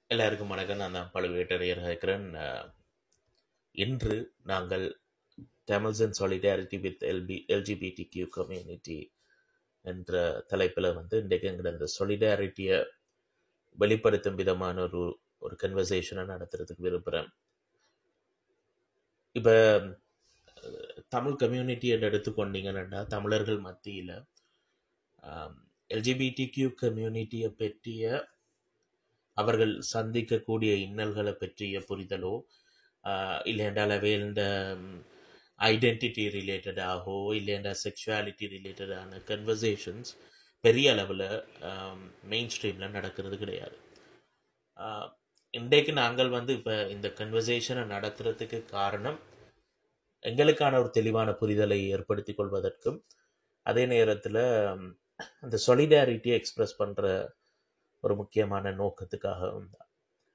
எல்லாருக்கும் வணக்கம். நான் தான் பழுவேட்டரையர் இருக்கிறேன். அ இன்று நாங்கள் Tamils in solidarity with L B LGBTQ community என்ற தலைப்பில் வந்து இன்றைக்கு எங்களோட இந்த சொலிடாரிட்டியை வெளிப்படுத்தும் விதமான ஒரு ஒரு கன்வர்சேஷனை நடத்துறதுக்கு விரும்புகிறேன் இப்போ தமிழ் கம்யூனிட்டி என்று எடுத்துக்கொண்டீங்கன்னா தமிழர்கள் மத்தியில் எல்ஜிபிடிக்யூ கம்யூனிட்டியை பற்றிய அவர்கள் சந்திக்கக்கூடிய இன்னல்களை பற்றிய புரிதலோ இல்லையென்றால் அவைண்ட ஐடென்டிட்டி ரிலேட்டடாகவோ இல்லையென்றா செக்ஷுவாலிட்டி ரிலேட்டடான கன்வர்சேஷன்ஸ் பெரிய அளவில் மெயின் ஸ்ட்ரீமில் நடக்கிறது கிடையாது ஆஹ் இன்றைக்கு நாங்கள் வந்து இப்போ இந்த கன்வர்சேஷனை நடத்துறதுக்கு காரணம் எங்களுக்கான ஒரு தெளிவான புரிதலை ஏற்படுத்தி கொள்வதற்கும் அதே நேரத்தில் அந்த சொலிடாரிட்டியை எக்ஸ்பிரஸ் பண்ணுற ஒரு முக்கியமான நோக்கத்துக்காகவும் தான்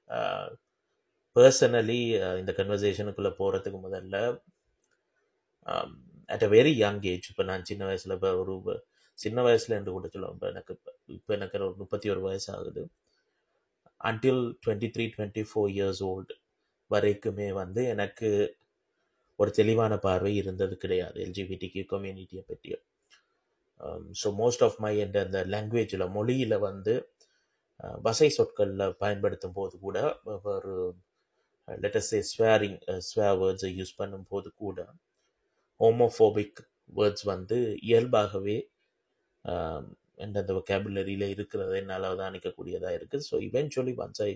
பர்சனலி இந்த கன்வர்சேஷனுக்குள்ளே போகிறதுக்கு முதல்ல at a very young age இப்போ நான் சின்ன வயசில் இப்போ ஒரு சின்ன வயசுல இருந்து கூட சொல்லுவேன் இப்போ எனக்கு இப்போ எனக்கு ஒரு முப்பத்தி ஒரு வயசு ஆகுது until twenty three twenty four years old வரைக்குமே வந்து எனக்கு ஒரு தெளிவான பார்வை இருந்தது கிடையாது எல்ஜிபிடிக்கு கம்யூனிட்டியை பற்றி ஸோ மோஸ்ட் ஆஃப் மை என்ற அந்த லாங்குவேஜில் மொழியில் வந்து அஹ், வசை சொற்களில் பயன்படுத்தும் போது கூட ஒரு லெட்டஸ்டே ஸ்வேரிங் ஸ்வேர் வேர்ட்ஸை யூஸ் பண்ணும்போது கூட ஹோமோஃபோபிக் வேர்ட்ஸ் வந்து இயல்பாகவே ஆம், எந்தெந்த vocabulary-ல இருக்கிறத என்னால் அவதானிக்கக்கூடியதாக இருக்குது so eventually once I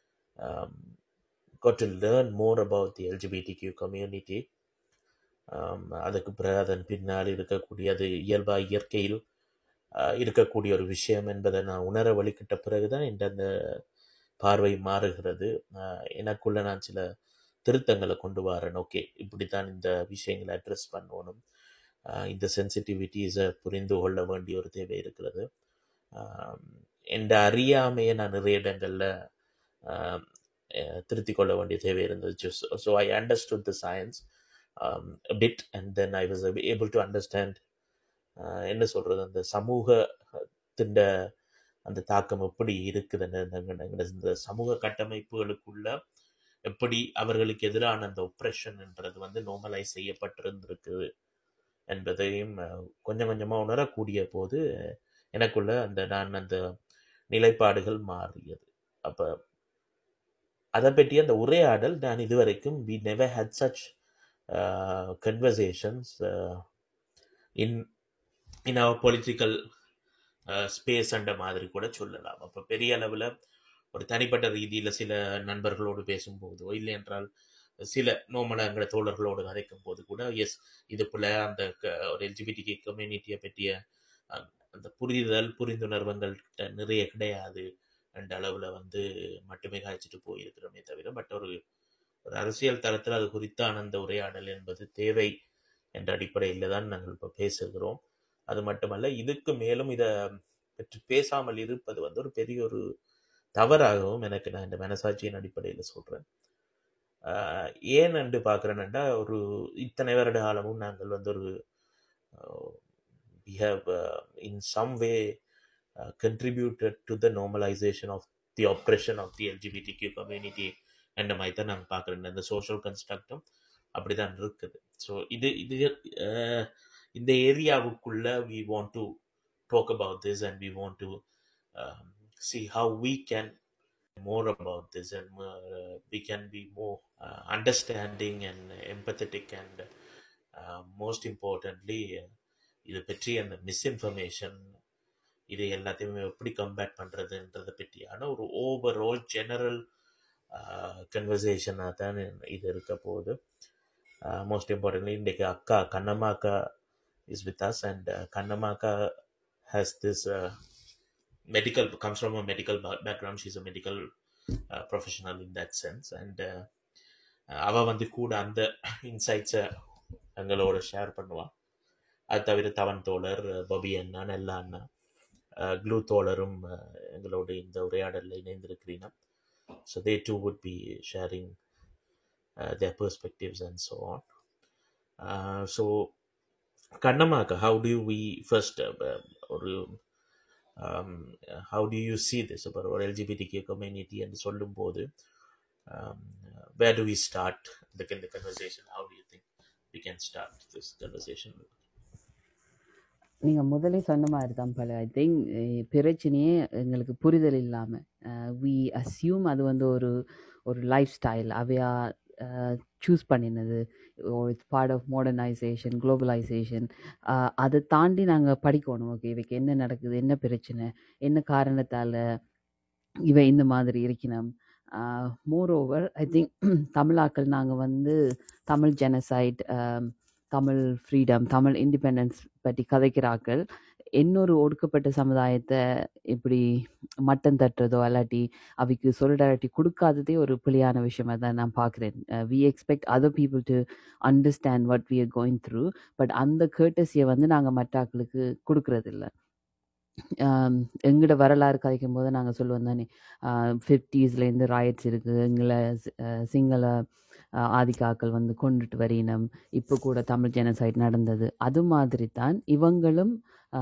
got to learn more about the LGBTQ community ஆம், அதுக்கு பிறகு அதன் பின்னால் இருக்கக்கூடிய அது இயல்பா இயற்கையில் ஆஹ், இருக்கக்கூடிய ஒரு விஷயம் என்பதை நான் உணர வழிகிட்ட பிறகுதான் இந்த அந்த பார்வை மாறுகிறது ஆஹ், எனக்குள்ள நான் சில திருத்தங்களை கொண்டு வரேன் ஓகே இப்படித்தான் இந்த விஷயங்களை அட்ரஸ் பண்ணணும் ஆஹ், இந்த சென்சிட்டிவிட்டிஸை புரிந்து கொள்ள வேண்டிய ஒரு தேவை இருக்கிறது ஆம், என்ற அறியாமையை நான் நிறைய இடங்களில் திருத்திக் கொள்ள வேண்டிய தேவை இருந்தது so I understood the science bit and then I was able to understand என்ன சொல்கிறது அந்த சமூகத்தின் அந்த தாக்கம் எப்படி இருக்குது அந்த- அந்த- அந்த- இந்த சமூக கட்டமைப்புகளுக்குள்ள எப்படி அவர்களுக்கு எதிரான அந்த ஒப்ரெஷன்ன்றது வந்து நார்மலைஸ் செய்யப்பட்டிருந்திருக்குது என்பதையும் அஹ், கொஞ்சம் கொஞ்சமாக உணரக்கூடிய போது எனக்குள்ள அந்த நான் அந்த நிலைப்பாடுகள் மாறியது அப்போ அதை பற்றி அந்த உரையாடல் நான் இதுவரைக்கும் we never had such conversations in in our political space and மாதிரி கூட சொல்லலாம் அப்போ பெரிய அளவில் ஒரு தனிப்பட்ட ரீதியில் சில நண்பர்களோடு பேசும்போதோ இல்லை என்றால் சில நோமலாக எங்களை தோழர்களோடு கதைக்கும் போது கூட எஸ் இது போல அந்த க- ஒரு எல்ஜிபிடி கம்யூனிட்டியை பற்றிய அஹ், அந்த புரிதல் புரிந்துணர்வுகள் கிட்ட நிறைய கிடையாது என்ற அளவில் வந்து மட்டுமே காய்ச்சிட்டு போயிருக்கிறோமே தவிர பட் ஒரு ஒரு அரசியல் தளத்தில் அது குறித்தான அந்த உரையாடல் என்பது தேவை என்ற அடிப்படையில் தான் நாங்கள் இப்போ பேசுகிறோம் அது மட்டுமல்ல இதுக்கு மேலும் இதை பற்றி பேசாமல் இருப்பது வந்து ஒரு பெரிய ஒரு தவறாகவும் எனக்கு நான் இந்த மனசாட்சியின் அடிப்படையில் சொல்கிறேன் ஏன் என்று பார்க்குறேன்னா ஒரு இத்தனை வருட காலமும் நாங்கள் வந்து ஒரு we have uh, in some way uh, contributed to the normalization of the oppression of the LGBTQ community என்ற மாதிரி தான் நாங்கள் பார்க்குறேன் இந்த சோஷியல் கன்ஸ்ட்ரக்டும் அப்படி தான் இருக்குது ஸோ இது இது அஹ், இந்த ஏரியாவுக்குள்ள we want to talk about this and we want to um, see how we can more about this and uh, we can be more uh, understanding and empathetic and uh, most importantly uh, இதை பற்றி அந்த misinformation இது எல்லாத்தையுமே எப்படி கம்பேட் பண்ணுறதுன்றதை பற்றியான ஒரு overall general கன்வர்சேஷனாக தான் இது இருக்க போகுது மோஸ்ட் இம்பார்ட்டன்ட்லி இன்றைக்கு அக்கா கண்ணம்மாக்கா இஸ் வித் அஸ் அண்ட் கண்ணம்மாக்கா has this medical comes from a medical ba- background she's a medical uh, professional in that sense and uh, அவ வந்து கூட அந்த இன்சைட்ஸை எங்களோட ஷேர் பண்ணுவாள் அது தவிர தவன் தோழர் பபி அண்ணா நெல்லா அண்ணா க்ளூ தோழரும் அஹ், எங்களோட இந்த உரையாடலில் இணைந்திருக்கிறீங்க so they do would be sharing their perspectives and so on so கண்ணமாக்க ஹவு டு வி ஃபர்ஸ்ட் ஒரு um, how do you see this about our LGBTQ community and சொல்லும்போது um, where do we start the, the conversation how do you think we can start this conversation நீங்க முதலே சொன்ன மாதிரி தான் போல I think பிரச்சனையே எங்களுக்கு புரிதல் இல்லாமல் வி அஸ்யூம் அது வந்து ஒரு ஒரு லைஃப் ஸ்டைல் அவையா சூஸ் பண்ணினது it's part of modernisation globalisation அதை தாண்டி நாங்கள் படிக்கணும் ஓகே இவைக்கு என்ன நடக்குது என்ன பிரச்சனை என்ன காரணத்தால் இவ இந்த மாதிரி இருக்கணும் மோர் ஓவர் ஐ திங்க் தமிழாக்கள் நாங்கள் வந்து Tamil genocide Tamil freedom Tamil independence பற்றி கதைக்கிறாக்கள் இன்னொரு ஒடுக்கப்பட்ட சமுதாயத்தை இப்படி மட்டம் தட்டுறதோ இல்லாட்டி அவைக்கு சொலிடாரிட்டி கொடுக்காததே ஒரு பிள்ளையான விஷயமா தான் நான் பார்க்குறேன் we expect other people to understand what we are going through but அந்த கேர்டஸியை வந்து நாங்கள் மற்றாக்களுக்கு கொடுக்கறதில்ல எங்களோட வரலாறு கதைக்கும் போது நாங்கள் சொல்லுவோம் தானே ஃபிஃப்டீஸ்லேருந்து ராயட்ஸ் இருக்குது எங்களை சிங்கள ஆதிக்காக்கள் வந்து கொண்டுட்டு வரினம் இப்போ கூட தமிழ் ஜெனசைட் நடந்தது அது மாதிரி தான் இவங்களும்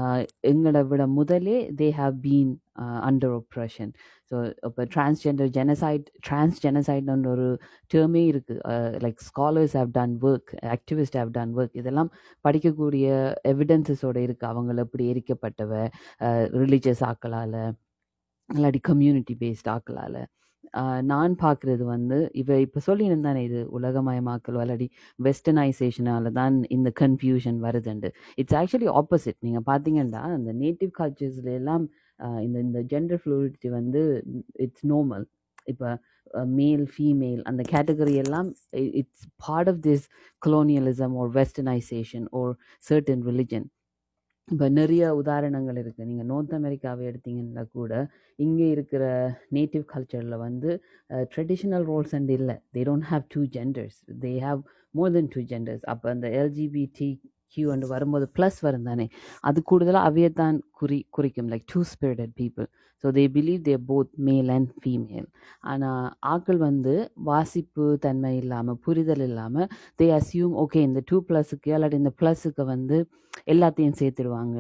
எங்களை விட முதலே they have been under oppression so இப்போ டிரான்ஸ்ஜெண்டர் ஜெனசைட் டிரான்ஸ் ஜெனசைட்னு ஒரு டேர்மே இருக்குது like scholars have done work activist have done work இதெல்லாம் படிக்கக்கூடிய எவிடன்சஸோடு இருக்குது அவங்கள எப்படி எரிக்கப்பட்டவ ரிலீஜியஸ் ஆக்களால் இல்லாட்டி கம்யூனிட்டி பேஸ்ட் ஆக்களால் நான் பார்க்குறது வந்து இவ இப்போ சொல்லியிருந்தானே இது உலகமயமாக்கல் இல்லாட்டி வெஸ்டர்னைசேஷனால தான் இந்த கன்ஃபியூஷன் வருதுண்டு இட்ஸ் ஆக்சுவலி ஆப்போசிட் நீங்கள் பார்த்தீங்கன்னா அந்த நேட்டிவ் கல்ச்சர்ஸ்ல எல்லாம் இந்த இந்த ஜெண்டர் ஃப்ளூரிட்டி வந்து இட்ஸ் நார்மல் இப்போ மேல் ஃபீமேல் அந்த கேட்டகரி எல்லாம் it's part of this colonialism or westernization or certain religion இப்போ நிறைய உதாரணங்கள் இருக்குது நீங்கள் நார்த் அமெரிக்காவை எடுத்தீங்கன்னா கூட இங்கே இருக்கிற நேட்டிவ் கல்ச்சரில் வந்து ட்ரெடிஷ்னல் ரோல்ஸ் அண்ட் இல்லை they don't have two genders they have more than two genders அப்போ அந்த எல்ஜிபிடி கியூ அண்டு வரும்போது ப்ளஸ் வரும் தானே அது கூடுதலாக அவையை தான் குறி குறிக்கும் like two spirited people so they believe they both male and female ஆனால் ஆக்கள் வந்து வாசிப்பு தன்மை இல்லாமல் புரிதல் இல்லாமல் தே அஸ்யூம் ஓகே இந்த டூ ப்ளஸுக்கு இல்லாட்டி இந்த ப்ளஸுக்கு வந்து எல்லாத்தையும் சேர்த்துடுவாங்க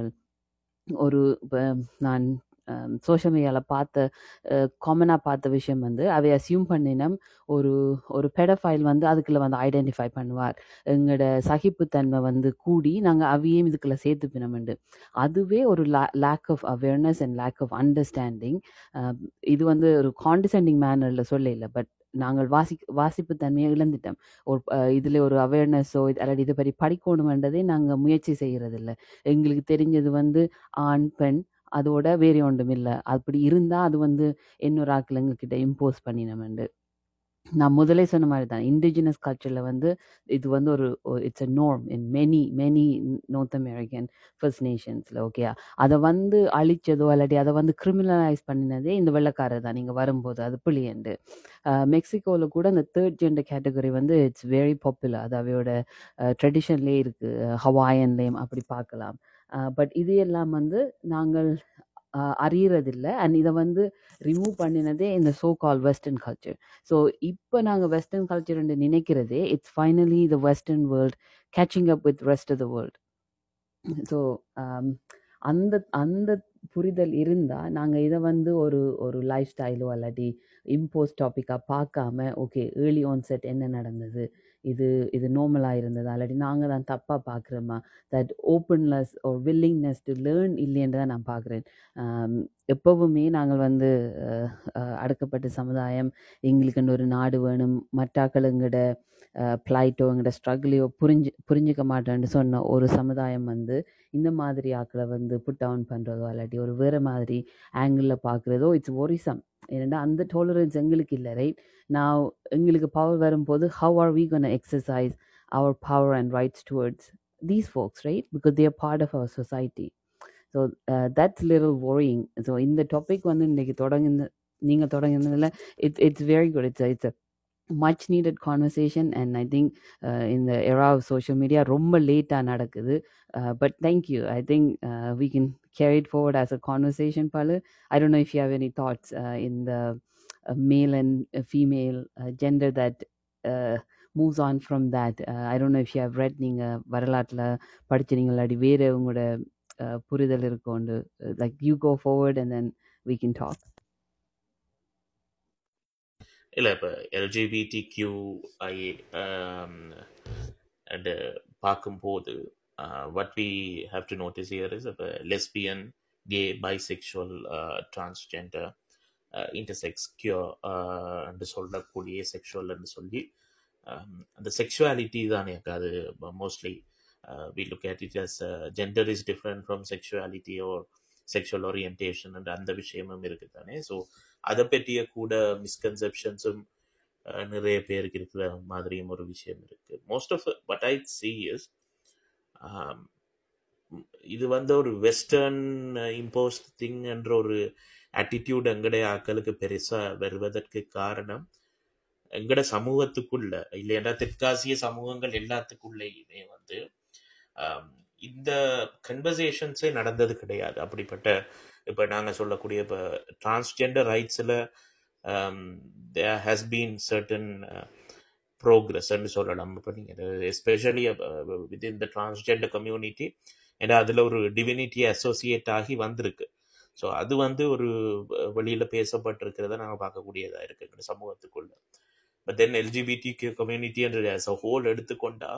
ஒரு இப்போ நான் சோஷியல் மீடியாவில் பார்த்த காமனாக பார்த்த விஷயம் வந்து அவை அசியூம் பண்ணினம் ஒரு ஒரு பெடஃபைல் வந்து அதுக்குள்ளே வந்து ஐடென்டிஃபை பண்ணுவார் எங்களோட சகிப்புத்தன்மை வந்து கூடி நாங்கள் அவையும் இதுக்குள்ளே சேர்த்துப்பினோம்ண்டு அதுவே ஒரு lack of awareness and lack of understanding இது வந்து ஒரு காண்டிசெண்டிங் மேனரில் சொல்ல இல்லை பட் நாங்கள் வாசி வாசிப்பு தன்மையை இழந்துட்டோம் ஒரு இதில் ஒரு அவேர்னஸோ இல்லாட்டி இதை பற்றி படிக்கணுமென்றதே நாங்கள் முயற்சி செய்கிறதில்ல எங்களுக்கு தெரிஞ்சது வந்து ஆண் பெண் அதோட வேறு ஒன்றும் இல்லை அப்படி இருந்தால் அது வந்து இன்னொரு ஆக்கள் எங்ககிட்ட இம்போஸ் பண்ணினோம்ண்டு நான் முதலே சொன்ன மாதிரி தான் இண்டிஜினஸ் கல்ச்சரில் வந்து இது வந்து ஒரு it's a norm in many many North American First நேஷன்ஸில் ஓகே அதை வந்து அழிச்சதோ இல்லாட்டி அதை வந்து கிரிமினலைஸ் பண்ணினதே இந்த வெள்ளக்காரர் தான் நீங்கள் வரும்போது அது புளியண்டு மெக்சிகோவில் கூட இந்த தேர்ட் ஜெண்டர் கேட்டகரி வந்து இட்ஸ் வெரி பாப்புலர் அது அவையோட ட்ரெடிஷன்லேயே இருக்குது ஹவாயன்லேயும் அப்படி பார்க்கலாம் பட் இது எல்லாம் வந்து நாங்கள் அறியறதில்ல அண்ட் இதை வந்து ரிமூவ் பண்ணினதே இந்த so called western culture so இப்போ நாங்கள் வெஸ்டர்ன் கல்ச்சர் நினைக்கிறதே it's finally the western world catching up with rest of the world so அந்த அந்த புரிதல் இருந்தால் நாங்கள் இதை வந்து ஒரு ஒரு லைஃப் ஸ்டைலோ இல்லாட்டி இம்போஸ் டாப்பிக்காக பார்க்காம ஓகே ஏர்லி ஆன் செட் என்ன நடந்தது இது இது நார்மலாக இருந்ததா இல்லாட்டி நாங்கள் தான் தப்பாக பார்க்குறோமா தட் ஓப்பன்லெஸ் ஒரு வில்லிங்னஸ் டு லேர்ன் இல்லைன்னு தான் நான் பார்க்குறேன் எப்போவுமே நாங்கள் வந்து அடக்கப்பட்ட சமுதாயம் எங்களுக்குன்னு ஒரு நாடு வேணும் மற்றாக்கள் எங்களோட ப்ளைட்டோ எங்களோட ஸ்ட்ரகிளையோ புரிஞ்சு புரிஞ்சிக்க மாட்டேன்னு சொன்ன ஒரு சமுதாயம் வந்து இந்த மாதிரி ஆக்களை வந்து புட் டவுன் பண்ணுறதோ இல்லாட்டி ஒரு வேறு மாதிரி ஆங்கிளில் பார்க்குறதோ இட்ஸ் ஒரிசம் ஏன்னா அந்த டாலரன்ஸ் எங்களுக்கு இல்லை ரைட் நான் எங்களுக்கு பவர் வரும்போது how are we can exercise our power and rights towards these folks right because they're part of our society so that's little worrying so இந்த டாபிக் வந்து இன்றைக்கி தொடங்குன நீங்கள் தொடங்கினதில் it's it's very good it's it's much needed conversation and I think இந்த era of social media ரொம்ப லேட்டாக நடக்குது but thank you I think we can carry it forward as a conversation Balu I don't know if you have any thoughts in the male and female gender that moves on from that I don't know if you have read நீங்கள் வரலாற்றில் படிச்சிருங்க இல்லாட்டி வேறு உங்களோட புரிதல் இருக்கோண்டு like you go forward and then we can talk இல்லை இப்போ எல்ஜிபிடி கியூ ஐ அண்டு பார்க்கும்போது what we have to notice here is இப்போ lesbian gay bisexual uh, transgender uh, intersex cure uh, என்று சொல்லக்கூடிய செக்ஷுவல்னு சொல்லி um, அந்த செக்ஷுவாலிட்டி தானே அது mostly we look at it as uh, gender is different from sexuality or sexual orientation and அந்த விஷயமும் இருக்குது தானே ஸோ அதை பற்றிய கூட மிஸ்கன்செப்ஷன்ஸும் நிறைய பேருக்கு இருக்கிற மாதிரியும் ஒரு விஷயம் இருக்கு most of but I see is இது வந்து ஒரு வெஸ்டர்ன் இம்போஸ்ட் திங் என்ற ஒரு ஆட்டிடியூட் எங்களுடைய ஆக்களுக்கு பெருசா வருவதற்கு காரணம் எங்கட சமூகத்துக்குள்ள இல்லையா தெற்காசிய சமூகங்கள் எல்லாத்துக்குள்ளேயுமே வந்து ஆம், இந்த கன்வர்சேஷன்ஸே நடந்தது கிடையாது அப்படிப்பட்ட இப்போ நாங்கள் சொல்லக்கூடிய இப்போ டிரான்ஸ்ஜெண்டர் ரைட்ஸில் தேர் ஹேஸ் பீன் சர்டன் ப்ரோக்ரஸ்ன்னு சொல்லலாம் இப்போ நீங்கள் எஸ்பெஷலி வித் இந்த டிரான்ஸ்ஜெண்டர் கம்யூனிட்டி ஏன்னா அதில் ஒரு டிவினிட்டி அசோசியேட் ஆகி வந்திருக்கு ஸோ அது வந்து ஒரு வெளியில் பேசப்பட்டிருக்கிறத நாங்கள் பார்க்கக்கூடியதாக இருக்கு எங்க சமூகத்துக்குள்ள பட் தென் எல்ஜிபிடி கம்யூனிட்டி என்ற as a ஹோல் எடுத்துக்கொண்டா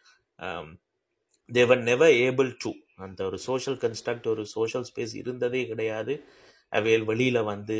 தேவர் நெவர் ஏபிள் டு அந்த ஒரு சோஷியல் கன்ஸ்ட்ரக்ட் ஒரு சோஷியல் ஸ்பேஸ் இருந்ததே கிடையாது அவையில் வெளியில் வந்து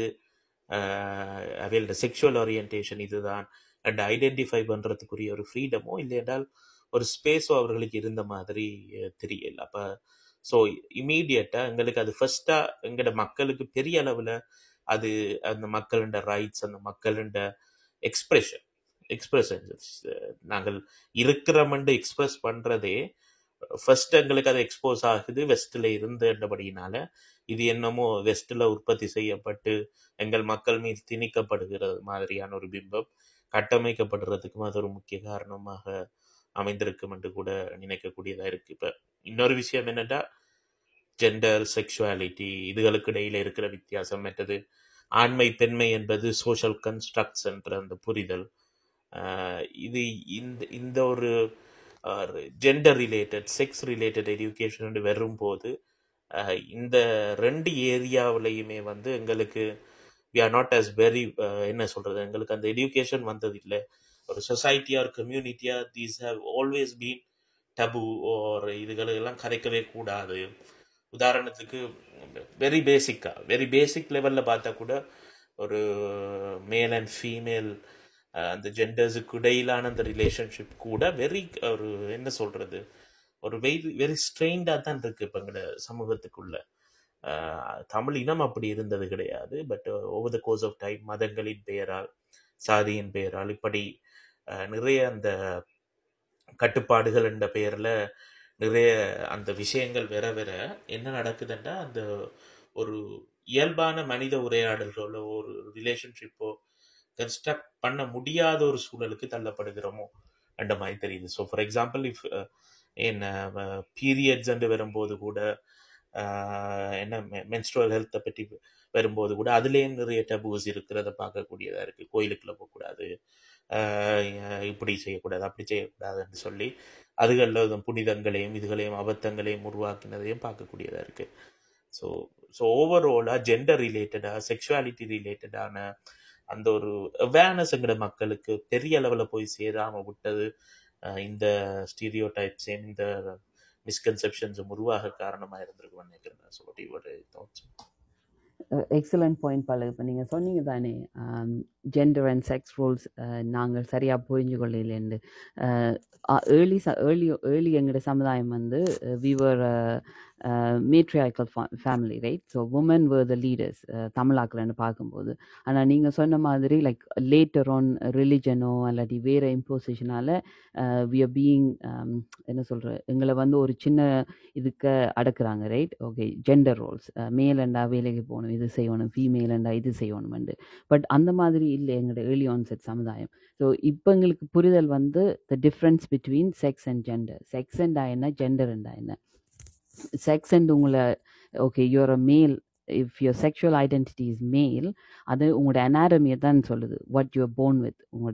அவையோட செக்ஷுவல் ஓரியன்டேஷன் இதுதான் அண்ட் ஐடென்டிஃபை பண்ணுறதுக்குரிய ஒரு ஃப்ரீடமோ இல்லை என்றால் ஒரு ஸ்பேஸோ அவர்களுக்கு இருந்த மாதிரி அஹ், தெரியல அப்போ ஸோ இமீடியட்டாக எங்களுக்கு அது ஃபர்ஸ்ட்டாக எங்களோட மக்களுக்கு பெரிய அளவில் அது அந்த மக்களோட ரைட்ஸ் அந்த மக்களோட எக்ஸ்பிரஷன் எக்ஸ்பிரஷன் நாங்கள் இருக்கிறோம்னு எக்ஸ்பிரஸ் பண்ணுறதே ஃபர்ஸ்ட் எங்களுக்கு அது எக்ஸ்போஸ் ஆகுது வெஸ்ட்டில் இருந்தபடியினால இது என்னமோ வெஸ்ட்டில் உற்பத்தி செய்யப்பட்டு எங்கள் மக்கள் மீது திணிக்கப்படுகிறது மாதிரியான ஒரு பிம்பம் கட்டமைக்கப்படுறதுக்கும் அது ஒரு முக்கிய காரணமாக அமைந்திருக்கும் என்று கூட நினைக்கக்கூடியதாக இருக்கு இப்போ இன்னொரு விஷயம் என்னன்னா ஜெண்டர் செக்ஷுவாலிட்டி இதுகளுக்கு இடையில இருக்கிற வித்தியாசம் மற்றது ஆண்மை பெண்மை என்பது சோஷியல் கன்ஸ்ட்ரக்ட்ஸ் என்ற அந்த புரிதல் ஆஹ் இது இந்த இந்த ஒரு gender related sex related education வரும்போது ஆஹ் இந்த ரெண்டு ஏரியாவிலையுமே வந்து எங்களுக்கு we are not as very என்ன சொல்றது எங்களுக்கு அந்த எஜுகேஷன் வந்தது இல்லை ஒரு சொசைட்டியா ஒரு கம்யூனிட்டியா these have always been taboo or இதுகளெல்லாம் கதைக்கவே கூடாது உதாரணத்துக்கு வெரி பேசிக்கா வெரி பேசிக் லெவல்ல பார்த்தா கூட ஒரு மேல் அண்ட் ஃபீமேல் அந்த ஜெண்டர்ஸுக்கு இடையிலான அந்த ரிலேஷன்ஷிப் கூட வெரி ஒரு என்ன சொல்றது ஒரு வெரி வெரி ஸ்ட்ரெயின்டாக தான் இருக்கு இப்போ எங்களோட சமூகத்துக்குள்ள ஆஹ் தமிழ் இனம் அப்படி இருந்தது கிடையாது but over the course of time மதங்களின் பெயரால் சாதியின் பெயரால் இப்படி ஆஹ் நிறைய அந்த கட்டுப்பாடுகள் என்ற பெயரில் நிறைய அந்த விஷயங்கள் வேற வேற என்ன நடக்குதுன்னா அந்த ஒரு இயல்பான மனித உரையாடல்களோ ஒரு ரிலேஷன்ஷிப்போ கன்ஸ்ட்ரக்ட் பண்ண முடியாத ஒரு சூழலுக்கு தள்ளப்படுகிறோமோ என்ற மாதிரி தெரியுது ஸோ ஃபார் எக்ஸாம்பிள் இஃப் என்ன பீரியட்ஸ் என்று வரும்போது கூட ஆஹ் என்ன மென்ஸ்ட்ரல் ஹெல்த்தை பற்றி வரும்போது கூட அதுலேயும் நிறைய டபூஸ் இருக்கிறத பார்க்கக்கூடியதாக இருக்குது கோயிலுக்குள்ள போகக்கூடாது ஆஹ் இப்படி செய்யக்கூடாது அப்படி செய்யக்கூடாதுன்னு சொல்லி அதுகளில் புனிதங்களையும் இதுகளையும் அபத்தங்களையும் உருவாக்கினதையும் பார்க்கக்கூடியதாக இருக்குது ஸோ ஸோ ஓவராலாக ஜெண்டர் ரிலேட்டடாக செக்ஷுவாலிட்டி ரிலேட்டடான அந்த ஒரு அவேர்னஸ்ங்கிற மக்களுக்கு பெரிய அளவில் போய் சேராமல் விட்டது அஹ் இந்த ஸ்டீரியோ டைப்ஸையும் இந்த மிஸ்கன்செப்ஷன்ஸும் உருவாக காரணமாக இருந்திருக்கும்னு நினைக்கிறேன் so what your thoughts excellent point பல இப்போ நீங்கள் சொன்னீங்க தானே ஜெண்டர் அண்ட் செக்ஸ் ரோல்ஸ் நாங்கள் சரியாக புரிஞ்சு கொள்ளையிலேருந்து ஏர்லி ச ஏர்லி ஏர்லி எங்களோட சமுதாயம் வந்து we were matriarchal family right so women were the leaders தமிழாக்கலன்னு பார்க்கும்போது ஆனால் நீங்கள் சொன்ன மாதிரி லைக் லேட்டர் ஆன் ரிலிஜனோ இல்லாட்டி வேறு இம்போசிஷனால் வி ஆர் பீயிங் என்ன சொல்கிற எங்களை வந்து ஒரு சின்ன இதுக்கு அடக்குறாங்க ரைட் ஓகே ஜெண்டர் ரோல்ஸ் மேலண்டா வேலைக்கு போகணும் இது செய்யணும் ஃபீமேலண்டா இது செய்யணுமெண்டு பட் அந்த மாதிரி இல்லை எங்களோட ஏர்லி ஆன்செட் சமுதாயம் ஸோ இப்போ எங்களுக்கு புரிதல் வந்து the difference between sex and gender sex அண்டா என்ன ஜெண்டர் அண்டா என்ன செக்ஸ் அண்ட் உங்களை okay you're a male if your sexual identity is male அது உங்களோட அனாரமியை தான் சொல்லுது வாட் யூஆர் போர்ன் வித் உங்களோட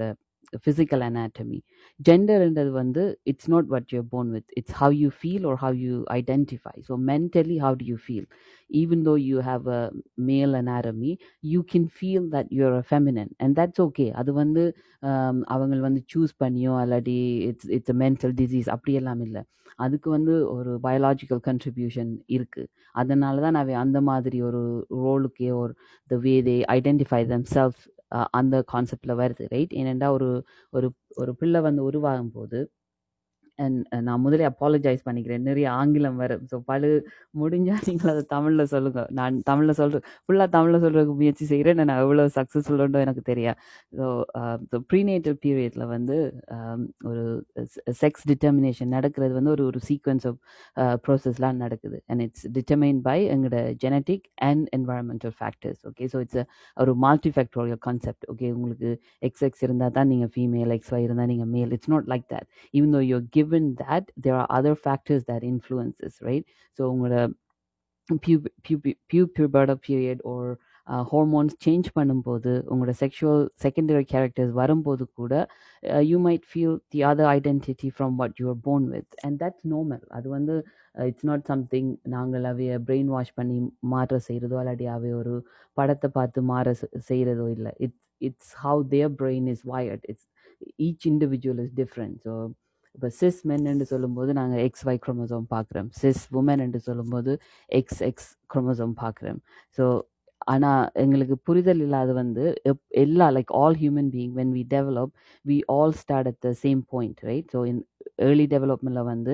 physical anatomy ஜெண்டர்ன்றது வந்து it's not what you're born with it's how you feel or how you identify so mentally how do you feel even though you have a male anatomy you can feel that you're a feminine and that's okay அது வந்து um, அவங்க வந்து choose பண்ணியோ அல்லாட்டி it's it's a mental disease அப்படியெல்லாம் இல்லை அதுக்கு வந்து ஒரு பயாலாஜிக்கல் கன்ட்ரிபியூஷன் இருக்கு அதனால தான் நான் அந்த மாதிரி ஒரு ரோலுக்கே ஒரு த வே தே ஐடென்டிஃபை தம் செல்ஃப் அந்த கான்செப்டில் வருது ரைட் ஏனெண்டா ஒரு ஒரு ஒரு பிள்ளை வந்து உருவாகும் போது அண்ட் நான் முதலே அப்பாலஜைஸ் பண்ணிக்கிறேன் நிறைய ஆங்கிலம் வரும் ஸோ பழு முடிஞ்சால் நீங்கள் அதை தமிழில் சொல்லுங்கள் நான் தமிழில் சொல்கிறேன் ஃபுல்லாக தமிழில் சொல்கிறதுக்கு முயற்சி செய்கிறேன் நான் எவ்வளோ சக்ஸஸ்ஃபுல்லுண்டோ எனக்கு தெரியாது ஸோ ஸோ ப்ரீனேட்டல் பீரியடில் வந்து um, ஒரு செக்ஸ் டிட்டர்மினேஷன் நடக்கிறது வந்து ஒரு ஒரு சீக்வன்ஸ் ஆஃப் ப்ரோசஸ்லாம் நடக்குது அண்ட் இட்ஸ் டிட்டர்மைன் பை எங்களோட genetic and environmental factors okay so it's ஒரு மல்டி ஃபேக்டோரியல் கான்செப்ட் ஓகே உங்களுக்கு எக்ஸ் எக்ஸ் இருந்தால் தான் நீங்கள் ஃபீமேல் எக்ஸ் ஒய் இருந்தால் நீங்கள் male it's not like that even though you're given that there are other factors that influences right so உங்களோட pub- pub- pubertal period or uh, hormones change பண்ணும்போது உங்களோட sexual secondary characters வரும்போது கூட uh, you might feel the other identity from what you were born with and that's normal அது வந்து uh, it's not something நாங்கள் அவைய brain wash பண்ணி மாற்ற செய்கிறதோ இல்லாட்டி அவை ஒரு படத்தை பார்த்து மாற செ- செய்கிறதோ இல்லை it's it's how their brain is wired it's each individual is different so இப்போ சிஸ் மென் என்று சொல்லும்போது நாங்கள் எக்ஸ் ஒய் குரோமோசோம் பார்க்குறோம் சிஸ் உமன் என்று சொல்லும்போது எக்ஸ் எக்ஸ் குரோமோசோம் பார்க்குறோம் ஸோ ஆனால் எங்களுக்கு புரிதல் இல்லாத வந்து எப்- எல்லா like all human being when we develop we all start at the same point right so in early டெவலப்மெண்ட்டில் வந்து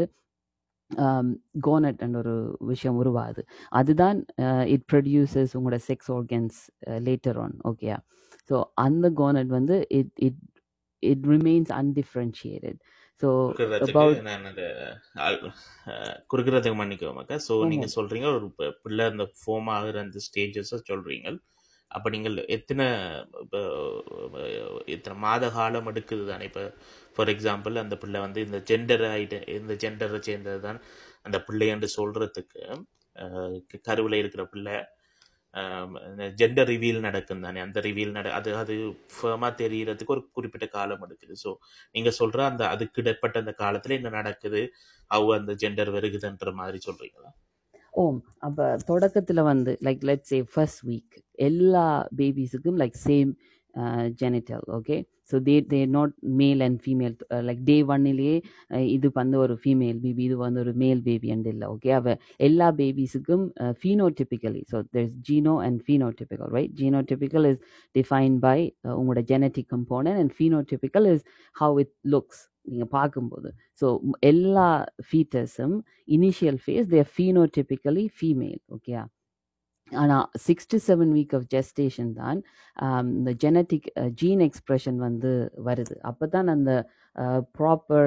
கோனட் என்ற ஒரு விஷயம் உருவாகுது அதுதான் இட் ப்ரொடியூசஸ் உங்களோட செக்ஸ் ஆர்கன்ஸ் லேட்டர் ஆன் ஓகேயா ஸோ அந்த கோனட் வந்து it it it remains undifferentiated so குறுக்கிறதுக்கு about நான் அந்த ஆள், அஹ், குறுக்கிறதுக்கு மன்னிக்கோமாக்கா ஸோ நீங்க ஆமாம் சொல்றீங்க ஒரு பி- பிள்ளை அந்த ஃபோம் ஆகுற அந்த ஸ்டேஜஸை சொல்றீங்க அப்ப நீங்கள் எத்தனை இப்ப, அஹ், எத்தனை மாத காலம் எடுக்குது தானே இப்போ ஃபார் எக்ஸாம்பிள் அந்த பிள்ளை வந்து இந்த ஜெண்டர் ஐட இந்த ஜெண்டரை சேர்ந்தது தான் அந்த பிள்ளை என்று சொல்றதுக்கு அஹ், கருவில் இருக்கிற பிள்ளை ஜெண்டர் ரிவீல் நடக்கும் தானே அந்த ரிவீல் நட அது அது ஃபேமாக தெரியறதுக்கு ஒரு குறிப்பிட்ட காலம் எடுக்குது ஸோ நீங்க சொல்ற அந்த அதுக்கு இடைப்பட்ட அந்த காலத்துல என்ன நடக்குது அவ அந்த ஜெண்டர் வருகுதுன்ற மாதிரி சொல்றீங்களா ஓம் அப்போ தொடக்கத்தில் வந்து like let's say first week எல்லா பேபிஸுக்கும் like same genital okay so they they not male and female like day ஒன்னிலேயே இது வந்து ஒரு ஃபீமேல் பேபி இது வந்து ஒரு மேல் பேபி அண்ட் இல்லை ஓகே அவ எல்லா பேபிஸுக்கும் phenotypically so there's geno and phenotypical right genotypical is define by உங்களோட genetic component and phenotypical is how it looks நீங்கள் பார்க்கும்போது ஸோ எல்லா ஃபீட்டஸும் initial phase they're phenotypically female okay ஆனால் six to seven week of gestation தான் ஆம், இந்த genetic gene expression வந்து வருது அப்போ தான் அந்த ப்ராப்பர்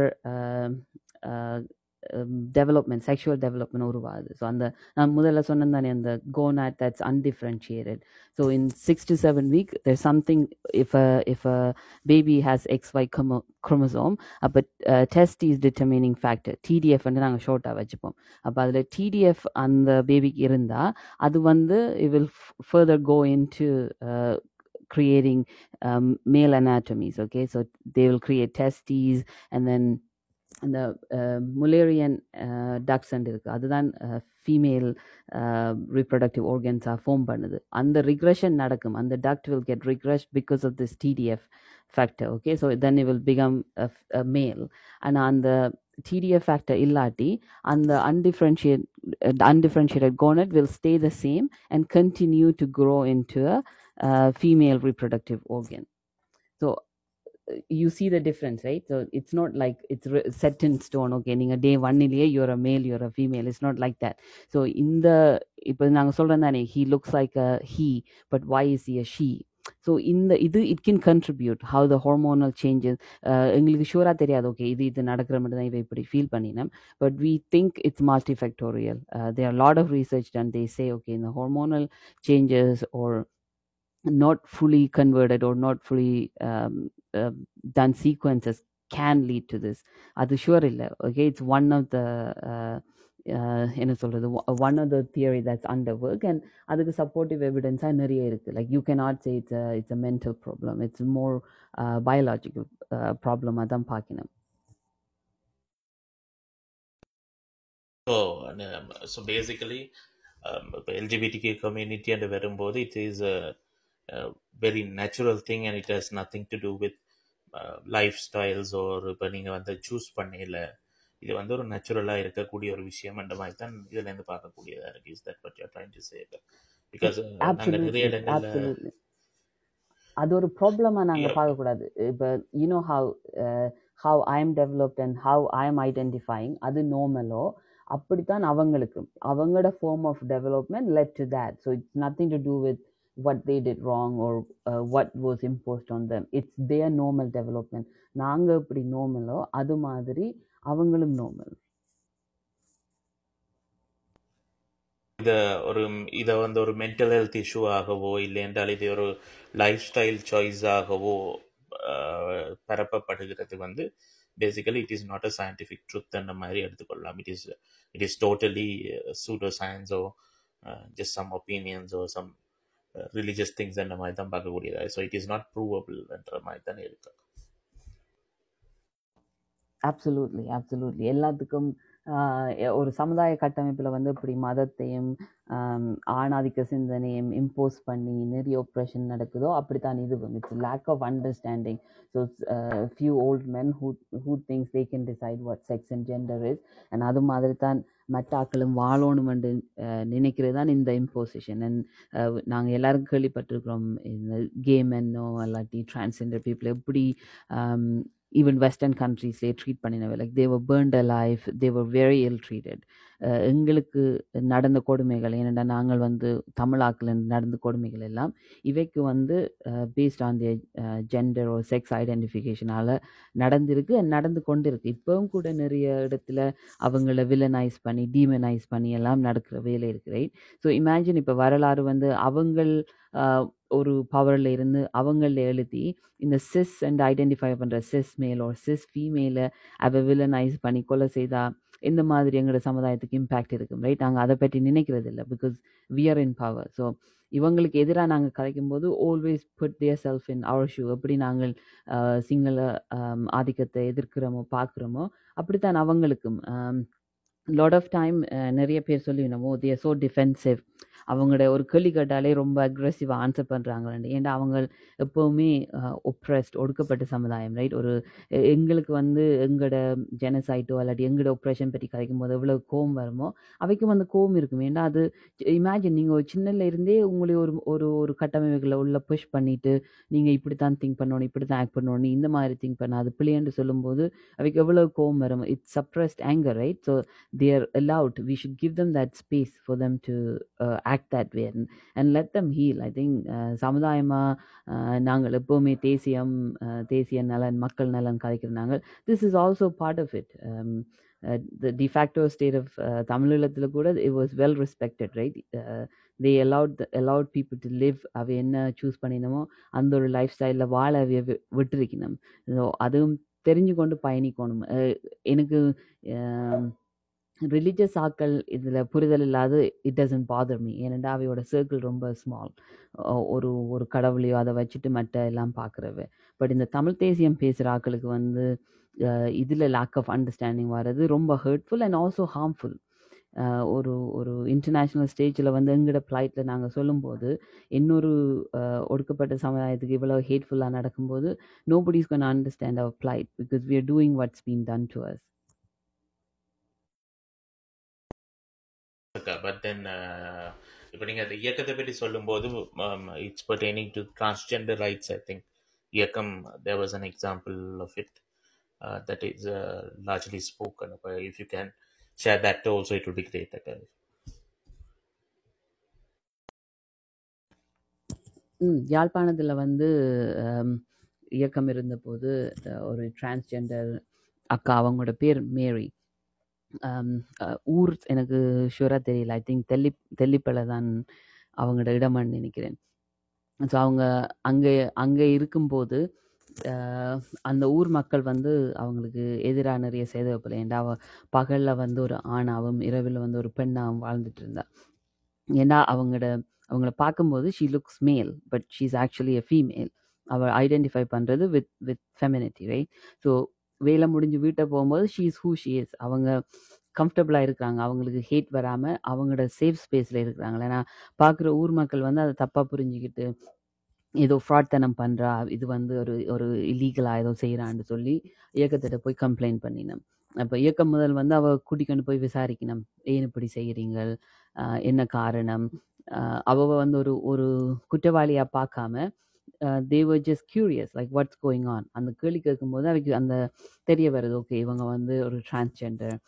டெவலப்மெண்ட் செக்ஷுவல் டெவலப்மெண்ட் உருவாகுது ஸோ அந்த நான் முதல்ல சொன்னேன் தானே அந்த gonad that's undifferentiated so in six to seven week there something if if a baby has X Y chromosome அப்போ test is determining factor TDF வந்து நாங்கள் ஷோர்ட்டாக வச்சுப்போம் அப்போ அதில் டிடிஎஃப் அந்த பேபிக்கு இருந்தால் அது வந்து it will f- further go into uh, creating um, male anatomies okay so they will create testes and then அந்த முலேரியன் டக்ஸ் அண்ட் இருக்குது அதுதான் ஃபீமேல் ரீப்ரொடக்டிவ் ஆர்கன்ஸாக ஃபார்ம் பண்ணுது அந்த ரிக்ரெஷன் நடக்கும் அந்த duct will get regress because of this TDF factor okay so then it will become male ஆனால் அந்த TTF factor இல்லாட்டி அந்த undifferentiated undifferentiated gonad will stay the same and continue to grow into a uh, female reproductive organ. So uh, you see the difference, right? So it's not like it's re- set in stone. Okay, நீங்க day one இல்லையே you're a male, you're a female. It's not like that. So in the இப்போ நாங்க சொல்றோம் தானே he looks like a he, but why is he a she? So இந்த இது it can contribute how the hormonal changes எங்களுக்கு ஷூராக தெரியாது okay இது இது நடக்கிற மட்டும் தான் இவ இப்படி ஃபீல் பண்ணினேன் but we think it's multifactorial. Uh, there are a lot of research done. They say, okay, in the hormonal changes or not fully converted or not fully um, uh, done sequences can lead to this. அது sure இல்லை okay it's one of the என்ன சொல்கிறது one of the theory that's under work and அதுக்கு supportive எவிடன்ஸாக நிறைய இருக்குது like you can not say it's it's a mental problem it's more biological ப்ராப்ளமாக தான் பார்க்கணும் ஸோ ஸோ பேசிக்கலி இப்போ எல்ஜிபிடிக்கு கம்யூனிட்டி என்று வரும்போது it is a very natural thing and it has nothing to do with lifestyles ஒரு இப்போ நீங்கள் வந்து சூஸ் பண்ணல இது வந்து ஒரு நேச்சுரலாக இருக்கக்கூடிய ஒரு விஷயம் என்ற மாதிரி தான் இதுலேருந்து பார்க்கக்கூடியதாக இருக்குது is that but you're trying to say because நாங்கள் நிறைய absolutely இடங்களில் absolutely அது ஒரு ப்ராப்ளமாக நாங்கள் பார்க்கக்கூடாது இப்போ you know how how I am developed and how I am identifying அது நார்மலோ அப்படித்தான் அவங்களுக்கு அவங்களோட form of development led to that so it's nothing to do with what they did wrong or uh, what was imposed on them it's their normal development நாங்க எப்படி நார்மலோ அது மாதிரி அவங்களும் நார்மல் இத ஒரு இதை வந்து ஒரு மென்டல் ஹெல்த் இஷ்யூ ஆகவோ இல்லை என்றால் இது ஒரு லைஃப் ஸ்டைல் சாய்ஸ் ஆகவோ ஆஹ், பரப்பப்படுகிறது வந்து basically it is not a scientific truth அந்த மாதிரி எடுத்துக்கொள்ளலாம் it is it is totally pseudo சயின்ஸோ ஜஸ்ட் சம் ஒப்பீனியன்ஸோ சம் ரிலீஜியஸ் திங்ஸ் அந்த மாதிரி தான் பார்க்கக்கூடியது so it is not provable என்ற மாதிரி தான் இருக்கு அப்சல்யூட்லி அப்சல்யூட்லி எல்லாத்துக்கும் ஆஹ், எ- ஒரு சமுதாய கட்டமைப்பில் வந்து இப்படி மதத்தையும் ஆம், ஆணாதிக்க சிந்தனையும் இம்போஸ் பண்ணி நிறைய ஒப்ரெஷன் நடக்குதோ அப்படித்தான் இதுவும் it's lack of understanding so few old men who who thinks they can decide what sex and gender is and அது மாதிரி தான் மற்றாக்களும் வாழணுமென்று நினைக்கிறது தான் இந்த இம்போசிஷன் அண்ட் நாங்கள் எல்லாரும் கேள்விப்பட்டிருக்கிறோம் இந்த கே மென்னோ இல்லாட்டி டிரான்ஸ்ஜெண்டர் பீப்புள் எப்படி ஈவன் வெஸ்டர்ன் கண்ட்ரீஸ்லேயே ட்ரீட் பண்ணினவை like they were burnt alive they were very ill treated எங்களுக்கு நடந்த கொடுமைகள் ஏனென்றா நாங்கள் வந்து தமிழாக்கில் நடந்த கொடுமைகள் எல்லாம் இவைக்கு வந்து பேஸ்ட் ஆன் தி ஜெண்டர் ஒரு செக்ஸ் ஐடென்டிஃபிகேஷனால் நடந்திருக்கு and நடந்து கொண்டு இருக்கு இப்போவும் கூட நிறைய இடத்துல அவங்கள வில்லனைஸ் பண்ணி டீமனைஸ் பண்ணி எல்லாம் நடக்கிற வேலை இருக்கு ரைட் ஸோ இமேஜின் இப்போ வரலாறு வந்து அவங்கள் ஆஹ், ஒரு பவரில் இருந்து அவங்கள எழுதி இந்த சிஸ் அண்ட் ஐடென்டிஃபை பண்ணுற சிஸ் மேல் ஒரு சிஸ் ஃபீமேலை அவ வில்லனைஸ் பண்ணி கொலை செய்தா இந்த மாதிரி எங்களோட சமுதாயத்துக்கு இம்பேக்ட் இருக்கும் ரைட் நாங்கள் அதை பற்றி நினைக்கிறது இல்லை because we are in power so இவங்களுக்கு எதிராக நாங்கள் கதைக்கும் போது always put their self in our shoe எப்படி நாங்கள் ஆஹ், சிங்கள ஆம், ஆதிக்கத்தை எதிர்க்கிறோமோ பார்க்குறோமோ அப்படித்தான் அவங்களுக்கும் லாட் ஆஃப் டைம் நிறைய பேர் சொல்லிவினமோ தேர் ஸோ டிஃபென்சிவ் அவங்களோட ஒரு கேள்வி கேட்டாலே ரொம்ப அக்ரெசிவாக ஆன்சர் பண்ணுறாங்க ஏன்டா அவங்க எப்போவுமே ஒப்ரெஸ்ட் ஒடுக்கப்பட்ட சமுதாயம் ரைட் ஒரு எ- எங்களுக்கு வந்து எங்களோட ஜெனசைட்டோ இல்லாட்டி எங்களோட ஒப்ரெஷன் பற்றி கதைக்கும் போது எவ்வளோ கோவம் வருமோ அவைக்கும் அந்த கோவம் இருக்கும் ஏன்னா அது இமேஜின் நீங்கள் ஒரு சின்னல இருந்தே உங்களை ஒரு ஒரு ஒரு கட்டமைப்புகளை உள்ள புஷ் பண்ணிட்டு நீங்கள் இப்படி தான் திங்க் பண்ணணும் இப்படி தான் ஆக்ட் பண்ணணும் இந்த மாதிரி திங்க் பண்ண அது பிள்ளைன்னு சொல்லும்போது அவைக்கு எவ்வளோ கோவம் வரும் it's suppressed anger right so they are allowed we should give them that space for them to uh, act that way and, and let them heal i think uh, சமுதாயமாக நாங்கள் எப்போவுமே தேசியம் uh, தேசிய நலன் மக்கள் நலன் கதைக்கிற நாங்கள் this is also part of it um, uh, the de facto state of uh, தமிழீழத்தில் கூட it was well respected right uh, they allowed the, allowed people to live அவ என்ன சூஸ் பண்ணினமோ அந்த ஒரு லைஃப் ஸ்டைலில் வாழ அவைய வி- விட்டிருக்கணும் ஸோ அதுவும் தெரிஞ்சு கொண்டு பயணிக்கணும் அஹ் எனக்கு ரிலீஜியஸ் ஆக்கள் இதில் புரிதல் இல்லாத இட் டசன்ட் பாதர் மீ ஏனெண்டா அவையோட சர்க்கிள் ரொம்ப ஸ்மால் ஒரு ஒரு கடவுளையோ அதை வச்சுட்டு மற்ற எல்லாம் பார்க்குறவ பட் இந்த தமிழ் தேசியம் பேசுகிற ஆக்களுக்கு வந்து இதில் லேக் ஆஃப் அண்டர்ஸ்டாண்டிங் வர்றது ரொம்ப ஹர்ட்ஃபுல் அண்ட் ஆல்சோ ஹார்ம்ஃபுல் ஒரு ஒரு இன்டர்நேஷ்னல் ஸ்டேஜில் வந்து எங்கட ஃப்ளைட்டில் நாங்கள் சொல்லும்போது இன்னொரு அஹ், ஒடுக்கப்பட்ட சமுதாயத்துக்கு இவ்வளோ ஹேட்ஃபுல்லாக நடக்கும்போது nobody is gonna understand our plight because we are doing what's been done to us but then இப்போ நீங்கள் அந்த இயக்கத்தை பற்றி சொல்லும்போது it's pertaining to transgender rights I think இயக்கம் there was an example of it that is largely spoken இப்போ if you can share that also it will be great hmm யாழ்ப்பாணத்தில் வந்து ஆம், இயக்கம் இருந்தபோது அஹ், ஒரு டிரான்ஸ்ஜெண்டர் அக்கா அவங்களோட பேர் மேரி ஆம், அஹ், ஊர் எனக்கு ஷூராக தெரியல ஐ திங்க் தெல்லி தெல்லிப்பளை தான் அவங்களோட இடம்னு நினைக்கிறேன் ஸோ அவங்க அங்கே அங்கே இருக்கும்போது அஹ், அந்த ஊர் மக்கள் வந்து அவங்களுக்கு எதிரா நிறைய செய்த வைப்பல ஏன்டா அவ பகல்ல வந்து ஒரு ஆணாவும் இரவில் வந்து ஒரு பெண்ணாவும் வாழ்ந்துட்டு இருந்தா ஏன்னா அவங்களோட அவங்கள பார்க்கும்போது she looks male but she is actually a female அவள் ஐடென்டிஃபை பண்ணுறது with with femininity right so வேலை முடிஞ்சு வீட்டை போகும்போது she is who she is அவங்க கம்ஃபர்டபுளாக இருக்கிறாங்க அவங்களுக்கு ஹேட் வராமல் அவங்களோட சேஃப் ஸ்பேஸில் இருக்கிறாங்க ஏன்னா பார்க்குற ஊர் மக்கள் வந்து அதை தப்பாக புரிஞ்சுக்கிட்டு ஏதோ ஃப்ராட்தனம் பண்ணுறா இது வந்து ஒரு ஒரு இல்லீகலாக ஏதோ செய்கிறான்னு சொல்லி இயக்கத்திட்ட போய் கம்ப்ளைண்ட் பண்ணினோம் அப்போ இயக்கம் முதல் வந்து அவ கூட்டிக்கொண்டு போய் விசாரிக்கணும் ஏன் இப்படி செய்கிறீங்க என்ன காரணம் அஹ் அவ வந்து ஒரு ஒரு குற்றவாளியாக பார்க்காம they were just curious like what's going on அந்த கேள்வி கேட்கும்போது அவைக்கு அந்த தெரிய வருது ஓகே இவங்க வந்து ஒரு டிரான்ஸ்ஜெண்டர்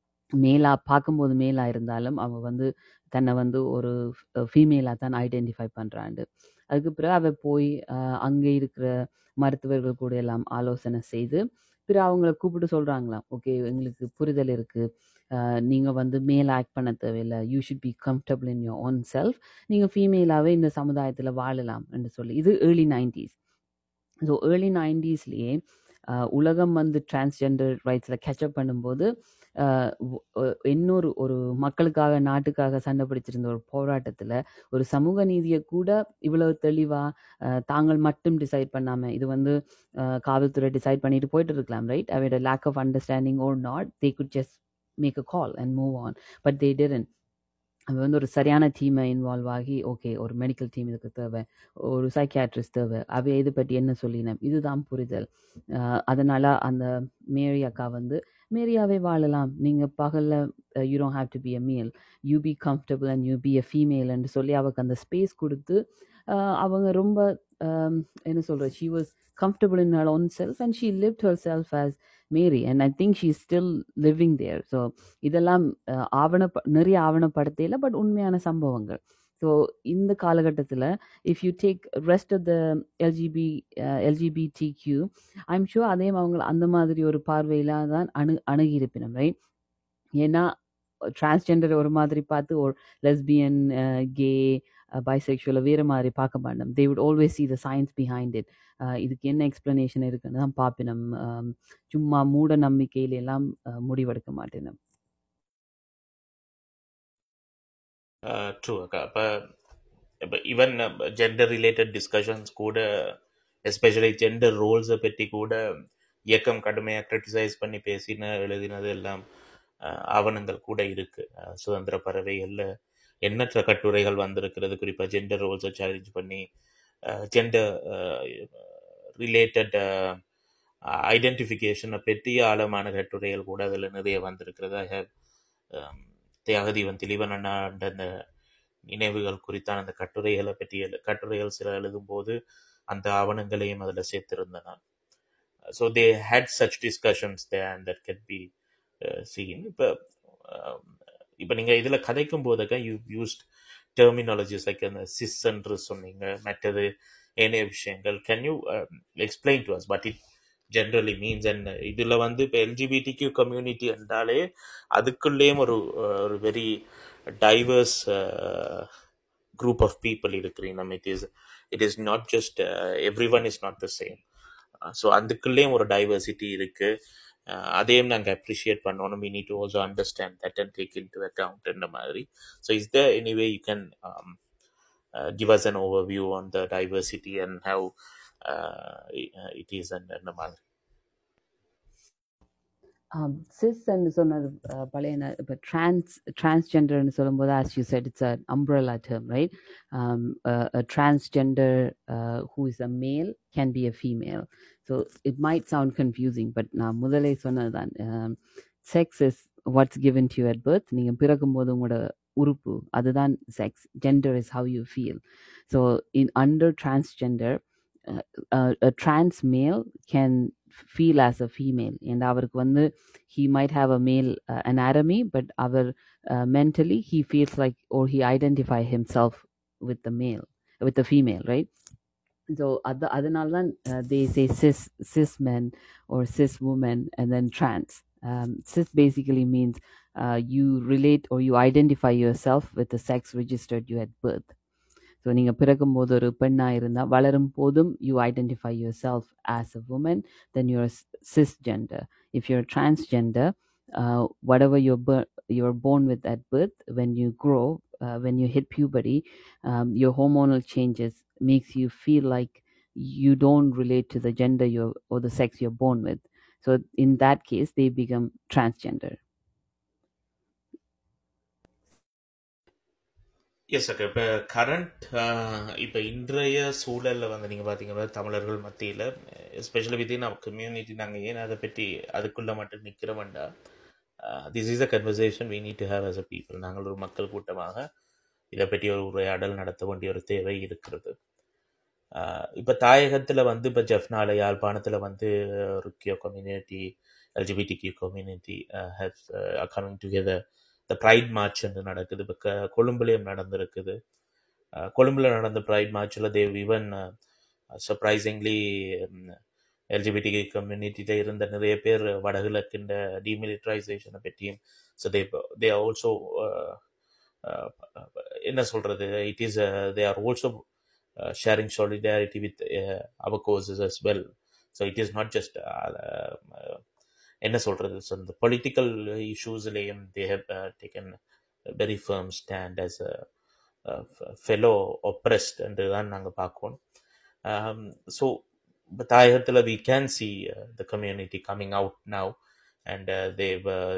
மேலா பார்க்கும்போது மேலா இருந்தாலும் அவ வந்து தன்னை வந்து ஒரு ஃபீமேலாக தான் ஐடென்டிஃபை பண்ணுறாண்டு அதுக்கு பிறகு அவ போய் அஹ், அங்கே இருக்கிற மருத்துவர்கள் கூட எல்லாம் ஆலோசனை செய்து பிறகு அவங்கள கூப்பிட்டு சொல்கிறாங்களாம் ஓகே எங்களுக்கு புரிதல் இருக்குது நீங்கள் வந்து மேல் ஆக்ட் பண்ண தேவையில்லை you should be comfortable in your own self நீங்கள் ஃபீமேலாகவே இந்த சமுதாயத்தில் வாழலாம் என்று சொல்லி இது ஏர்லி நைன்டிஸ் ஸோ ஏர்லி நைன்டிஸ்லேயே உலகம் வந்து டிரான்ஸ்ஜெண்டர் ரைட்ஸில் கேட்சப் பண்ணும்போது அஹ், ஒ- ஒ- இன்னொரு ஒரு மக்களுக்காக நாட்டுக்காக சண்டை பிடிச்சிருந்த ஒரு போராட்டத்தில் ஒரு சமூக நீதியை கூட இவ்வளவு தெளிவாக தாங்கள் மட்டும் டிசைட் பண்ணாமல் இது வந்து அஹ், காவல்துறை டிசைட் பண்ணிட்டு போயிட்டு இருக்கலாம் ரைட் அவையோட lack of understanding or not they could just make a call and move on but they didn't அது வந்து ஒரு சரியான டீமை இன்வால்வ் ஆகி ஓகே ஒரு மெடிக்கல் டீம் இதுக்கு தேவை ஒரு சைக்கியாட்ரிஸ்ட் தேவை அவை இது பற்றி என்ன சொல்லினேன் இதுதான் புரிதல் அஹ் அதனால அந்த மேரி அக்கா வந்து மேரியாவே வாழலாம் நீங்கள் பகலில் you don't have to be a male you be comfortable and you be a female என்று சொல்லி அவருக்கு அந்த ஸ்பேஸ் கொடுத்து அஹ் அவங்க ரொம்ப um, என்ன சொல்கிற she was comfortable in her own self and she lived herself as Mary and I think she's still living there so இதெல்லாம் அஹ், ஆவண நிறைய ஆவணப்படுத்தையில் பட் உண்மையான சம்பவங்கள் ஸோ இந்த காலகட்டத்தில் if you take rest of the LGB LGBT Q I'm sure அதே அவங்க அந்த மாதிரி ஒரு பார்வையில் தான் அணு அணுகியிருப்பினம் ரைட் ஏன்னா டிரான்ஸ்ஜெண்டர் ஒரு மாதிரி பார்த்து ஒரு லெஸ்பியன் கே பைசெக்ஷுவலை வேறு மாதிரி பார்க்க மாட்டோம் தே would always see the science behind it அஹ் இதுக்கு என்ன எக்ஸ்ப்ளனேஷன் இருக்குன்னு தான் பார்ப்பினம் அஹ் சும்மா மூட நம்பிக்கையில எல்லாம் அஹ் முடிவெடுக்க மாட்டேனும் ட்ரூ அக்கா அப்போ இப்போ ஈவன் ஜெண்டர் ரிலேட்டட் டிஸ்கஷன்ஸ் கூட எஸ்பெஷலி ஜெண்டர் ரோல்ஸை பற்றி கூட இயக்கம் கடுமையாக கிரிட்டிசைஸ் பண்ணி பேசின எழுதினது எல்லாம் அஹ், ஆவணங்கள் கூட இருக்கு அஹ், சுதந்திர பறவைகளில் எண்ணற்ற கட்டுரைகள் வந்திருக்கிறது குறிப்பாக ஜெண்டர் ரோல்ஸை சேலஞ்ச் பண்ணி ஜெண்டர் ரிலேட்டட் ஐடென்டிஃபிகேஷனை பற்றி ஆழமான கட்டுரைகள் கூட அதில் நிறைய வந்திருக்கிறது ஐ ஹவ் தியாகதீவன் திலீவன் அண்ணா அந்த நினைவுகள் குறித்தான அந்த கட்டுரைகளை பற்றி எழு- கட்டுரைகள் சில எழுதும்போது அந்த ஆவணங்களையும் அதில் சேர்த்திருந்தன so they had such discussions they and that could be seen இப்போ இப்போ நீங்கள் இதில் கதைக்கும் போதுக்க யூ யூஸ்ட் டெர்மினாலஜிஸ் லைக் அந்த சிஸ் என்று சொன்னீங்க மற்றது ஏனைய விஷயங்கள் can you explain to us but it generally means and இதில் வந்து இப்போ எல்ஜிபிடிக்யூ கம்யூனிட்டி என்றாலே அதுக்குள்ளேயும் ஒரு அஹ், ஒரு very diverse group of people இருக்கிறீங்க it is it is not just everyone is not the same so அதுக்குள்ளேயும் ஒரு டைவர்சிட்டி இருக்கு அஹ் அதையும் நாங்கள் அப்ரிஷியேட் பண்ணணும் we need to also understand that and take into account இந்த மாதிரி so is there any way you can um, uh, give us an overview on the diversity and how uh, it is and அந்த மாதிரி சிஸ்ன்னு சொன்னது அஹ், பழைய ந- இப்போ trans டிரான்ஸ்ஜெண்டர்னு சொல்லும்போது as you said it's a umbrella term right transgender who is a male can be a female so it might sound confusing but நான் முதலே சொன்னது தான் sex is what's given to at birth நீங்கள் பிறக்கும்போது உங்களோட உறுப்பு அதுதான் sex gender is how you feel so in under transgender a trans male can feel as a female and அவருக்கு வந்து he might have a male uh, anatomy but our uh, mentally he feels like or he identify himself with the male with the female right so அது அதனால தான் uh, they say cis cis men or cis women and then trans um, cis basically means uh, you relate or you identify yourself with the sex registered you at birth so நீங்கள் பிறக்கும்போது ஒரு பெண்ணாக இருந்தால் வளரும் போதும் you identify yourself as a woman then your cis gender if your transgender uh, whatever you're, bur- you're born with at birth when you grow uh, when you hit puberty um, your hormonal changes makes you feel like you don't relate to the gender you're or the sex you're born with so in that case they become transgender yes sir இப்போ current இப்போ இன்றைய சூழலில் வந்து நீங்கள் பார்த்தீங்கன்னா தமிழர்கள் மத்தியில் especially within நம்ம கம்யூனிட்டி நாங்கள் ஏன் அதை பற்றி அதுக்குள்ளே மட்டும் நிற்கிற வேண்டாம் this is a conversation we need to have as a people நாங்கள் ஒரு மக்கள் கூட்டமாக இதை பற்றி ஒரு உரையாடல் நடத்த வேண்டிய ஒரு தேவை இருக்கிறது இப்போ தாயகத்தில் வந்து இப்போ ஜெஃப்னால யாழ்ப்பாணத்தில் வந்து ஒரு queer community LGBT Q community has coming together the pride march என்று நடக்குது இப்போ க கொழும்புலேயும் நடந்திருக்குது அஹ் கொழும்புல நடந்த ப்ரைட் மார்ச்சில் தேவ் ஈவன் சர்ப்ரைசிங்லி எல்ஜிபிடி கம்யூனிட்டியில் இருந்த நிறைய பேர் வடகிழக்கின்ற டிமிலிட்டரைசேஷனை பற்றியும் ஸோ தே தே ஆல்சோ என்ன சொல்கிறது it is they are also sharing solidarity with our causes as well so it is not just என்ன சொல்கிறது ஸோ இந்த பொலிட்டிக்கல் இஷ்யூஸ்லேயும் they have taken very firm stand as a fellow oppressed என்று தான் நாங்கள் பார்க்கணும் ஸோ இப்போ தாயகத்தில் we can see the community coming out now and they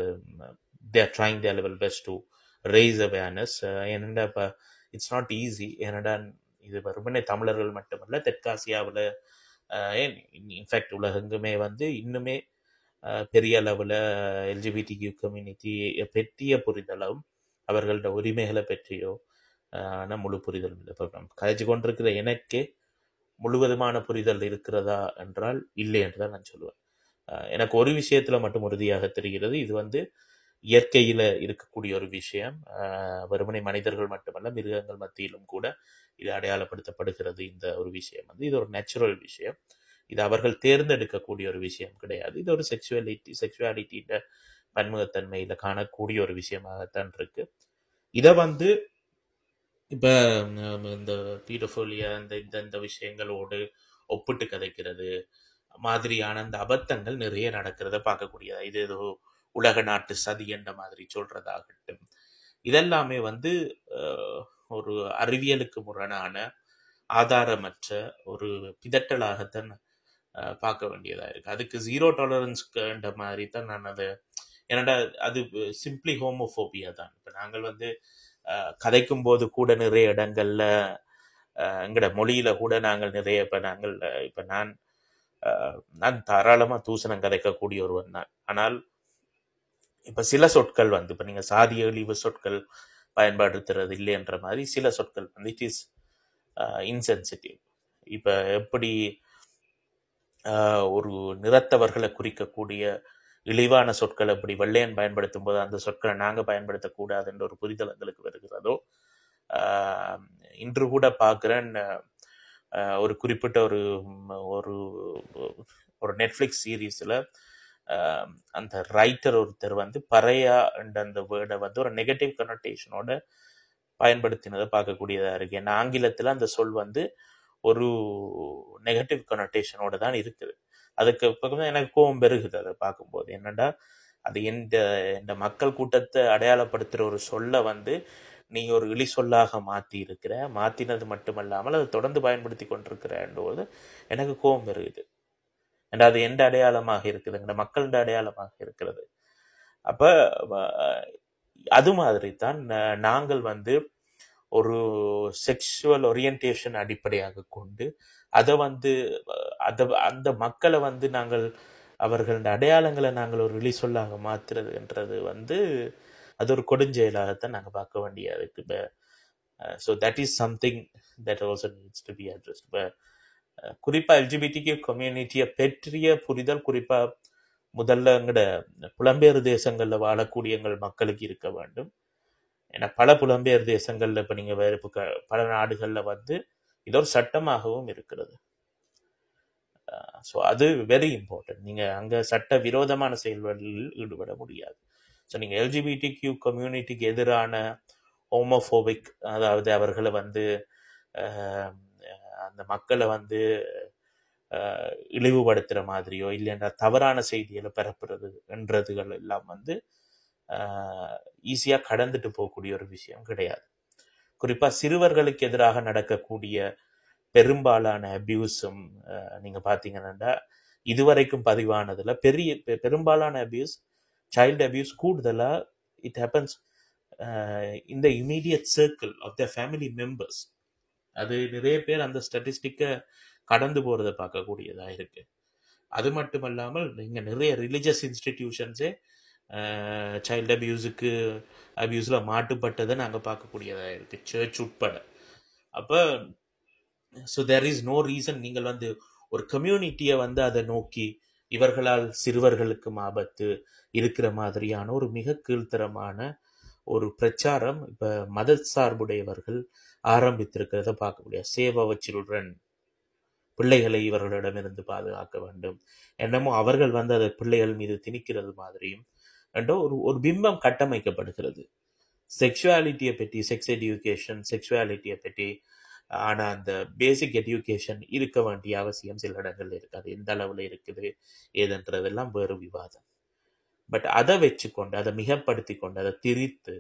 they are trying their level best to raise awareness ஏனெண்டா இப்போ it's not easy ஏனெண்டா இது வெறுமனே தமிழர்கள் மட்டுமல்ல தெற்காசியாவில் ஏன் இன்ஃபேக்ட் உலகெங்குமே வந்து இன்னுமே அஹ், பெரிய அளவில் எல்ஜிபிடிக்யூ கம்யூனிட்டி பற்றிய புரிதலும் அவர்களோட உரிமைகளை பற்றியோ அஹ், ஆன முழு புரிதலும் இல்லை இப்போ நம்ம கதைச்சு கொண்டிருக்கிற எனக்கே முழுவதுமான புரிதல் இருக்கிறதா என்றால் இல்லை என்று தான் நான் சொல்லுவேன் அஹ், எனக்கு ஒரு விஷயத்தில் மட்டும் உறுதியாக தெரிகிறது இது வந்து இயற்கையில் இருக்கக்கூடிய ஒரு விஷயம் அஹ், வெறுமனே மனிதர்கள் மட்டுமல்ல மிருகங்கள் மத்தியிலும் கூட இது அடையாளப்படுத்தப்படுகிறது இந்த ஒரு விஷயம் வந்து இது ஒரு நேச்சுரல் விஷயம் இது அவர்கள் தேர்ந்தெடுக்கக்கூடிய ஒரு விஷயம் கிடையாது இது ஒரு செக்ஷுவாலிட்டி செக்ஷுவாலிட்டியின் பன்முகத்தன்மையில் காணக்கூடிய ஒரு விஷயமாகத்தான் இருக்கு இதை வந்து இப்போ இந்த பீடோஃபோலியா இந்த இந்த இந்த விஷயங்களோடு ஒப்பிட்டு கதைக்கிறது மாதிரியான அந்த அபத்தங்கள் நிறைய நடக்கிறத பார்க்கக்கூடியதா இது ஏதோ உலக நாட்டு சதி என்ற மாதிரி சொல்றதாகட்டும் இதெல்லாமே வந்து அஹ், ஒரு அறிவியலுக்கு முரணான ஆதாரமற்ற ஒரு பிதட்டலாகத்தான் அஹ், பார்க்க வேண்டியதா இருக்கு அதுக்கு ஜீரோ டாலரன்ஸ்ன்ற மாதிரி தான் நான் அதை ஏன்னா அது சிம்பிளி ஹோமோஃபோபியா தான் இப்போ நாங்கள் வந்து அஹ், கதைக்கும் போது கூட நிறைய இடங்கள்ல அஹ், எங்கட மொழியில கூட நாங்கள் நிறைய இப்போ நாங்கள் அஹ், இப்போ நான் அஹ், நான் தாராளமாக தூசணம் கதைக்கக்கூடிய ஒருவன் தான் ஆனால் இப்போ சில சொற்கள் வந்து இப்போ நீங்கள் சாதிய இழிவு சொற்கள் பயன்படுத்துறது இல்லைன்ற மாதிரி சில சொற்கள் வந்து இட் இஸ் இன்சென்சிட்டிவ் இப்போ எப்படி ஆஹ், ஒரு நிறத்தவர்களை குறிக்கக்கூடிய இழிவான சொற்கள் எப்படி வெள்ளையன் பயன்படுத்தும் போது அந்த சொற்களை நாங்கள் பயன்படுத்தக்கூடாது என்ற ஒரு புரிதல் எங்களுக்கு வருகிறதோ ஆஹ், இன்று கூட பார்க்குறேன் ஒரு குறிப்பிட்ட ஒரு ம், ஒரு ஒரு நெட்ஃப்ளிக்ஸ் சீரீஸில் அந்த ரைட்டர் ஒருத்தர் வந்து பறையா என்ற அந்த வேர்டை வந்து ஒரு நெகட்டிவ் கனோட்டேஷனோட பயன்படுத்தினதை பார்க்கக்கூடியதாக இருக்கு ஏன்னா ஆங்கிலத்தில் அந்த சொல் வந்து ஒரு நெகட்டிவ் கனோட்டேஷனோட தான் இருக்குது அதுக்கு பக்கம் எனக்கு கோவம் பெருகுது அதை பார்க்கும்போது என்னடா அது எந்த இந்த மக்கள் கூட்டத்தை அடையாளப்படுத்துகிற ஒரு சொல்லை வந்து நீ ஒரு இழி சொல்லாக மாற்றி இருக்கிற மாற்றினது மட்டுமல்லாமல் அதை தொடர்ந்து பயன்படுத்தி கொண்டிருக்கிறன்றது எனக்கு கோபம் பெருகுது ஏன்னா அது எந்த அடையாளமாக இருக்குது எங்க மக்களோட அடையாளமாக இருக்கிறது அப்ப அஹ், அது மாதிரி தான் நா- நாங்கள் வந்து ஒரு செக்ஷுவல் ஒரியன்டேஷன் அடிப்படையாக கொண்டு அதை வந்து அஹ், அத அந்த மக்களை வந்து நாங்கள் அவர்களோட அடையாளங்களை நாங்கள் ஒரு வெளி சொல்லாக மாத்துறதுன்றது வந்து அது ஒரு கொடுஞ்செயலாகத்தான் நாங்கள் பார்க்க வேண்டியது இருக்கு so that is something that also needs to be addressed இப்போ குறிப்பாக எல்ஜிபிடிக்கு கம்யூனிட்டியை பற்றிய புரிதல் குறிப்பாக முதல்ல எங்கட புலம்பெயர் தேசங்களில் வாழக்கூடிய எங்கள் மக்களுக்கு இருக்க வேண்டும் ஏன்னா பல புலம்பெயர் தேசங்களில் இப்போ நீங்கள் வேறு இப்போ க- பல நாடுகளில் வந்து இது ஒரு சட்டமாகவும் இருக்கிறது ஸோ அது வெரி இம்பார்ட்டன்ட் நீங்கள் அங்கே சட்ட விரோதமான செயல்களில் ஈடுபட முடியாது ஸோ நீங்கள் எல்ஜிபிடி கியூ கம்யூனிட்டிக்கு எதிரான ஹோமோஃபோபிக் அதாவது அவர்களை வந்து அஹ், அந்த மக்களை வந்து அஹ், இழிவுபடுத்துற மாதிரியோ இல்லைன்னா தவறான செய்திகளை பரப்புறது என்றதுகள் எல்லாம் வந்து ஈஸியாக கடந்துட்டு போகக்கூடிய ஒரு விஷயம் கிடையாது குறிப்பாக சிறுவர்களுக்கு எதிராக நடக்கக்கூடிய பெரும்பாலான அபியூஸும் நீங்கள் பார்த்தீங்கன்னா இதுவரைக்கும் பதிவானதுல பெரிய பெ- பெரும்பாலான அபியூஸ் சைல்டு அபியூஸ் கூடுதலாக இட் ஹேப்பன்ஸ் இந்த immediate circle of the family members அது நிறைய பேர் அந்த ஸ்டாட்டிஸ்டிக்கை கடந்து போகிறத பார்க்கக்கூடியதாக இருக்கு அது மட்டும் இல்லாமல் இங்கே நிறைய ரிலீஜியஸ் இன்ஸ்டிடியூஷன்ஸே சைல்டு அபியூஸுக்கு அபியூஸில் மாட்டுப்பட்டதை நாங்கள் பார்க்கக்கூடியதாக இருக்குது சர்ச் உட்பட அப்போ so there is no reason நீங்கள் வந்து ஒரு கம்யூனிட்டியை வந்து அதை நோக்கி இவர்களால் சிறுவர்களுக்கும் ஆபத்து இருக்கிற மாதிரியான ஒரு மிக கீழ்த்தரமான ஒரு பிரச்சாரம் இப்போ மத சார்புடையவர்கள் ஆரம்பித்திருக்கிறத பார்க்க முடியாது சேவ் அவர் சில்ட்ரன் பிள்ளைகளை இவர்களிடமிருந்து பாதுகாக்க வேண்டும் என்னமோ அவர்கள் வந்து அதை பிள்ளைகள் மீது திணிக்கிறது மாதிரியும் என்ற ஒரு ஒரு பிம்பம் கட்டமைக்கப்படுகிறது செக்ஷுவாலிட்டியை பற்றி செக்ஸ் எடியூகேஷன் செக்ஷுவாலிட்டியை பற்றி ஆனால் அந்த பேசிக் எடியூகேஷன் இருக்க வேண்டிய அவசியம் சில இடங்கள்ல இருக்காது எந்த அளவில் இருக்குது ஏதுன்றதெல்லாம் வேறு விவாதம் பட் அதை வச்சுக்கொண்டு அதை மிகப்படுத்தி கொண்டு அதை திரித்து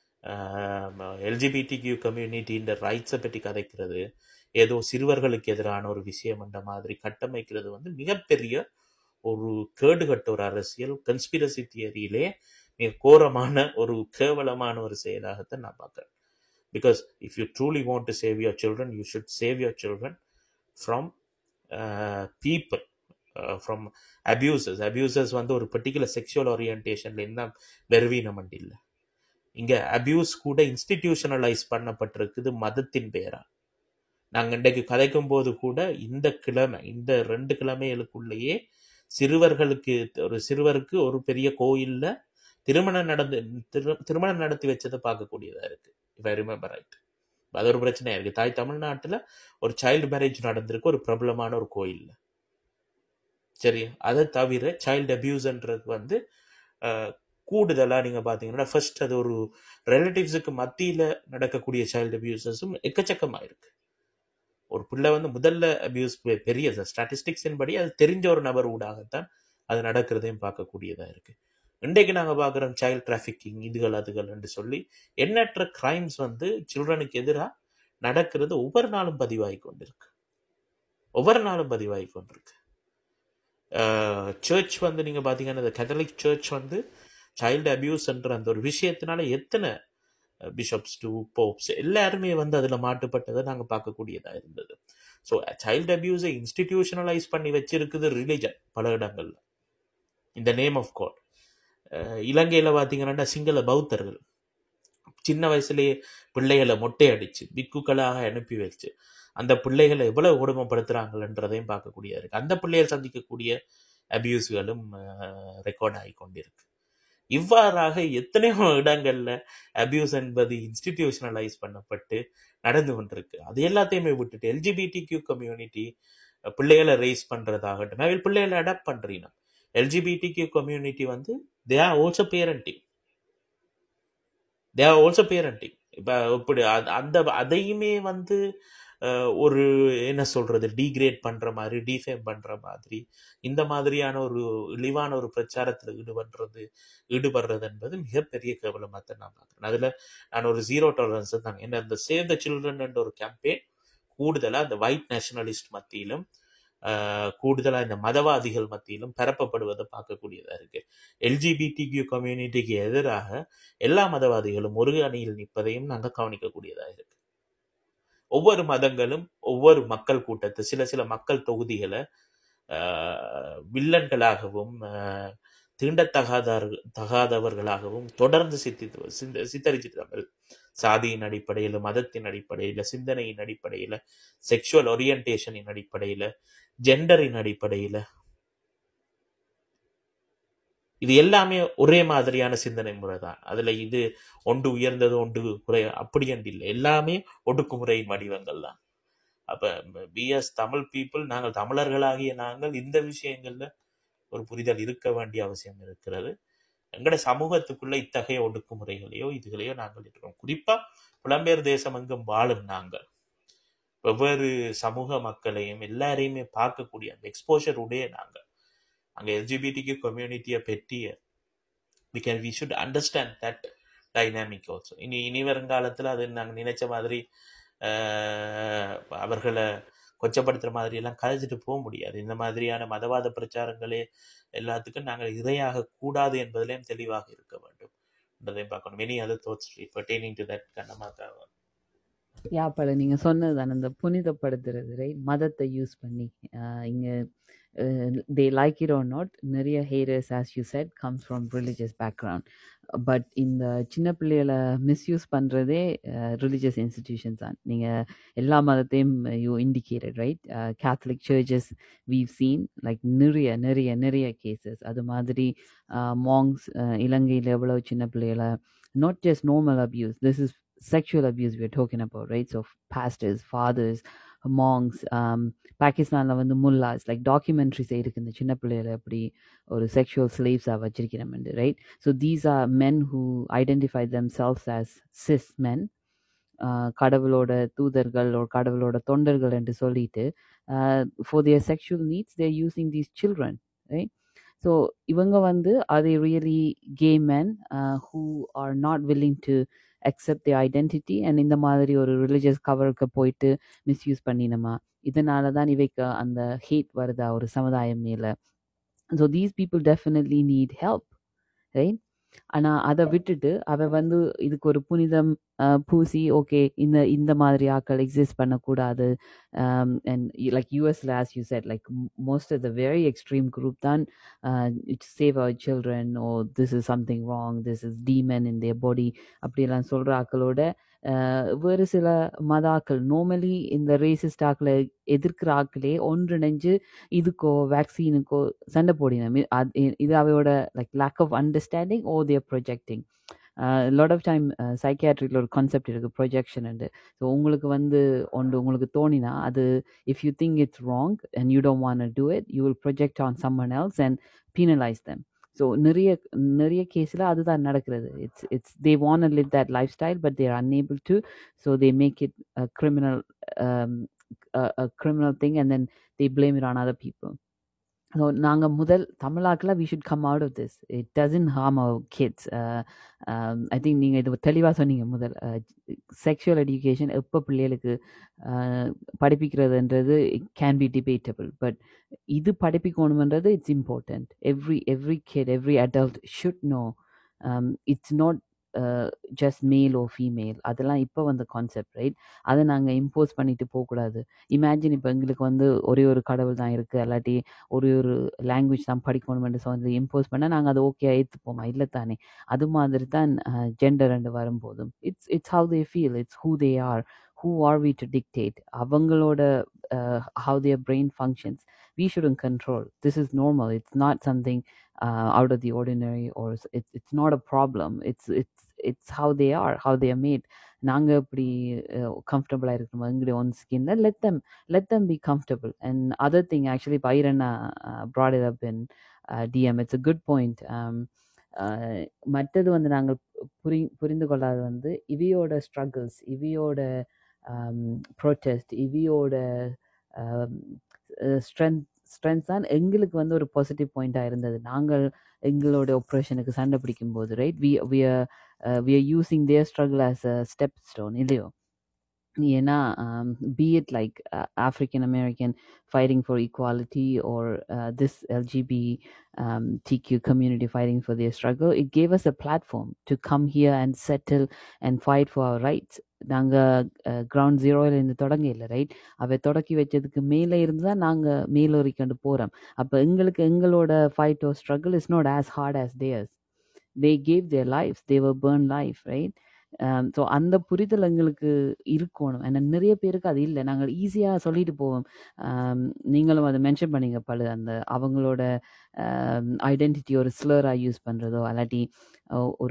எல்ஜிபிடி கியூ கம்யூனிட்டின்ற ரைட்ஸை பற்றி கதைக்கிறது ஏதோ சிறுவர்களுக்கு எதிரான ஒரு விஷயம் என்ற மாதிரி கட்டமைக்கிறது வந்து மிகப்பெரிய ஒரு கேடுகட்ட ஒரு அரசியல் கன்ஸ்பிரசி தியரியிலே மிக கோரமான ஒரு கேவலமான ஒரு செயலாகத்தான் நான் பார்க்குறேன் because if you truly want to save your children you should save your children from people from abuses abuses வந்து ஒரு பர்டிகுலர் செக்ஷுவல் ஓரியன்டேஷன்ல இருந்தால் வெறுவீனம் இல்லை இங்கே அபியூஸ் கூட இன்ஸ்டிடியூஷனலைஸ் பண்ணப்பட்டிருக்குது மதத்தின் பேரா நாங்கள் இன்றைக்கு கதைக்கும் போது கூட இந்த கிழமை இந்த ரெண்டு கிழமைகளுக்குள்ளேயே சிறுவர்களுக்கு ஒரு சிறுவருக்கு ஒரு பெரிய கோயில்ல திருமணம் நடந்து திரு திருமணம் நடத்தி வச்சதை பார்க்கக்கூடியதா இருக்கு இஃப் ஐ ரிமெம்பர் ரைட் அது ஒரு பிரச்சனையா இருக்கு தாய் தமிழ்நாட்டுல ஒரு சைல்டு மேரேஜ் நடந்திருக்கு ஒரு பிரபலமான ஒரு கோயில்ல சரி அதை தவிர சைல்டு அபியூஸ்ன்றது வந்து அஹ், கூடுதலா நீங்க பாத்தீங்கன்னா ஃபர்ஸ்ட் அது ஒரு ரிலேட்டிவ்ஸுக்கு மத்தியில நடக்கக்கூடிய சைல்டு அபியூசஸும் எக்கச்சக்கமா இருக்கு ஒரு பிள்ளை வந்து முதல்ல அபியூஸ் பெரிய ஸ்டாட்டிஸ்டிக்ஸின் படி அது தெரிஞ்ச ஒரு நபர் ஊடாகத்தான் அது நடக்கிறதையும் பார்க்கக்கூடியதா இருக்கு இன்றைக்கு நாங்கள் பார்க்குறோம் சைல்ட் டிராஃபிக்கிங் இதுகள் அதுகள் என்று சொல்லி எண்ணற்ற கிரைம்ஸ் வந்து சில்ட்ரனுக்கு எதிராக நடக்கிறது ஒவ்வொரு நாளும் பதிவாகி கொண்டிருக்கு ஒவ்வொரு நாளும் பதிவாகி கொண்டிருக்கு சர்ச் வந்து நீங்கள் பார்த்தீங்கன்னா இந்த கேத்தலிக் சர்ச் வந்து சைல்டு அபியூஸ்ன்ற அந்த ஒரு விஷயத்தினால எத்தனை பிஷப்ஸ் டு போப்ஸ் எல்லாருமே வந்து அதில் மாட்டுப்பட்டதை நாங்கள் பார்க்கக்கூடியதாக இருந்தது ஸோ சைல்டு அபியூஸை இன்ஸ்டிடியூஷனலைஸ் பண்ணி வச்சிருக்குது ரிலிஜன் பல இடங்கள்ல இந்த நேம் ஆஃப் காட் இலங்கையில் பார்த்தீங்கன்னா சிங்கள பௌத்தர்கள் சின்ன வயசுலேயே பிள்ளைகளை மொட்டை அடிச்சு பிக்குக்களாக அனுப்பி வச்சு அந்த பிள்ளைகளை எவ்வளவு கொடுமைப்படுத்துறாங்கன்றதையும் பார்க்கக்கூடியதா இருக்கு அந்த பிள்ளைகள் சந்திக்கக்கூடிய அபியூஸ்களும் ரெக்கார்ட் ஆகி கொண்டிருக்கு இவ்வாறாக எத்தனையோ இடங்கள்ல அபியூஸ் என்பது இன்ஸ்டிடியூஷனலைஸ் பண்ணப்பட்டு நடந்து கொண்டிருக்கு அது எல்லாத்தையுமே விட்டுட்டு எல்ஜிபிடி கியூ கம்யூனிட்டி பிள்ளைகளை ரைஸ் பண்றதாகட்டும் நான் பிள்ளைகளை அடாப்ட் பண்றீங்க எல்ஜிபிடி கியூ கம்யூனிட்டி வந்து they are also parenting they are also parenting இப்போ இப்படி அது- அந்த அதையுமே வந்து அஹ், ஒரு என்ன சொல்றது டீக்ரேட் பண்ற மாதிரி டிஃபேம் பண்ற மாதிரி இந்த மாதிரியான ஒரு இழிவான ஒரு பிரச்சாரத்தில் ஈடுபடுறது ஈடுபடுறது என்பது மிகப்பெரிய கேவலமாக தான் நான் பார்க்குறேன் அதில் நான் ஒரு ஜீரோ டாலரன்ஸ் தாங்க என்ன இந்த சேவ் த சில்ட்ரன் என்ற ஒரு கேம்பெயின் கூடுதலாக இந்த ஒயிட் நேஷனலிஸ்ட் மத்தியிலும் கூடுதலாக இந்த மதவாதிகள் மத்தியிலும் பரப்பப்படுவதை பார்க்கக்கூடியதாக இருக்கு எல்ஜிபிடி கியூ கம்யூனிட்டிக்கு எதிராக எல்லா மதவாதிகளும் ஒரு அணியில் நிற்பதையும் நாங்கள் கவனிக்கக்கூடியதாக இருக்கு ஒவ்வொரு மதங்களும் ஒவ்வொரு மக்கள் கூட்டத்தை சில சில மக்கள் தொகுதிகளை ஆஹ், வில்லன்களாகவும் ஆஹ், தீண்டத்தகாதார் தகாதவர்களாகவும் தொடர்ந்து சித்தி சிந்த சித்தரிச்சிட்டார்கள் சாதியின் அடிப்படையில் மதத்தின் அடிப்படையில் சிந்தனையின் அடிப்படையில் செக்ஷுவல் ஓரியன்டேஷனின் அடிப்படையில் ஜெண்டரின் அடிப்படையில் இது எல்லாமே ஒரே மாதிரியான சிந்தனை முறை தான் அதுல இது ஒன்று உயர்ந்தது ஒன்று குறை அப்படி என்று இல்லை எல்லாமே ஒடுக்குமுறையின் வடிவங்கள் தான் அப்ப பிஎஸ் தமிழ் பீப்புள் நாங்கள் தமிழர்களாகிய நாங்கள் இந்த விஷயங்கள்ல ஒரு புரிதல் இருக்க வேண்டிய அவசியம் இருக்கிறது எங்கட சமூகத்துக்குள்ள இத்தகைய ஒடுக்குமுறைகளையோ இதுகளையோ நாங்கள் இருக்கிறோம் குறிப்பா புலம்பெயர் தேசம் எங்கும் வாழும் நாங்கள் வெவ்வேறு சமூக மக்களையும் எல்லாரையுமே பார்க்கக்கூடிய அந்த எக்ஸ்போஷர் உடைய நாங்கள் அங்கே எல்ஜிபிடிக்கு கம்யூனிட்டியை பற்றிய we can we should understand that dynamic also இனி இனி வருங்காலத்தில் அது நாங்கள் நினைச்ச மாதிரி ஆஹ், அவர்களை கொச்சப்படுத்துற மாதிரி எல்லாம் கலைச்சிட்டு போக முடியாது இந்த மாதிரியான மதவாத பிரச்சாரங்களே எல்லாத்துக்கும் நாங்கள் இரையாக கூடாது என்பதிலையும் தெளிவாக இருக்க வேண்டும் என்பதையும் பார்க்கணும் many other thoughts pertaining to that கண்ணமாக யாப்பல நீங்க சொன்னது தானே இந்த புனிதப்படுத்துறது ரைட் மதத்தை யூஸ் பண்ணி ஆஹ் இங்க they like it are not நிறைய harass as you said comes from religious background but இந்த சின்ன பிள்ளைகளை மிஸ்யூஸ் பண்ணுறதே ரிலிஜியஸ் இன்ஸ்டிடியூஷன்ஸ் தான் நீங்கள் எல்லா மதத்தையும் you indicated right Catholic churches we've seen like நிறைய நிறைய நிறைய கேசஸ் அது மாதிரி மாங்ஸ் இலங்கையில் எவ்வளோ சின்ன பிள்ளைகளை not just normal abuse this is sexual abuse we're talking about right so pastors fathers monks um பாகிஸ்தானில் வந்து முல்லாஸ் லைக் டாக்குமெண்ட்ரிஸ் இருக்கு இந்த சின்ன பிள்ளைகளை எப்படி ஒரு செக்ஷுவல் ஸ்லேவ்ஸாக வச்சிருக்கிறோம்னு right so these are men who identify themselves as cis men கடவுளோட தூதர்கள் ஒரு கடவுளோட தொண்டர்கள் என்று சொல்லிட்டு for their sexual needs they're using these children right so இவங்க வந்து அதை really gay men who are not willing to accept the identity and இந்த மாதிரி ஒரு ரிலிஜியஸ் கவருக்கு போயிட்டு மிஸ்யூஸ் பண்ணினோமா இதனால தான் இவைக்கு அந்த ஹேட் வருதா ஒரு சமுதாயம் மேலே so these people definitely need help right ஆனால் அதை விட்டுட்டு அவ வந்து இதுக்கு ஒரு புனிதம் அஹ், பூசி ஓகே இந்த இந்த மாதிரி ஆக்கள் எக்ஸிஸ்ட் பண்ணக்கூடாது அண்ட் லைக் யூஎஸ்ல as you said like most of the very extreme group தான் save our children oh this is something wrong this is demon in their body அப்படியெல்லாம் சொல்கிற ஆக்களோட அஹ், வேறு சில மத ஆக்கள் நார்மலி இந்த ரேசிஸ்ட் ஆக்களை எதிர்க்கிற ஆக்களே ஒன்றிணைஞ்சு இதுக்கோ வேக்சினுக்கோ சண்டை போடினோம் இ- அது- இ- இது அவையோட like lack of understanding or they're projecting lot of time சைக்கியாட்ரிக்கில் ஒரு கான்செப்ட் இருக்குது ப்ரொஜெக்ஷன் ஸோ உங்களுக்கு வந்து ஒன்று உங்களுக்கு தோணினா அது if you think it's wrong and you don't want do it you will project on someone else and penalize them so நிறைய நிறைய கேஸில் அதுதான் நடக்கிறது it's it's they want live that lifestyle but they're unable to so they make it criminal criminal thing and then they blame it on other people so நாங்கள் முதல் தமிழாக்கில் we should come out of this it doesn't harm our kids I think நீங்கள் இது தெளிவாக சொன்னீங்க முதல் sexual education எப்போ பிள்ளைகளுக்கு uh, படிப்பிக்கிறதுன்றது கேன் பி டிபேட்டபிள் பட் இது படிப்பிக்கணுமன்றது it's important every every kid every adult should know it's not just male or female அதெல்லாம் இப்போ வந்த கான்செப்ட் ரைட் அதை நாங்கள் இம்போஸ் பண்ணிட்டு போகக்கூடாது இமேஜின் இப்போ எங்களுக்கு வந்து ஒரே ஒரு கடவுள் தான் இருக்குது இல்லாட்டி ஒரே ஒரு லாங்குவேஜ் தான் படிக்கணும்னு சொல்லி இம்போஸ் பண்ணால் நாங்கள் அதை ஓகே ஏற்றுப்போமா இல்லை தானே அது மாதிரி தான் ஜெண்டர் ரெண்டு வரும்போதும் it's it's how they feel it's who they are who are we to dictate அவங்களோட how their brain functions we shouldn't control this is normal it's not something uh, out of the ordinary or s- it's, it's not a problem it's it's it's how they are how they are made நாங்கள் இப்படி கம்ஃபர்டபுளாக இருக்கணும் எங்களுடைய own ஸ்கின்ல let them let them be comfortable. And other thing, actually, Byron uh, uh, brought it up in uh, DM. It's a good point. Um, uh, மற்றது வந்து நாங்கள் புரி புரிந்து கொள்ளாத வந்து இவையோட ஸ்ட்ரகிள்ஸ் இவையோட ப்ரொட்டஸ்ட் இவையோட ஸ்ட்ரென்த் ஸ்ட்ரென்த் தான் எங்களுக்கு வந்து ஒரு பாசிட்டிவ் பாயிண்டாக இருந்தது நாங்கள் எங்களோட ஒப்ரேஷனுக்கு சண்டை பிடிக்கும் போது right we we we are using their struggle as a step stone இல்லையோ ஏன்னா be it like uh, African American fighting for equality or uh, this LGB um, TQ community fighting for their struggle, it gave us a platform to come here and settle and fight for our rights. நாங்கள் ground ஜீரோவில் இருந்து தொடங்க இல்லை right அவை தொடக்கி வச்சதுக்கு மேலே இருந்து தான் நாங்கள் மேலோரிக்கொண்டு போகிறோம் அப்போ எங்களுக்கு எங்களோட fight or struggle is not as hard as theirs they gave their life they were born life right so அந்த புரிதல் எங்களுக்கு இருக்கணும் ஏன்னா நிறைய பேருக்கு அது இல்லை நாங்கள் ஈஸியாக சொல்லிட்டு போவோம் ஆம், நீங்களும் அதை மென்ஷன் பண்ணீங்க பழு அந்த அவங்களோட ஐடென்டிட்டி ஒரு ஸ்லராக யூஸ் பண்ணுறதோ அல்லாட்டி அஹ், ஒரு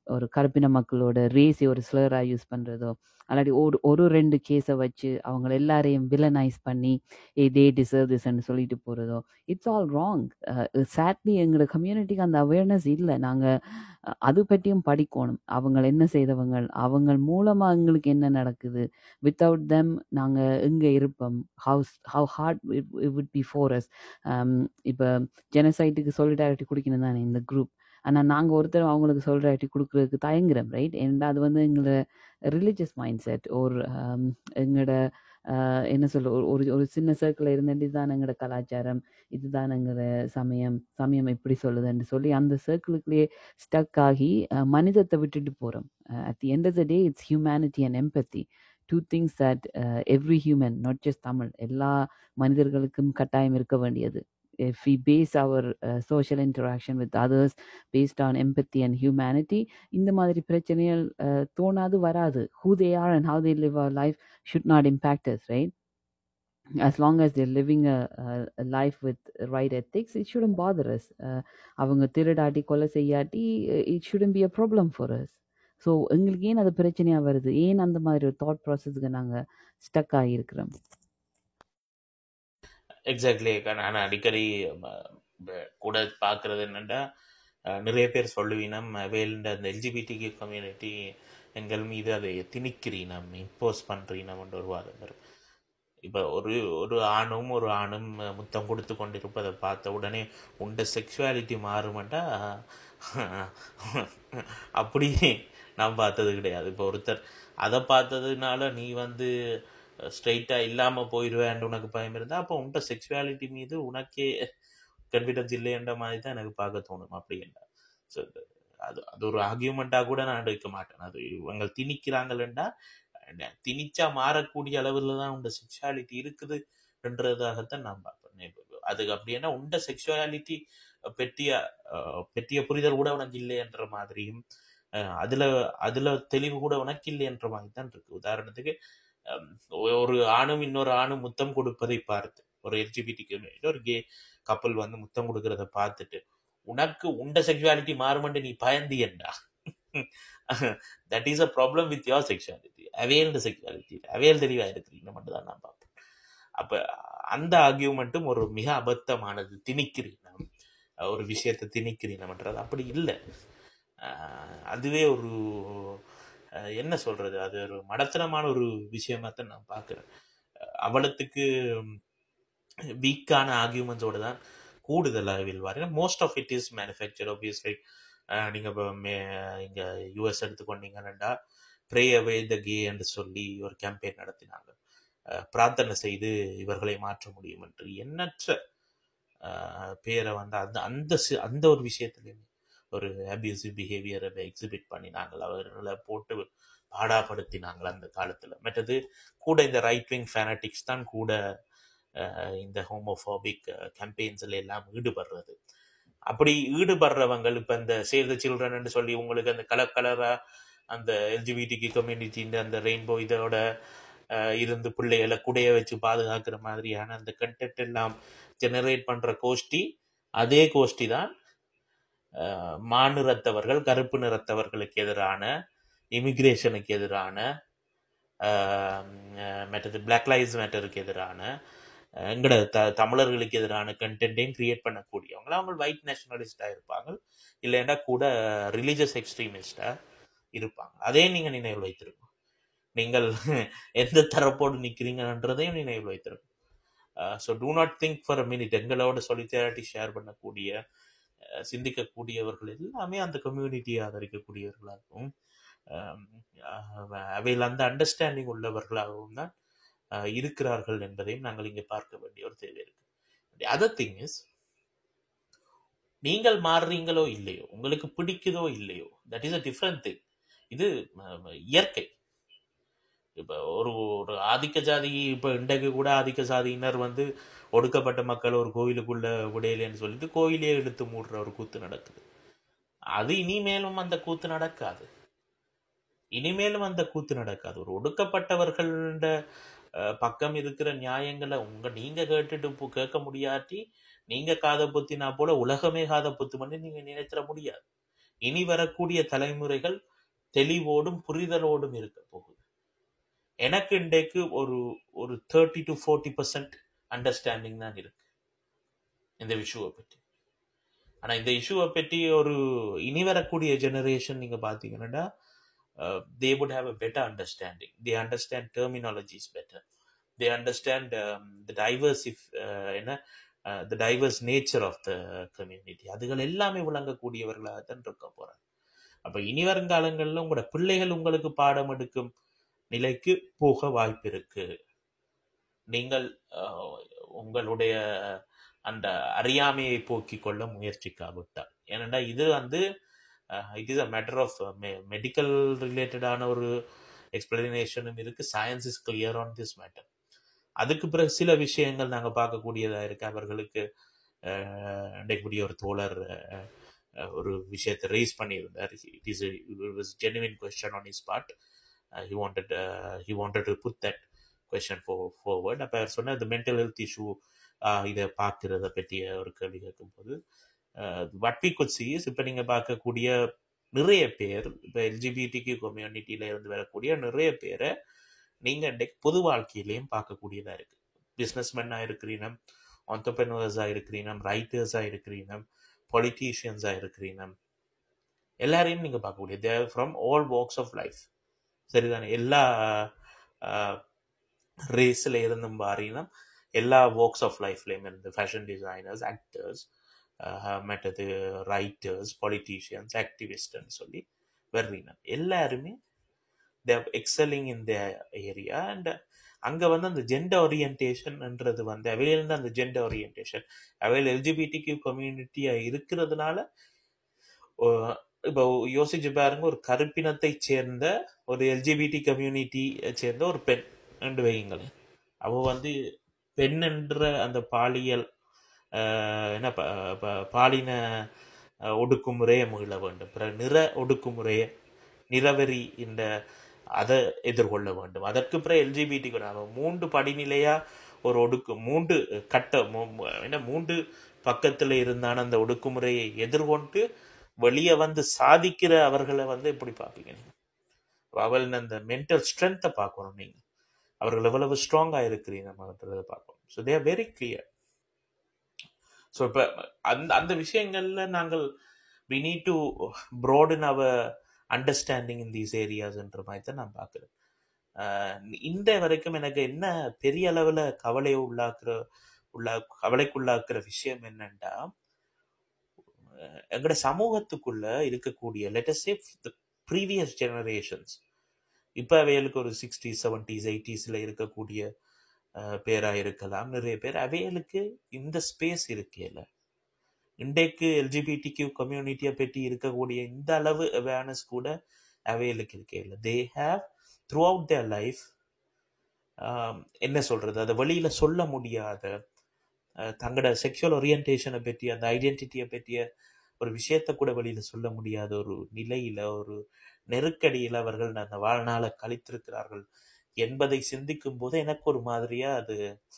ஒரு கருப்பின மக்களோட ரேஸை ஒரு ஸ்லராக யூஸ் பண்ணுறதோ அல்லாட்டி ஒரு ஒரு ரெண்டு கேஸை வச்சு அவங்க எல்லாரையும் வில்லனைஸ் பண்ணி ஏ தே டிசர்வ் திஸ்ன்னு சொல்லிட்டு போகிறதோ இட்ஸ் ஆல் ராங் சேட்லி எங்களோட கம்யூனிட்டிக்கு அந்த அவேர்னஸ் இல்லை நாங்கள் அது பற்றியும் படிக்கணும் அவங்க என்ன செய்தவங்க அவங்க மூலமாக எங்களுக்கு என்ன நடக்குது வித்தவுட் தெம் நாங்கள் எங்கே இருப்போம் how's how hard would be for us இப்போ ஜெனசைட்டுக்கு solidarity குடிக்கணும் தானே இந்த குரூப் ஆனால் நாங்கள் ஒருத்தர் அவங்களுக்கு solidarity கொடுக்குறதுக்கு தயங்குறோம் ரைட் ஏன்னா அது வந்து எங்களோட ரிலீஜியஸ் மைண்ட் செட் ஒரு எங்களோட ஆஹ், என்ன சொல்ல ஒரு ஒரு ஒரு சின்ன சர்க்கிளில் இருந்துட்டு இதுதான் எங்களோட கலாச்சாரம் இதுதான் எங்களோட சமயம் சமயம் இப்படி சொல்லுதுன்னு சொல்லி அந்த சர்க்கிளுக்குள்ளேயே ஸ்டக் ஆகி அஹ், மனிதத்தை விட்டுட்டு போகிறோம் at the end of the day it's humanity and empathy two things that every human not just Tamil எல்லா மனிதர்களுக்கும் கட்டாயம் இருக்க வேண்டியது if we base our uh, social interaction with others based on empathy and humanity இந்த மாதிரி பிரச்சனைகள் uh, தோணாது வராது who they are and how they live our life should not impact us right as long as they're living a, a, a life with right ethics it shouldn't bother us uh, அவங்க திருடாட்டி கொலை செய்யாட்டி uh, it shouldn't be a problem for us so எங்களுக்கு ஏன் அது பிரச்சனையாக வருது ஏன் அந்த மாதிரி ஒரு தாட் ப்ராசஸ்க்கு நாங்கள் ஸ்டக் ஆகியிருக்கிறோம் எக்ஸாக்ட்லி நான் அடிக்கடி ம, ப- கூட பார்க்கறது என்னென்னா நிறைய பேர் சொல்லுவீனம் வேல்ண்ட அந்த எல்ஜிபிடிக்கு கம்யூனிட்டி எங்கள் மீது அதை திணிக்கிறீனம் இம்போஸ் பண்ணுறீனம்ன்ற ஒரு வாதம் வரும் இப்போ ஒரு ஒரு ஆணும் ஒரு ஆணும் முத்தம் கொடுத்து கொண்டிருப்பதை பார்த்த உடனே உண்ட செக்ஷுவாலிட்டி மாறுமெண்டா அப்படி நான் பார்த்தது கிடையாது இப்போ ஒருத்தர் அதை பார்த்ததுனால நீ வந்து ஸ்ட்ரைட்டாக இல்லாமல் போயிடுவேன் உனக்கு பயம் இருந்தால் அப்போ உன்ட செக்ஷுவாலிட்டி மீது உனக்கே கான்ஃபிடன்ஸ் இல்லைன்ற மாதிரி தான் எனக்கு பார்க்க தோணும் அப்படின்னா ஸோ அது அது ஒரு ஆர்கியூமெண்ட்டாக கூட நான் எடுக்க மாட்டேன் அது இவங்க திணிக்கிறாங்களேண்டா திணிச்சா மாறக்கூடிய அளவில் தான் உண்ட செக்ஷுவாலிட்டி இருக்குதுன்றதாகத்தான் நான் பார்ப்பேன் அதுக்கு அப்படின்னா உண்ட செக்ஷுவாலிட்டி பெட்டிய அஹ், பெட்டிய புரிதல் கூட உனக்கு இல்லைன்ற மாதிரியும் அஹ், அதுல அதுல தெளிவு கூட உனக்கு இல்லைன்ற மாதிரி தான் இருக்கு உதாரணத்துக்கு அஹ், ஒரு ஆணும் இன்னொரு ஆணும் முத்தம் கொடுப்பதை பார்த்து ஒரு எல்ஜிபிடி ஒரு கே கப்பல் வந்து முத்தம் கொடுக்கறத பார்த்துட்டு உனக்கு உண்ட செக்ஷுவாலிட்டி மாறுமென்று நீ பயந்தியண்டா that is a problem with your sexuality அவேல்டு செக்ஷுவாலிட்டி அவேல் தெளிவா இருக்கிறீங்க மட்டும் தான் நான் பார்ப்பேன் அப்ப அந்த ஆர்கியூமெண்ட்டும் ஒரு மிக அபத்தமானது திணிக்கிறீனம் ஒரு விஷயத்தை திணிக்கிறீனம்ன்றது அப்படி இல்லை அதுவே ஒரு அஹ், என்ன சொல்றது அது ஒரு மடத்தனமான ஒரு விஷயமா தான் நான் பார்க்குறேன் அவலத்துக்கு வீக்கான ஆர்கியூமெண்ட்ஸோட தான் கூடுதலாக வில்வார் most of it is manufacture obviously நீங்கள் இப்போ மே இங்கே யூஎஸ் எடுத்துக்கொண்டீங்கன்னா ப்ரே அவே த கே என்று சொல்லி ஒரு கேம்பெயின் நடத்தினாங்க அஹ், பிரார்த்தனை செய்து இவர்களை மாற்ற முடியும் என்று எண்ணற்ற அஹ், பேரை வந்து அந்த அந்த சி- அந்த ஒரு விஷயத்துலையுமே ஒரு அபியூசிவ் பிஹேவியரை எக்ஸிபிட் பண்ணினாங்கள் அவர்களை போட்டு பாடாப்படுத்தினாங்கள் அந்த காலத்தில் மற்றது கூட இந்த ரைட் விங் ஃபேனட்டிக்ஸ் தான் கூட அஹ், இந்த ஹோமோஃபாபிக் கேம்பெயின்ஸில் எல்லாம் ஈடுபடுறது அப்படி ஈடுபடுறவங்க இப்போ இந்த சேவ் த சில்ட்ரன் சொல்லி உங்களுக்கு அந்த கலர் கலரா அந்த எல்ஜிபிடிக்கு கம்யூனிட்டின்ற அந்த ரெயின்போ இதோட அஹ், இருந்து பிள்ளைகளை குடைய வச்சு பாதுகாக்கிற மாதிரியான அந்த கண்டென்ட் எல்லாம் ஜெனரேட் பண்ற கோஷ்டி அதே கோஷ்டி தான் அஹ், மாநிறத்தவர்கள் கருப்பு நிறத்தவர்களுக்கு எதிரான இமிகிரேஷனுக்கு எதிரான அஹ், அஹ், மற்றது பிளாக் லைவ்ஸ் மேட்டருக்கு எதிரான அஹ், எங்கட த தமிழர்களுக்கு எதிரான கண்டென்ட்டையும் கிரியேட் பண்ணக்கூடியவங்க அவங்க ஒயிட் நேஷனலிஸ்டாக இருப்பாங்க இல்லைன்னா கூட ரிலீஜியஸ் எக்ஸ்ட்ரீமிஸ்டாக இருப்பாங்க அதையும் நீங்கள் நினைவில் வைத்திருக்கணும் நீங்கள் எந்த தரப்போடு நிற்கிறீங்கன்றதையும் நினைவில் வைத்திருக்கணும் so do not think for a minute எங்களோட சொலிட்டாரிட்டி ஷேர் பண்ணக்கூடிய அஹ், சிந்திக்கக்கூடியவர்கள் எல்லாமே அந்த கம்யூனிட்டியை ஆதரிக்கக்கூடியவர்களாகவும் அஹ், அஹ், அவையில் அந்த அண்டர்ஸ்டாண்டிங் உள்ளவர்களாகவும் தான் அஹ், இருக்கிறார்கள் என்பதையும் நாங்கள் இங்கே பார்க்க வேண்டிய ஒரு தேவை இருக்கு அதர் திங் இஸ் நீங்கள் மாறுறீங்களோ இல்லையோ உங்களுக்கு பிடிக்குதோ இல்லையோ that is a different thing இது அஹ், இயற்கை இப்போ ஒரு ஒரு ஆதிக்க ஜாதி இப்போ இன்றைக்கு கூட ஆதிக்க சாதியினர் வந்து ஒடுக்கப்பட்ட மக்கள் ஒரு கோயிலுக்குள்ள விடையிலேன்னு சொல்லிட்டு கோயிலே இழுத்து மூடுற ஒரு கூத்து நடக்குது அது இனிமேலும் அந்த கூத்து நடக்காது இனிமேலும் அந்த கூத்து நடக்காது ஒரு ஒடுக்கப்பட்டவர்கள அஹ், பக்கம் இருக்கிற நியாயங்களை உங்க நீங்க கேட்டுட்டு போ- கேட்க முடியாட்டி நீங்க காதை பொத்தினா போல உலகமே காதை பொத்து பண்ணி நீங்க நினைச்சிட முடியாது இனி வரக்கூடிய தலைமுறைகள் தெளிவோடும் புரிதலோடும் இருக்க போகுது எனக்கு இன்றைக்கு ஒரு ஒரு thirty to forty percent understanding தான் இருக்கு இந்த இஷ்யூவை பற்றி ஆனா இந்த இஷ்யூவை பற்றி ஒரு இனி வரக்கூடிய ஜெனரேஷன் நீங்க பாத்தீங்கன்னா they would have a better understanding they understand terminologies better they understand the diverse if என்ன the diverse nature of the community அதுகள் எல்லாமே விளங்கக்கூடியவர்களாக தான் இருக்க போறாங்க அப்ப இனி வருங்காலங்களில் உங்களோட பிள்ளைகள் உங்களுக்கு பாடம் எடுக்கும் நிலைக்கு போக வாய்ப்பு இருக்கு நீங்கள் அஹ், உங்களுடைய அந்த அறியாமையை போக்கிக் கொள்ள முயற்சிக்காவிட்டால் ஏனென்றா இது வந்து it is a matter of medical ரிலேட்டடான ஒரு எக்ஸ்பிளனேஷனும் இருக்கு science is clear on this matter அதுக்கு பிறகு சில விஷயங்கள் நாங்கள் பார்க்கக்கூடியதா இருக்கு அவர்களுக்கு அஹ், இன்றைக்குரிய ஒரு தோழர் அஹ், அஹ், ஒரு விஷயத்தை ரைஸ் பண்ணியிருந்தார் it is was genuine question on is part he wanted he wanted to put that question for forward அப்போ அவர் சொன்ன இந்த மென்டல் ஹெல்த் இஷ்யூ இதை பார்க்கிறத பற்றிய ஒரு கேள்வி கேட்கும்போது வட் வி குட் சீஸ் இப்போ நீங்கள் பார்க்கக்கூடிய நிறைய பேர் இப்போ எல்ஜிபிடிக்கு கம்யூனிட்டியில இருந்து வரக்கூடிய நிறைய பேரை நீங்கள் இன்றைக்கு பொது வாழ்க்கையிலையும் பார்க்கக்கூடியதாக இருக்கு பிஸ்னஸ்மேனாக இருக்கிறீனம் ஆண்டர்பிரினர்ஸாக இருக்கிறீனம் ரைட்டர்ஸாக இருக்கிறீனம் பொலிட்டீஷியன்ஸாக இருக்கிறீனம் எல்லாரையும் நீங்கள் பார்க்கக்கூடிய they're from all walks of life சரிதானே எல்லா ரேஸில் இருந்தும் பாரீனம் எல்லா வாக்ஸ் ஆஃப் லைஃப்லேயும் இருந்து ஃபேஷன் டிசைனர்ஸ் ஆக்டர்ஸ் மற்றது ரைட்டர்ஸ் பொலிட்டீஷியன்ஸ் ஆக்டிவிஸ்ட்னு சொல்லி வர்றீனம் எல்லாருமே they've excelling in the area and அங்கே வந்து அந்த ஜெண்டர் ஓரியன்டேஷன்ன்றது வந்து அவையிலிருந்து அந்த ஜெண்டர் ஓரியன்டேஷன் அவையில் எல்ஜிபிடிக்கு கம்யூனிட்டியாக இருக்கிறதுனால ஓ- இப்போ யோசிச்சு பாருங்க ஒரு கருப்பினத்தை சேர்ந்த ஒரு எல்ஜிபிடி கம்யூனிட்டி சேர்ந்த ஒரு பெண் என்று வையுங்களேன் அவ வந்து பெண் என்ற அந்த பாலியல் ஆஹ், என்ன ப- ப- பாலின ஆஹ், ஒடுக்குமுறையை மீள வேண்டும் பிறகு நிற ஒடுக்குமுறையை நிறவெறி இந்த அதை எதிர்கொள்ள வேண்டும் அதற்கு பிறகு எல்ஜிபிடி மூன்று படிநிலையா ஒரு ஒடுக்கு மூன்று கட்ட மூ- மூ- என்ன மூன்று பக்கத்துல இருந்தான அந்த ஒடுக்குமுறையை எதிர்கொண்டு வெளியே வந்து சாதிக்கிற அவர்களை வந்து எப்படி பார்ப்பீங்க நீங்க அவள் அந்த மென்டல் ஸ்ட்ரென்த்தை பார்க்கணும் நீங்க அவர்கள் எவ்வளவு ஸ்ட்ராங்கா இருக்கிறீங்க நம்மன்றதை பார்க்கணும் so they're very clear so இப்போ அந்த அந்த விஷயங்கள்ல நாங்கள் we need to broaden our understanding in these ஏரியாஸ்ன்ற மாதிரி தான் நான் பார்க்குறேன் இந்த வரைக்கும் எனக்கு என்ன பெரிய அளவில் கவலையை உள்ளாக்குற உள்ளா கவலைக்குள்ளாக்குற விஷயம் என்னன்னா எங்களோட சமூகத்துக்குள்ள இருக்கக்கூடிய லெட்டஸ்டே ப்ரீவியஸ் ஜெனரேஷன்ஸ் இப்போ அவைகளுக்கு ஒரு சிக்ஸ்டீஸ் செவன்டீஸ் எயிட்டிஸில் இருக்கக்கூடிய அஹ், பேரா இருக்கலாம் நிறைய பேர் அவைகளுக்கு இந்த ஸ்பேஸ் இருக்கேல இன்றைக்கு எல்ஜிபிடிக்யூ கம்யூனிட்டியை பற்றி இருக்கக்கூடிய இந்த அளவு அவேர்னஸ் கூட அவைகளுக்கு இருக்கேல they have throughout their life என்ன சொல்றது அதை வெளியில சொல்ல முடியாத அஹ், தங்களோட செக்ஷுவல் ஓரியன்டேஷனை பற்றி அந்த ஐடென்டிட்டியை பற்றிய ஒரு விஷயத்தை கூட வெளியில சொல்ல முடியாத ஒரு நிலையில ஒரு நெருக்கடியில் அவர்கள் அந்த வாழ்நாளை கழித்திருக்கிறார்கள் என்பதை சிந்திக்கும் போது எனக்கு ஒரு மாதிரியா அது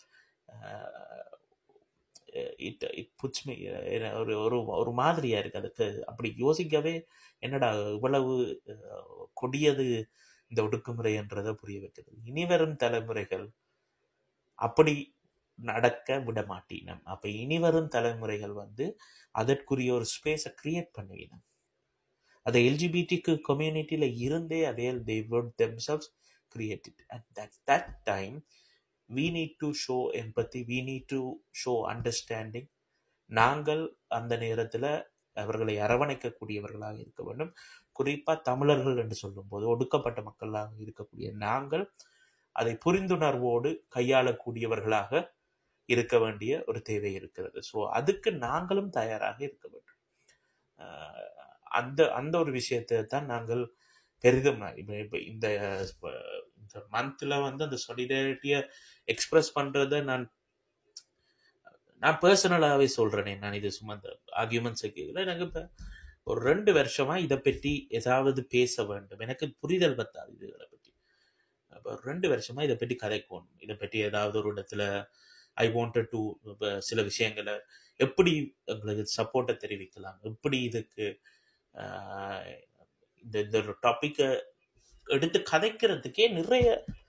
இட் இட் புட்ஸ் மீ ஒரு ஒரு ஒரு மாதிரியா இருக்கு அதுக்கு அப்படி யோசிக்கவே என்னடா இவ்வளவு அஹ், கொடியது இந்த ஒடுக்குமுறைன்றதை புரிய வைக்கிறது இனி வரும் தலைமுறைகள் அப்படி நடக்க விட மாட்டினம் அப்ப இனி வரும் தலைமுறைகள் வந்து அதற்குரிய ஒரு ஸ்பேஸை கிரியேட் பண்ணுவினம் அதை எல்ஜிபிடிக்கு கம்யூனிட்டியில இருந்தே அதே தே would themselves create it at that that time we need to show empathy we need to show understanding நாங்கள் அந்த நேரத்துல அவர்களை அரவணைக்கக்கூடியவர்களாக இருக்க வேண்டும் குறிப்பா தமிழர்கள் என்று சொல்லும்போது ஒடுக்கப்பட்ட மக்களாக இருக்கக்கூடிய நாங்கள் அதை புரிந்துணர்வோடு கையாளக்கூடியவர்களாக இருக்க வேண்டிய ஒரு தேவை இருக்கிறது ஸோ அதுக்கு நாங்களும் தயாராக இருக்க வேண்டும் ஆஹ் அந்த அந்த ஒரு விஷயத்தை தான் நாங்கள் பெரிதும் இப்போ இப்போ இந்த அஹ், இந்த மந்த்ல வந்து அந்த சொலிடாரிட்டியை எக்ஸ்பிரஸ் பண்றதை நான் நான் பர்சனலாகவே சொல்றேனே நான் இது சும்மா இந்த ஆர்கியூமெண்ட்ஸ் கேட்கல எனக்கு இப்போ ஒரு ரெண்டு வருஷமா இதை பற்றி ஏதாவது பேச வேண்டும் எனக்கு புரிதல் பத்தாது இதுகளை பற்றி அப்போ ஒரு ரெண்டு வருஷமா இதை பற்றி கதைக்கணும் இதை பற்றி ஏதாவது ஒரு இடத்துல ஐ வாண்டட் டு சில விஷயங்களை எப்படி எங்களுக்கு சப்போர்ட்டை தெரிவிக்கலாம் எப்படி இதுக்கு ஆஹ் இந்த இந்த டாப்பிக்கை எடுத்து கதைக்கிறதுக்கே நிறைய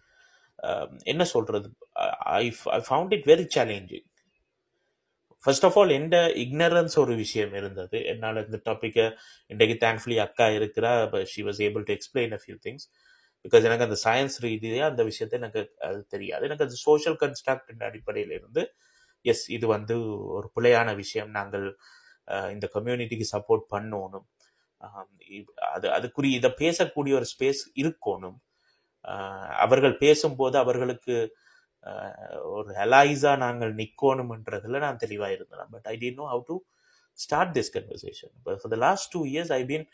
ஆஹ் என்ன சொல்றது I I found it very challenging first of all எந்த இக்னரன்ஸ் ஒரு விஷயம் இருந்தது என்னால் இந்த டாப்பிக்கை இன்றைக்கு தேங்க்ஃபுல்லி அக்கா இருக்கிறா she was able to explain a few things because எனக்கு அந்த சயின்ஸ் ரீதியாக அந்த விஷயத்தை எனக்கு அது தெரியாது எனக்கு அது சோஷியல் கன்ஸ்ட்ரக்ட் அடிப்படையில் இருந்து எஸ் இது வந்து ஒரு பிழையான விஷயம் நாங்கள் அஹ், இந்த கம்யூனிட்டிக்கு சப்போர்ட் பண்ணணும் ஆம், இ- அது அதுக்குரிய இதை பேசக்கூடிய ஒரு ஸ்பேஸ் இருக்கணும் ஆஹ், அவர்கள் பேசும்போது அவர்களுக்கு ஆஹ், ஒரு அலைஸா நாங்கள் நிக்கணும்ன்றதுல நான் தெளிவாக இருந்தேன் but I didn't know how to start this conversation இப்போ for the last two years I been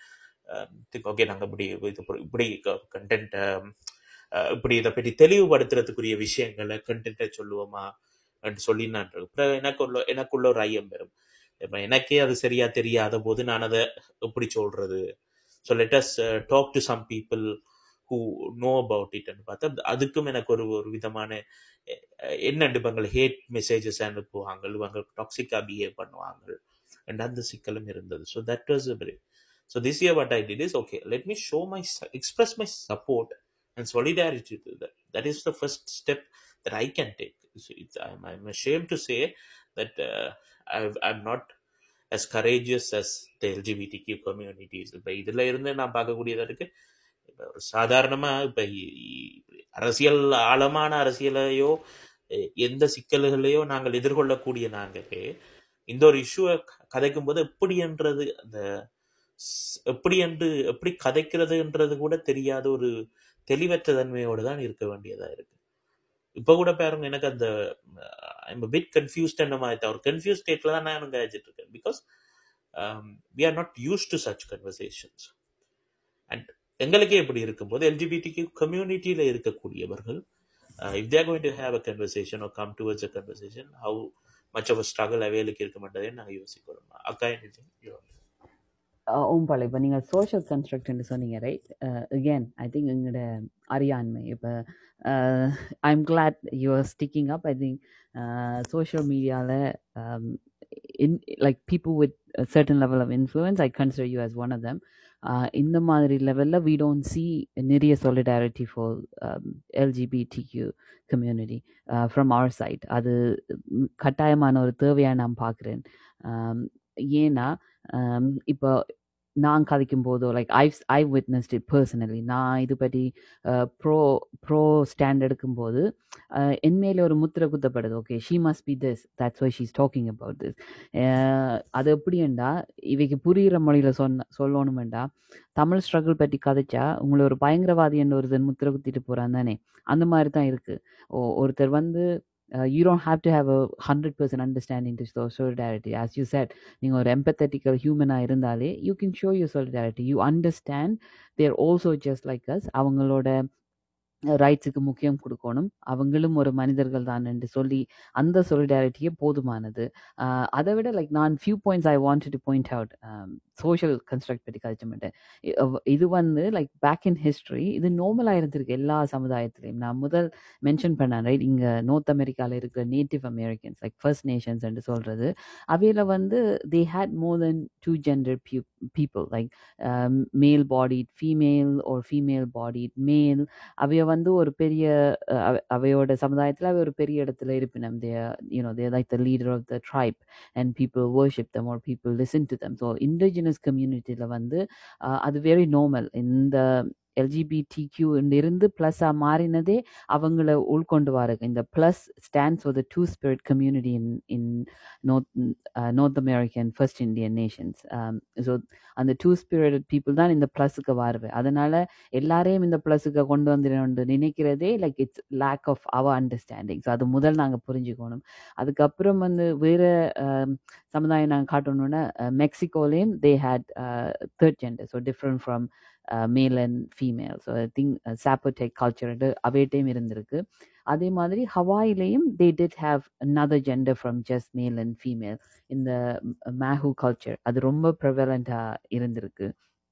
okay நாங்கள் இப்படி இது இப்படி- இப்படி கண்டென்ட் இப்படி இதை பற்றி தெளிவுபடுத்துறதுக்குரிய விஷயங்களை கண்டென்ட்டை சொல்லுவோமா என்று சொல்லி நான் இருக்கேன். அப்புறம் எனக்கு உள்ள எனக்குள்ள ஒரு ஐயம் வரும் இப்போ எனக்கே அது சரியா தெரியாத போது நான் அதை எப்படி சொல்றது so let us talk to some people who know about இட்னு பார்த்தா அதுக்கும் எனக்கு ஒரு ஒரு விதமான அஹ், என்ன இவங்க ஹேட் மெசேஜஸ் அனுப்புவாங்க இவங்க டாக்ஸிக்காக பிஹேவ் பண்ணுவாங்க அண்ட் அந்த சிக்கலும் இருந்தது so that was very so this year what I did is okay let me show my express my support and solidarity to that. That is the first step that I can take. So it's, I'm, I'm ashamed to say that uh, I've, I'm not as courageous as the LGBTQ communities. இப்போ இதில் இருந்து நான் பார்க்கக்கூடியதா இருக்கு இப்போ ஒரு சாதாரணமாக இப்போ அரசியல் ஆழமான அரசியலையோ எ- எந்த சிக்கல்களையோ நாங்கள் எதிர்கொள்ளக்கூடிய நாங்களே இந்த ஒரு இஷ்யூவை கதைக்கும் போது எப்படி என்றது அந்த ஸ்- எப்படி என்று எப்படி கதைக்கிறதுன்றது கூட தெரியாத ஒரு தெளிவற்ற தன்மையோடு தான் இருக்க வேண்டியதா இருக்கு இப்போ கூட பாருங்க எனக்கு அந்த ஐம் பிட் கன்ஃபியூஸ்ட் என்ன மாதிரி ஒரு கன்ஃபியூஸ் ஸ்டேட்ல தான் நான் கழிச்சிட்டு இருக்கேன் because we are not used to such conversations and எங்களுக்கே எப்படி இருக்கும்போது எல்ஜிபிடிக்கு கம்யூனிட்டியில இருக்கக்கூடியவர்கள் if they're going to have a conversation or come towards a conversation how much of struggle அவைலுக்கு இருக்க மாட்டதே நாங்கள் யோசிக்கிறோம் அக்கா எனி ஓம்பால் இப்போ நீங்கள் சோஷியல் கன்ஸ்ட்ரக்ட்னு சொன்னீங்க ரைட் அகேன் ஐ திங்க் எங்களோட அறியாண்மை இப்போ I'm glad you're sticking up I think social மீடியாவில் in like people with a certain level of influence i consider you as one of them uh, இந்த மாதிரி லெவலில் we don't see நிறைய solidarity for um, lgbtq community uh, from our side அது ம், கட்டாயமான ஒரு தேவையாக நான் பார்க்குறேன் ஏன்னா um, இப்போ நான் கதைக்கும் போதோ like I I witnessed it personally நான் இது பற்றி ப்ரோ ப்ரோ ஸ்டாண்ட் எடுக்கும்போது uh, என் மேலே ஒரு முத்திரை குத்தப்படுது okay she must be this that's why she's talking about this அது எப்படின்னா இவைக்கு புரிகிற மொழியில் சொன்ன சொல்லணுமெண்டா தமிழ் ஸ்ட்ரகிள் பற்றி கதைச்சா உங்களை ஒரு பயங்கரவாதி என்ற ஒருத்தன் முத்திரை குத்திட்டு போகிறான் தானே அந்த மாதிரி தான் இருக்குது ஓ ஒருத்தர் வந்து you don't have to have a hundred percent understanding to solidarity as you said நீங்கள் ஒரு எம்பத்தட்டிக்கல் ஹியூமனாக இருந்தாலே you can show you solidarity you understand they're also just like us அவங்களோட ரைட்ஸுக்கு முக்கியம் கொடுக்கணும் அவங்களும் ஒரு மனிதர்கள் தான் என்று சொல்லி அந்த solidarity போதுமானது ஆஹ் அதை விட லைக் நான் few points I wanted to point out social construct பற்றி கழிச்ச மாட்டேன் இ- அவ்- இது வந்து லைக் பேக் இன் ஹிஸ்ட்ரி இது நார்மலாக இருந்திருக்கு எல்லா சமுதாயத்திலையும் நான் முதல் மென்ஷன் பண்ணேன் ரைட் இங்கே நார்த் அமெரிக்காவில் இருக்கிற native Americans like first nations என்று சொல்கிறது அவையில் வந்து they had more than two gender few people like male bodied female ஒரு ஃபீமேல் பாடிட் மேல் அவைய வந்து ஒரு பெரிய அஹ், அவ- அவையோட சமுதாயத்தில் அவை ஒரு பெரிய இடத்துல இருப்பினம் they you know they like the leader of the tribe and people worship them or people listen to them so indigenous கம்யூனிட்டியில் வந்து அஹ், அது வெரி நார்மல் இந்த எல்ஜிபிடிக்யூ இருந்து ப்ளஸ்ஸாக மாறினதே அவங்கள உள்கொண்டு வரக்கு இந்த plus stands for the two spirit community in in north north American first Indian nations so அந்த டூ ஸ்பிரிட் பீப்புள் தான் இந்த ப்ளஸுக்கு வருது அதனால எல்லாரையும் இந்த ப்ளஸுக்கு கொண்டு வந்துடணும்னு நினைக்கிறதே like it's lack of our understanding so அது முதல் நாங்கள் புரிஞ்சுக்கணும் அதுக்கப்புறம் வந்து வேறு சமுதாயம் நாங்கள் காட்டணுன்னா மெக்சிகோலேயும் they had third gender so different from male and female so I think Zapotec culture அவைட்டையும் இருந்திருக்கு அதே மாதிரி ஹவாயிலையும் they did have another gender from just male and female இந்த மேஹூ கல்ச்சர் அது ரொம்ப ப்ரிவலண்ட்டாக இருந்திருக்கு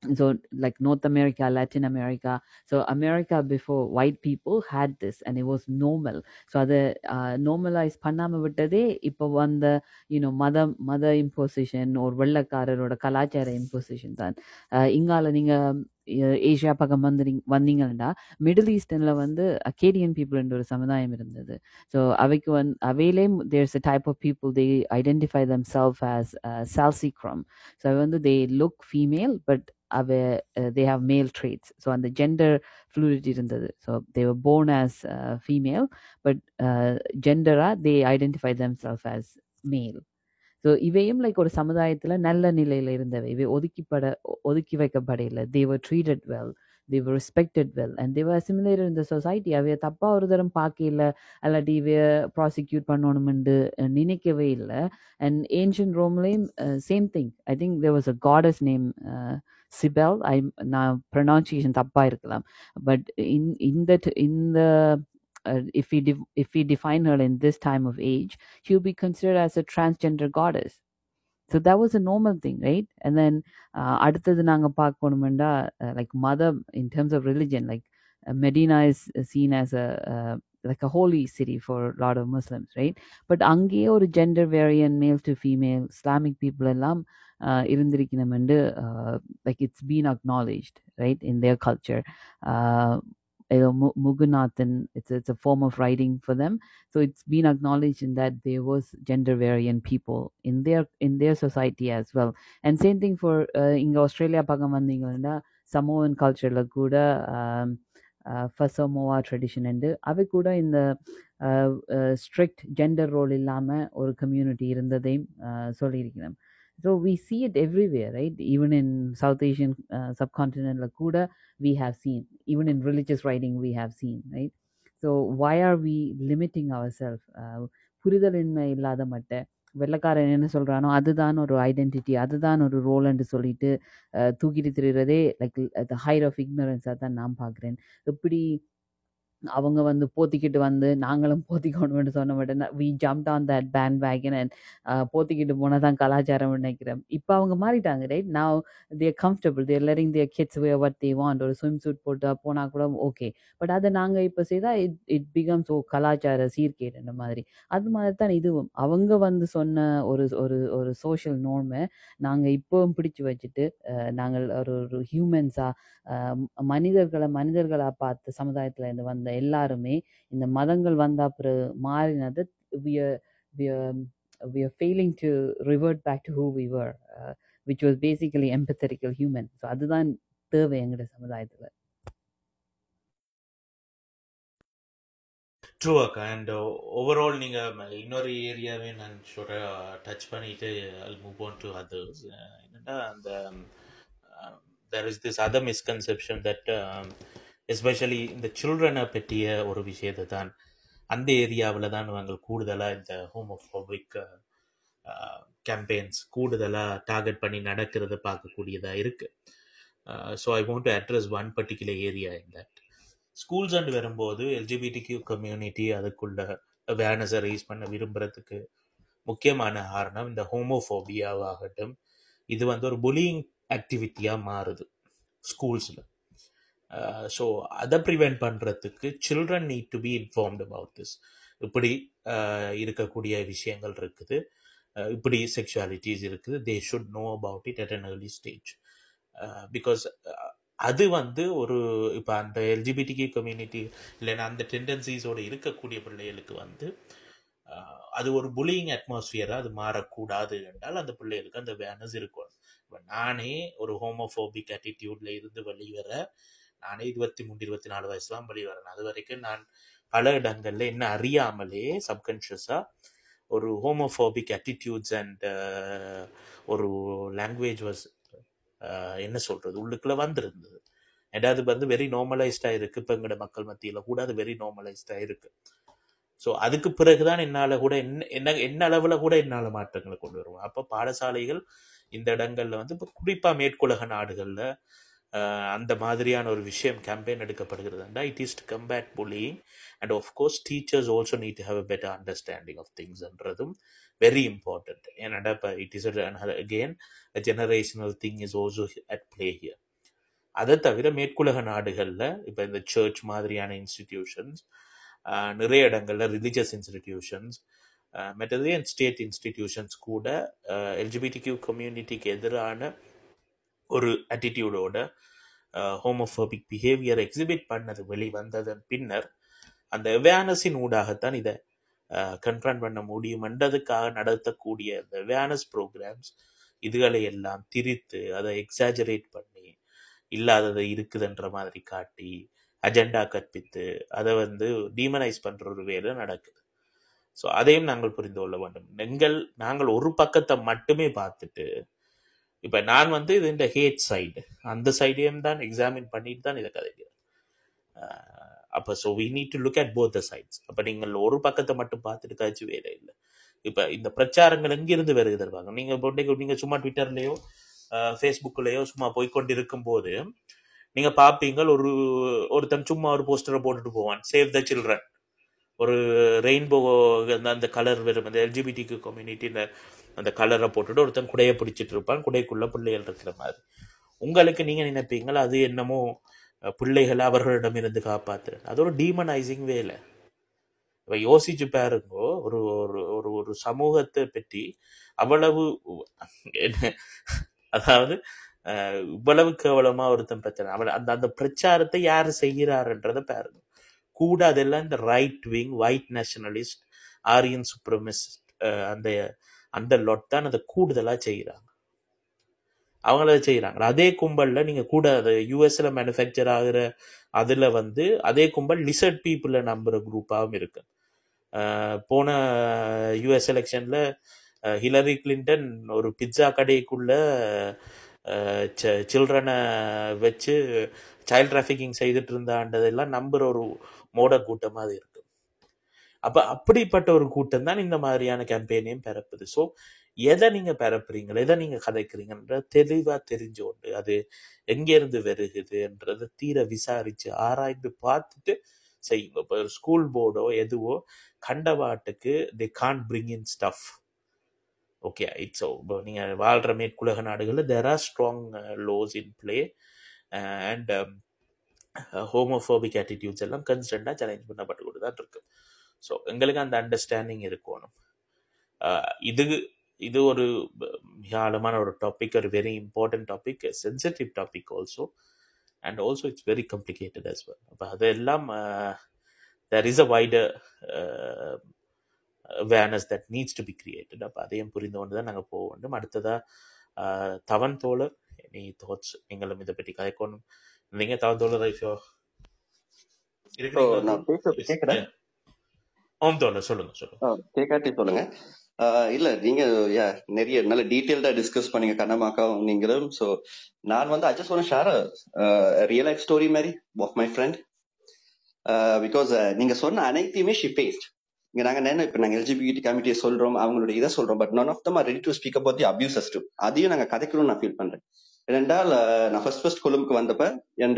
so like north america latin america so america before white people had this and it was normal so அதை normalize பண்ணாம விட்டதே இப்போ வந்த you know மத மத இம்போசிஷன் ஒரு வெள்ளக்காரரோட கலாச்சார இம்போசிஷன் தான் அஹ் இங்கால நீங்க அஹ் ஏசியா பக்கம் வந்து வந்தீங்கன்னா மிடில் ஈஸ்டர்ன்ல வந்து அக்கேடியன் பீப்புள் ஒரு சமுதாயம் இருந்தது ஸோ அவைக்கு வந்து அவையிலே there's a type of people they identify them self as சால்சிக்ரம் ஸோ வந்து தே லுக் ஃபீமேல் பட் அவ they have male traits so அந்த ஜெண்டர் ஃப்ளூரிட்டி இருந்தது so they were born as female but ஜெண்டராக they identify them self as male so இவையும் like ஒரு சமுதாயத்தில் நல்ல நிலையில் இருந்தவை இவை ஒதுக்கிப்பட ஒ- ஒதுக்கி வைக்கப்படையில they were treated well they were respected well and they were assimilate இந்த சொசைட்டி அவைய தப்பாக ஒரு தரம் பார்க்கல அல்லாட்டி இவைய ப்ராசிக்யூட் பண்ணணுமெண்டு நினைக்கவே இல்லை அண்ட் ஏன்ஷியன் ரோம்லேயும் same thing I think there was a god's name Cybele I நான் ப்ரொனவுன்சியேஷன் தப்பாக இருக்கலாம் பட் இன் இந்த ட- இந்த uh, if we def- if we define her in this time of age, she would be considered as a transgender goddess. So that was a normal thing, right? And then uh, அடுத்தது நாங்க பார்க்கணுமெண்டா like mother in terms of religion, like uh, Medina is seen as a uh, like a holy city for a lot of Muslims, right? But அங்கேயே ஒரு gender variant, male to female, Islamic people எல்லாம் uh, இருந்திருக்கணுமெண்டு uh, like it's been acknowledged, right, in their culture. Uh, ஏதோ மு- Mukunathan it's it's a form of writing for them so it's been acknowledged in that there was gender variant people in their in their society as well and same thing for uh, இங்க Australia பக்கம் வந்தீங்கன்னா Samoan கல்ச்சர்ல கூட ஃபசமோவா tradition உண்டு அவை கூட இந்த strict gender role இல்லாம ஒரு கம்யூனிட்டி இருந்ததையும் uh, சொல்லியிருக்கிறேன் so we see it everywhere right even in south asian uh, subcontinent la kuda we have seen even in religious writing we have seen right so why are we limiting ourselves uh, புரிதலின்மை இல்லாத மட்ட வெள்ளக்காரன் என்ன சொல்றானோ அதுதான் ஒரு identity அதுதான் ஒரு ரோல்னு சொல்லிட்டு அஹ், தூக்கிட்டு திரிறதே லைக் த ஹைர் ஆஃப் இக்னரன்ஸாக தான் நான் பார்க்குறேன் இப்படி அவங்க வந்து போத்திக்கிட்டு வந்து நாங்களும் போத்திக்கணும்னு சொன்ன மாட்டேன் we jump on that bandwagon and போத்திக்கிட்டு போனால் தான் கலாச்சாரம் நினைக்கிறேன் இப்போ அவங்க மாறிட்டாங்க ரைட் நான் they're comfortable they're letting their kids wear what they want ஒரு ஸ்விம் சூட் போட்டு போனால் கூட ஓகே பட் அதை நாங்கள் இப்போ செய்தால் இட் இட் பிகம்ஸ் ஓ கலாச்சார சீர்கேடு மாதிரி அது மாதிரி தான் இதுவும் அவங்க வந்து சொன்ன ஒரு ஒரு ஒரு சோஷியல் நோர்மை நாங்கள் இப்போவும் பிடிச்சு வச்சுட்டு அஹ், நாங்கள் ஒரு ஒரு ஹியூமன்ஸாக மனிதர்களை மனிதர்களா பார்த்து சமுதாயத்துல இருந்து வந்த எல்லாருமே இந்த மதங்கள் வந்த அப்புறம் மாறினது we are we are we are failing to revert back to who we were uh, which was basically empathetical human so அதுதான் தேவை எங்கட சமுதாயத்துல ட்ரூ அக்கா அண்ட் ஓவரால் நீங்கள் இன்னொரு ஏரியாவே நான் சொல்ற டச் பண்ணிட்டு மூவ் ஆன் டு அதர்ஸ் என்னன்னா அந்த there is this other misconception that especially இந்த சில்ட்ரனை பற்றிய ஒரு விஷயத்தை தான் அந்த ஏரியாவில் தான் நாங்கள் கூடுதலாக இந்த ஹோமோஃபோபிக் கேம்பெயின்ஸ் கூடுதலாக டார்கெட் பண்ணி நடக்கிறத பார்க்கக்கூடியதாக இருக்குது so I want to address one particular area in that schools and வரும்போது எல்ஜிபிடிக்யூ கம்யூனிட்டி அதுக்குள்ள அவேர்னஸை ரைஸ் பண்ண விரும்புறதுக்கு முக்கியமான காரணம் இந்த ஹோமோஃபோபியாவாகட்டும் இது வந்து ஒரு புலியிங் ஆக்டிவிட்டியாக மாறுது ஸ்கூல்ஸில் ஸோ அதை ப்ரிவெண்ட் பண்ணுறதுக்கு children need to be informed about this இப்படி uh, இருக்கக்கூடிய விஷயங்கள் இருக்குது uh, இப்படி செக்ஷுவாலிட்டிஸ் இருக்குது they should know about it at an early stage because அது வந்து ஒரு இப்போ அந்த எல்ஜிபிடிகி கம்யூனிட்டி இல்லைன்னா அந்த டெண்டன்சிஸோடு இருக்கக்கூடிய பிள்ளைகளுக்கு வந்து அஹ், அது ஒரு புலியிங் அட்மாஸ்பியராக அது மாறக்கூடாது என்றால் அந்த பிள்ளைகளுக்கு அந்த அவேர்னஸ் இருக்கும் இப்போ நானே ஒரு ஹோமோஃபோபிக் attitudeல இருந்து வெளிவர நானே இருபத்தி மூணு இருபத்தி நாலு வயசுலாம் வெளிவரேன் அது வரைக்கும் நான் பல இடங்கள்ல என்ன அறியாமலே சப்கான்ஷியஸாக ஒரு ஹோமோஃபோபிக் attitudes அண்ட் ஒரு லாங்குவேஜ் வாஸ் என்ன சொல்றது உள்ளுக்குள்ள வந்திருந்தது ஏதாவது வந்து வெரி நார்மலைஸ்டாக இருக்கு இப்போ எங்களோட மக்கள் மத்தியில் கூட அது வெரி நார்மலைஸ்டாக இருக்கு ஸோ அதுக்கு பிறகுதான் என்னால் கூட என்ன என்ன என்ன அளவில் கூட என்னால் மாற்றங்களை கொண்டு வருவோம் அப்போ பாடசாலைகள் இந்த இடங்கள்ல வந்து இப்போ குறிப்பாக மேற்குலக நாடுகளில் அந்த மாதிரியான ஒரு விஷயம் கேம்பெயின் எடுக்கப்படுகிறதுண்டா it is to combat bullying and of course teachers also need to have a better understanding of திங்ஸ்ன்றதும் வெரி இம்பார்ட்டன்ட் ஏன்னாடா இப்போ it is again a generational thing is also at play here அதை தவிர மேற்குலக நாடுகளில் இப்போ இந்த சர்ச் மாதிரியான இன்ஸ்டிடியூஷன்ஸ் நிறைய இடங்களில் ரிலீஜியஸ் இன்ஸ்டிடியூஷன்ஸ் மற்றது என் ஸ்டேட் இன்ஸ்டிடியூஷன்ஸ் கூட எல்ஜிபிடிக்யூ கம்யூனிட்டிக்கு எதிரான ஒரு attitude-ஓட ஹோமோஃபோபிக் பிஹேவியர் எக்ஸிபிட் பண்ணது வெளிவந்ததன் பின்னர் அந்த அவேர்னஸின் ஊடாகத்தான் இதை கன்ஃபரண்ட் பண்ண முடியுமென்றதுக்காக நடத்தக்கூடிய இந்த அவேர்னஸ் ப்ரோக்ராம்ஸ் இதுகளை எல்லாம் திரித்து அதை எக்ஸாஜரேட் பண்ணி இல்லாததை இருக்குதுன்ற மாதிரி காட்டி அஜெண்டா கற்பித்து அதை வந்து டீமனைஸ் பண்ற ஒரு வேலை நடக்குது ஸோ அதையும் நாங்கள் புரிந்து கொள்ள வேண்டும் எங்கள் நாங்கள் ஒரு பக்கத்தை மட்டுமே பார்த்துட்டு இப்போ நான் வந்து இது இந்த ஹேட் சைடு அந்த சைடையும் தான் எக்ஸாமின் பண்ணிட்டு தான் இதை கதைக்கிறேன் அப்போ so we need to look at both the sides அப்போ நீங்கள் ஒரு பக்கத்தை மட்டும் பார்த்துட்டு கழிச்சு வேலை இல்லை இப்போ இந்த பிரச்சாரங்கள் எங்கிருந்து வருகிறது பாருங்க நீங்கள் இப்போ நீங்கள் சும்மா ட்விட்டர்லேயோ ஃபேஸ்புக்லேயோ சும்மா போய்க்கொண்டு இருக்கும்போது நீங்கள் பார்ப்பீங்க ஒரு ஒருத்தன் சும்மா ஒரு போஸ்டரை போட்டுட்டு போவான் சேவ் த சில்ட்ரன் ஒரு ரெயின்போ அந்த அந்த கலர் வரும் அந்த எல்ஜிபிடிக்கு கம்யூனிட்டி இந்த அந்த கலரை போட்டுட்டு ஒருத்தன் குடையை பிடிச்சிட்டு இருப்பான் குடைக்குள்ள பிள்ளைகள் இருக்கிற மாதிரி உங்களுக்கு நீங்க நினைப்பீங்களா அது என்னமோ அஹ், பிள்ளைகளை அவர்களிடமிருந்து காப்பாத்து அது ஒரு டீமனைசிங் வேலை இப்ப யோசிச்சு பாருங்கோ ஒரு ஒரு ஒரு ஒரு சமூகத்தை பற்றி அவ்வளவு என்ன- அதாவது அஹ், இவ்வளவு கேவலமா ஒருத்தன் பிரச்சனை அவன் அந்த அந்த பிரச்சாரத்தை யார் செய்கிறாருன்றத பாருங்க கூட அதெல்லாம் இந்த right wing white nationalist Aryan supremacist அந்த அந்த லொட் தான் அதை கூடுதலா செய்கிறாங்க அவங்கள அதை செய்கிறாங்க அதே கும்பல்ல நீங்க கூட அது யூஎஸ்ல மேனுஃபேக்சர் ஆகுற அதுல வந்து அதே கும்பல் லிசர்ட் பீப்புளை நம்புற குரூப்பாகவும் இருக்கு அஹ் போன யுஎஸ் எலெக்ஷன்ல ஹிலரி கிளின்டன் ஒரு பிட்சா கடைக்குள்ள சில்ட்ரனை வச்சு சைல்ட் டிராஃபிக்கிங் செய்துட்டு இருந்தாண்டதெல்லாம் நம்புற ஒரு மோட கூட்டமா அது இருக்கு அப்ப அப்படிப்பட்ட ஒரு கூட்டம் தான் இந்த மாதிரியான கேம்பெயினையும் பரப்புது ஸோ எதை நீங்க பரப்புறீங்க எதை நீங்க கதைக்கிறீங்கன்ற தெளிவா தெரிஞ்சோண்டு அது எங்கேருந்து வருகுதுன்றதை தீர விசாரிச்சு ஆராய்ந்து பார்த்துட்டு செய்யுங்க இப்போ ஒரு ஸ்கூல் போர்டோ எதுவோ கண்டவாட்டுக்கு they can bring in stuff okay it's இப்போ நீங்கள் வாழ்கிற மேற்குலக நாடுகளில் there are strong laws in play and homophobic attitudes எல்லாம் கன்ஸ்டண்டாக சேலஞ்ச் பண்ணப்பட்டு கொண்டு தான் இருக்கு ஸோ எங்களுக்கு அந்த அண்டர்ஸ்டாண்டிங் இருக்கணும் அஹ் இது இது ஒரு ப- மிக ஆழமான ஒரு டாபிக் ஒரு very important topic sensitive topic also and also it's very complicated as well அப்போ அதெல்லாம் there is a wider awareness that needs to be created அப்போ அதையும் புரிந்து கொண்டு தான் நாங்கள் போக வேண்டும் அடுத்ததாக தவன் தோழர் எனி தாட்ஸ் நீங்களும் இதை பற்றி கதைக்கணும் நீங்க தவன் தோழர் ஐஃபோ ஸோ இருக்கிறீங்களா நான் பேசுறது கேக்குதா ஓம் தோழர் சொல்லுங்க சொல்லுங்க ஆ, கேக்காட்டி சொல்லுங்க ஆஹ் இல்ல நீங்க yeah, நிறைய நல்ல டீட்டெயில்டா டிஸ்கஸ் பண்ணீங்க கண்ணமாக்காவும் நீங்களும் ஸோ நான் வந்து I just want share real life story மாதிரி ஆஃப் மை ஃப்ரெண்ட் பிகாஸ் நீங்க சொன்ன அனைத்தையுமே ஷி ஃபேஸ்ட் இங்க நாங்க என்ன இப்ப நாங்க எல்ஜிபிடி கமிட்டியை சொல்றோம் அவங்களோட இதை சொல்றோம் but none of them are ready to speak about the abuses to அதையும் நாங்க கதைக்கணும்னு நான் ஃபீல் பண்றேன் ஏனென்றால் ஆஹ் நான் ஃபர்ஸ்ட் ஃபர்ஸ்ட் கொழும்புக்கு வந்தப்ப என்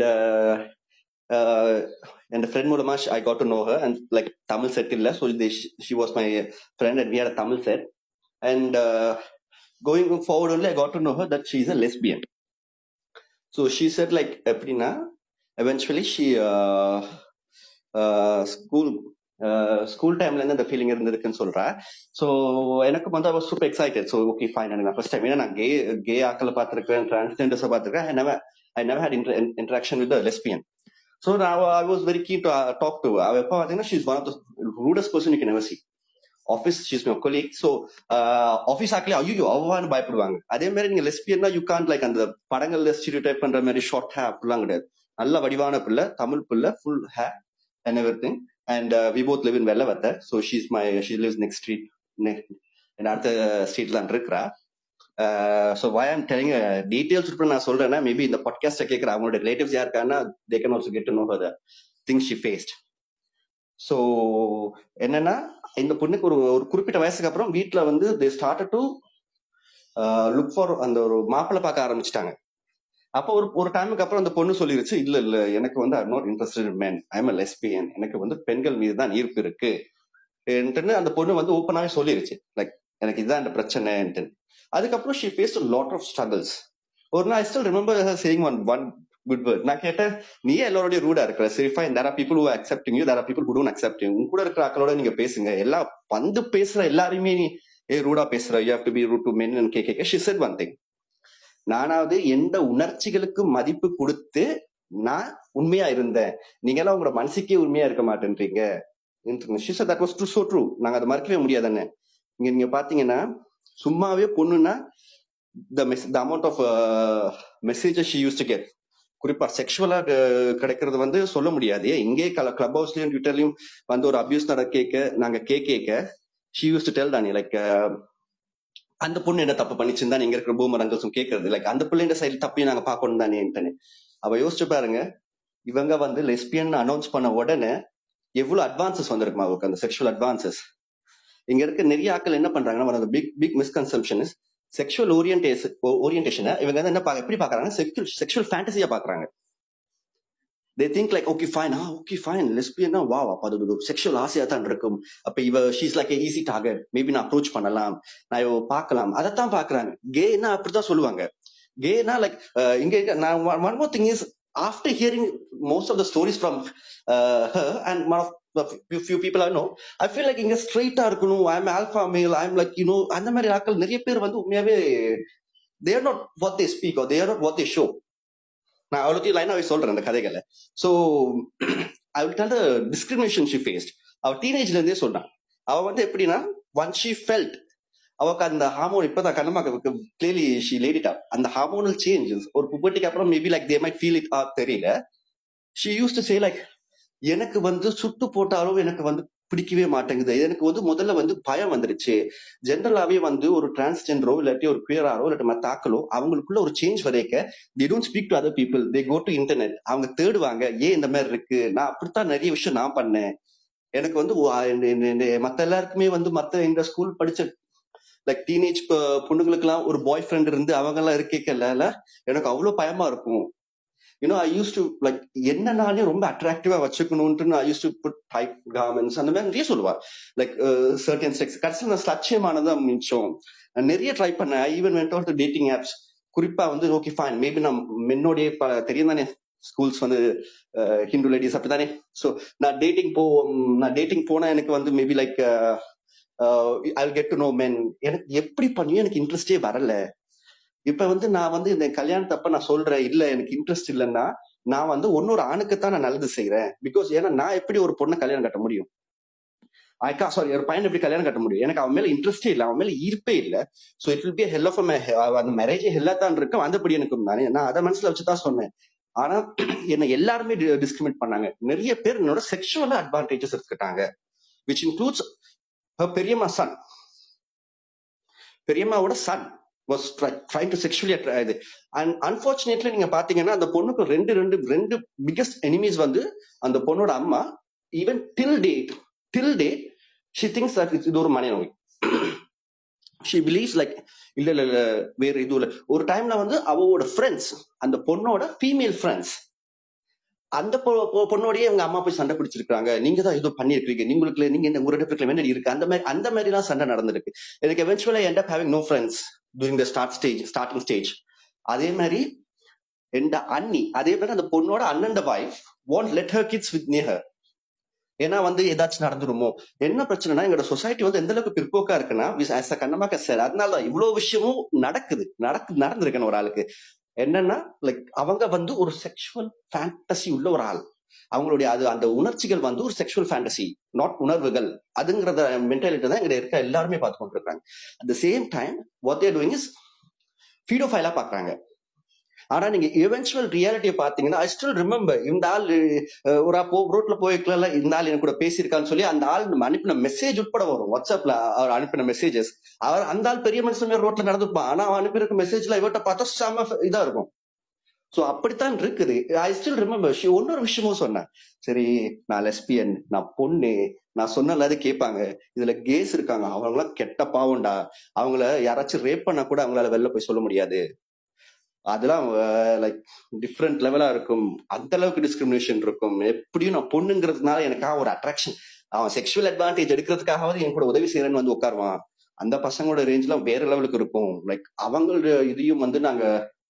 என் ஃப்ரெண்ட் மூலமா I got to know her and like Tamil set இல்ல so she was my friend and we had a Tamil set. And uh, going forward only, I got to know her that she's a lesbian. So she said like, எப்படின்னா eventually she uh, uh, school school டைம்ல இருந்து அந்த feeling இருந்திருக்குன்னு சொல்றா so எனக்கு வந்து அவர் super excited so okay fine எனக்கு நான் ஃபர்ஸ்ட் டைம் ஏன்னா நான் கே கே ஆக்களை பார்த்துருக்கேன் டிரான்ஸ்ஜெண்டர்ஸை பார்த்துருக்கேன் I never I never had interaction with lesbian so நான் I was very keep to talk to அவ எப்போ பார்த்தீங்கன்னா she's one of the rudest person you can ever see office she's my colleague so office ஆக்கலே ஐயோ அவ்வான்னு பயப்படுவாங்க அதே மாதிரி நீங்க லெஸ்பியன்னா யூ கான் லைக் அந்த படங்கள்ல ஸ்டீரியோ டைப் பண்ற மாதிரி ஷார்ட் ஹேர் அப்படிலாம் கிடையாது நல்ல வடிவான பிள்ளை தமிழ் பிள்ளை full hair and everything and we both live in Wellawatte so she's my she lives next street அடுத்த ஸ்ட்ரீட்ல இருக்கிறா ஸோ வை ஆம் டெலிங் டீடைல்ஸ் இப்போ நான் சொல்றேன்னா மேபி இந்த பாட்காஸ்ட்டை கேட்குற அவங்களோட ரிலேட்டிவ்ஸ் யாருக்கானா they can also get to know the things she faced so என்னன்னா இந்த பொண்ணுக்கு ஒரு ஒரு குறிப்பிட்ட வயசுக்கு அப்புறம் வீட்ல வந்து they start to look for அந்த ஒரு மாப்பிள்ளை பார்க்க ஆரம்பிச்சிட்டாங்க அப்போ ஒரு ஒரு டைமுக்கு அப்புறம் அந்த பொண்ணு சொல்லிருச்சு இல்ல இல்ல எனக்கு வந்து I'm not interested in man I'm a lesbian எனக்கு வந்து பெண்கள் மீது தான் ஈர்ப்பு இருக்கு என்றுன்னு அந்த பொண்ணு வந்து ஓப்பனாவே சொல்லிருச்சு லைக் எனக்கு இதுதான் இந்த பிரச்சனைன்ட்டு அதுக்கப்புறம் she face lot of struggles ஒரு நாள் I still remember saying one one good word நான் கேட்டேன் நீ எல்லாரோடய ரூடா இருக்கிற சரி fine there are people who accepting you there are people who don't accept you உங்க கூட இருக்கிற ஆக்களோட நீங்க பேசுங்க எல்லா வந்து பேசுற எல்லாரையுமே நீ ஏ ரூடா பேசுற you have to be rude to men கே கே ஷி செட் ஒன் திங் நானாவது எந்த உணர்ச்சிகளுக்கு மதிப்பு கொடுத்து நான் உண்மையா இருந்தேன் நீங்க எல்லாம் உங்களோட மனசுக்கே உண்மையா இருக்க மாட்டேன்றீங்க that was true so true நாங்க அதை மறக்கவே முடியாதுன்னு இங்க நீங்க பாத்தீங்கன்னா சும்மாவே பொண்ணுன்னா the mess the amount of messages she use to get குறிப்பா செக்ஷுவலா கிடைக்கிறது வந்து சொல்ல முடியாது இங்கே கிளப் ஹவுஸ்லயும் ட்விட்டர்லயும் வந்து ஒரு அபியூஸ் நட கேட்க நாங்க கே கேட்க ஷி யூஸ் டு டெல் தானே லைக் அந்த பொண்ணு என்ன தப்பு பண்ணிச்சுன்னு தான் இங்க இருக்கிற பூமர் அங்கல்ஸும் கேட்கறது லைக் அந்த பிள்ளைங்க சைடு தப்பையும் நாங்க பார்க்கணும் தானே அவ யோசிச்சு பாருங்க இவங்க வந்து லெஸ்பியன் அனௌன்ஸ் பண்ண உடனே எவ்வளவு அட்வான்சஸ் வந்திருக்குமா அவருக்கு அந்த செக்ஷுவல் அட்வான்சஸ் இங்க இருக்க நிறைய ஆட்கள் என்ன பண்றாங்கன்னா அந்த big big misconception is sexual orientation ஓரியன்டேஷனை இவங்க வந்து என்ன பா- எப்படி பாக்குறாங்க செக்ஷுவல் செக்ஷுவல் ஃபேண்டசியா பாக்குறாங்க they think like okay fine ah okay fine லெஸ்பியன்னா வா அப்ப அது ஒரு செக்ஷுவல் ஆசையா தான் இருக்கும் அப்ப இவ she's like easy target maybe நான் அப்ரோச் பண்ணலாம் நான் இவ பார்க்கலாம் அதைத்தான் பாக்குறாங்க கேனா அப்படிதான் சொல்லுவாங்க கேனா லைக் இங்க இருக்க- நான் one more thing is after hearing most of the stories from her and one of few people I know I feel like இங்க ஸ்ட்ரைட்டா இருக்கணும் I am alpha male I am like you know அந்த மாதிரி ஆட்கள் நிறைய பேர் வந்து உண்மையாவே they're not what they speak are they're not what they show நான் அவ்வளோத்தையும் லைனாவே சொல்றேன் அந்த கதைகளை so I will tell the discrimination she faced அவ டீனேஜ்ல இருந்தே சொல்றான் அவ வந்து எப்படின்னா ஒன் ஷி ஃபெல்ட் அவக்கு அந்த ஹார்மோன் இப்பதான் கண்ணமாக்கு கிளியர்லி ஷி லேட் இட் அந்த ஹார்மோனல் சேஞ்சஸ் ஒரு புபர்ட்டிக்கு அப்புறம் maybe like they might feel it ah தெரியல she use to say like எனக்கு வந்து சுட்டு போட்டாலும் எனக்கு வந்து பிடிக்கவே மாட்டேங்குது எனக்கு வந்து முதல்ல வந்து பயம் வந்துருச்சு ஜென்ரலாவே வந்து ஒரு டிரான்ஸ்ஜெண்டரோ இல்லாட்டி ஒரு குயராரோ இல்லாட்டி மத்த ஆக்களோ அவங்களுக்குள்ள ஒரு சேஞ்ச் வரைக்க they don't speak to other people they go to internet அவங்க தேடுவாங்க ஏன் இந்த மாதிரி இருக்கு நான் அப்படித்தான் நிறைய விஷயம் நான் பண்ணேன் எனக்கு வந்து ஓ, இந்த- இந்த- இந்த மத்த எல்லாருக்குமே வந்து மத்த இந்த ஸ்கூல் படிச்ச லைக் டீனேஜ் பொண்ணுங்களுக்கு எல்லாம் ஒரு பாய் ஃப்ரெண்ட் இருந்து அவங்க எல்லாம் இருக்கேக்கல எனக்கு அவ்வளவு பயமா இருக்கும் you know I use to like என்ன நானே ரொம்ப அட்ராக்டிவா வச்சுக்கணும்னு I use to put type garments அந்த மாதிரி நிறைய சொல்லுவா லைக் சர்டன் செக்ஸ் கடைசியில் நான் ஸ்லட்சியமானதான் மிச்சம் நான் நிறைய ட்ரை பண்ணேன் even went all to dating apps குறிப்பா வந்து ஓகே ஃபைன் மேபி நான் முன்னோடைய ப- தெரியும் தானே ஸ்கூல்ஸ் வந்து ஹிந்து லேடிஸ் அப்படித்தானே ஸோ நான் டேட்டிங் போ நான் டேட்டிங் போனா எனக்கு வந்து maybe like I get to know men எனக்கு எப்படி பண்ணியும் எனக்கு இன்ட்ரெஸ்டே வரல இப்ப வந்து நான் வந்து இந்த கல்யாணத்தப்ப நான் சொல்றேன் இல்ல எனக்கு இன்ட்ரெஸ்ட் இல்லைன்னா நான் வந்து ஒன்னொரு ஆணுக்குத்தான் நான் நல்லது செய்யறேன் பிகாஸ் ஏன்னா நான் எப்படி ஒரு பொண்ணை கல்யாணம் கட்ட முடியும் ஐக்கா சாரி ஒரு பையன் எப்படி கல்யாணம் கட்ட முடியும் எனக்கு அவன் மேல இன்ட்ரெஸ்டே இல்லை அவன் மேல ஈர்ப்பே இல்லை so it will be hell of அந்த மேரேஜே ஹெல்லா தான் இருக்கும் அந்தபடி எனக்கு நானே நான் அதை மனசுல வச்சுதான் சொன்னேன் ஆனா என்ன எல்லாருமே டிஸ்கிரிமினேட் பண்ணாங்க நிறைய பேர் என்னோட செக்ஷுவல் அட்வான்டேஜஸ் எடுத்துக்கிட்டாங்க விச் இன்க்ளூட்ஸ் பெரியம்மா சன் பெரியம்மாவோட son was trying to sexually இது அண்ட் அன்பார்ச்சுனேட்லி நீங்க பாத்தீங்கன்னா அந்த பொண்ணுக்கு ரெண்டு ரெண்டு ரெண்டு பிக்கஸ்ட் எனிமீஸ் வந்து அந்த பொண்ணோட அம்மா even till date till date she thinks that இது ஒரு மனநோய் ஷி பிலீவ்ஸ் லைக் இல்ல இல்ல இல்ல வேற இது இல்ல ஒரு டைம்ல வந்து அவளோட ஃப்ரெண்ட்ஸ் அந்த பொண்ணோட ஃபீமேல் ஃப்ரெண்ட்ஸ் அந்த பொ- பொ- பொண்ணோடயே அவங்க அம்மா போய் சண்டை பிடிச்சிருக்காங்க நீங்க தான் ஏதோ பண்ணிருக்கீங்க நீங்களுக்கு நீங்க இந்த ஒரு இடத்துல வேண்டி இருக்கு அந்த மாதிரி அந்த மாதிரி எல்லாம் சண்டை நடந்திருக்கு எனக்கு எவென்ச்சுவலா end up having no friends during the start stage starting stage அதே மாதிரி எந்த அண்ணி அதே மாதிரி அந்த பொண்ணோட அண்ணன் wife won't let her kids with near ஏன்னா வந்து ஏதாச்சும் நடந்துருமோ என்ன பிரச்சனைனா எங்களோட சொசைட்டி வந்து எந்த அளவுக்கு பிற்போக்கா இருக்குன்னா ஆஸ் அ கண்ணமாக்க சார் அதனால தான் இவ்வளவு விஷயமும் நடக்குது நடக்கு நடந்திருக்கணும் ஒரு ஆளுக்கு என்னன்னா லைக் அவங்க வந்து ஒரு செக்ஷுவல் ஃபேண்டசி உள்ள ஒரு ஆள் அவங்களுடைய அது அந்த உணர்ச்சிகள் வந்து ஒரு செக்ஷுவல் ஃபேண்டசி நாட் உணர்வுகள் அதுங்கிறத மென்டாலிட்டி தான் எங்க இருக்க எல்லாருமே பார்த்து கொண்டிருக்காங்க at the same time what they're doing is ஃபீடோஃபைலா பாக்குறாங்க ஆனா நீங்க எவென்ச்சுவல் ரியாலிட்டியை பாத்தீங்கன்னா ஐ ஸ்டில் ரிமெம்பர் இந்த ஆள் அஹ், ஒரு போ ரோட்ல போய்க்கல இந்த ஆள் எனக்கு கூட பேசியிருக்கான்னு சொல்லி அந்த ஆள் நம்ம அனுப்பின மெசேஜ் உட்பட வரும் வாட்ஸ்அப்ல அவர் அனுப்பின மெசேஜஸ் அவர் அந்த ஆள் பெரிய மனுஷன் மாதிரி ரோட்ல நடந்துப்பான் ஆனா அவன் அனுப்பியிருக்க மெசேஜ்ல இவர்கிட்ட பார்த்தா செம இதா இருக்கும் சோ அப்படித்தான் இருக்குது ஐ ஸ்டில் ரிமெம்பர் ஷி இன்னொரு விஷயமும் சொன்னேன் சரி நான் லெஸ்பியன் நான் பொண்ணு நான் சொன்னல அது கேட்பாங்க இதுல கேஸ் இருக்காங்க அவங்களாம் கெட்ட பாவம்டா அவங்கள யாராச்சும் ரேப் பண்ணா கூட அவங்களால வெளில போய் சொல்ல முடியாது அதெல்லாம் லைக் டிஃப்ரெண்ட் லெவலா இருக்கும் அந்த அளவுக்கு டிஸ்கிரிமினேஷன் இருக்கும் எப்படியும் நான் பொண்ணுங்கிறதுனால எனக்காக ஒரு அட்ராக்ஷன் அவன் செக்ஷுவல் அட்வான்டேஜ் எடுக்கிறதுக்காகவது என் கூட உதவி செய்யறேன்னு வந்து உட்காருவான் அந்த பசங்களோட ரேஞ்ச்லாம் வேற லெவலுக்கு இருக்கும் லைக் அவங்களோட இதையும் வந்து நாங்க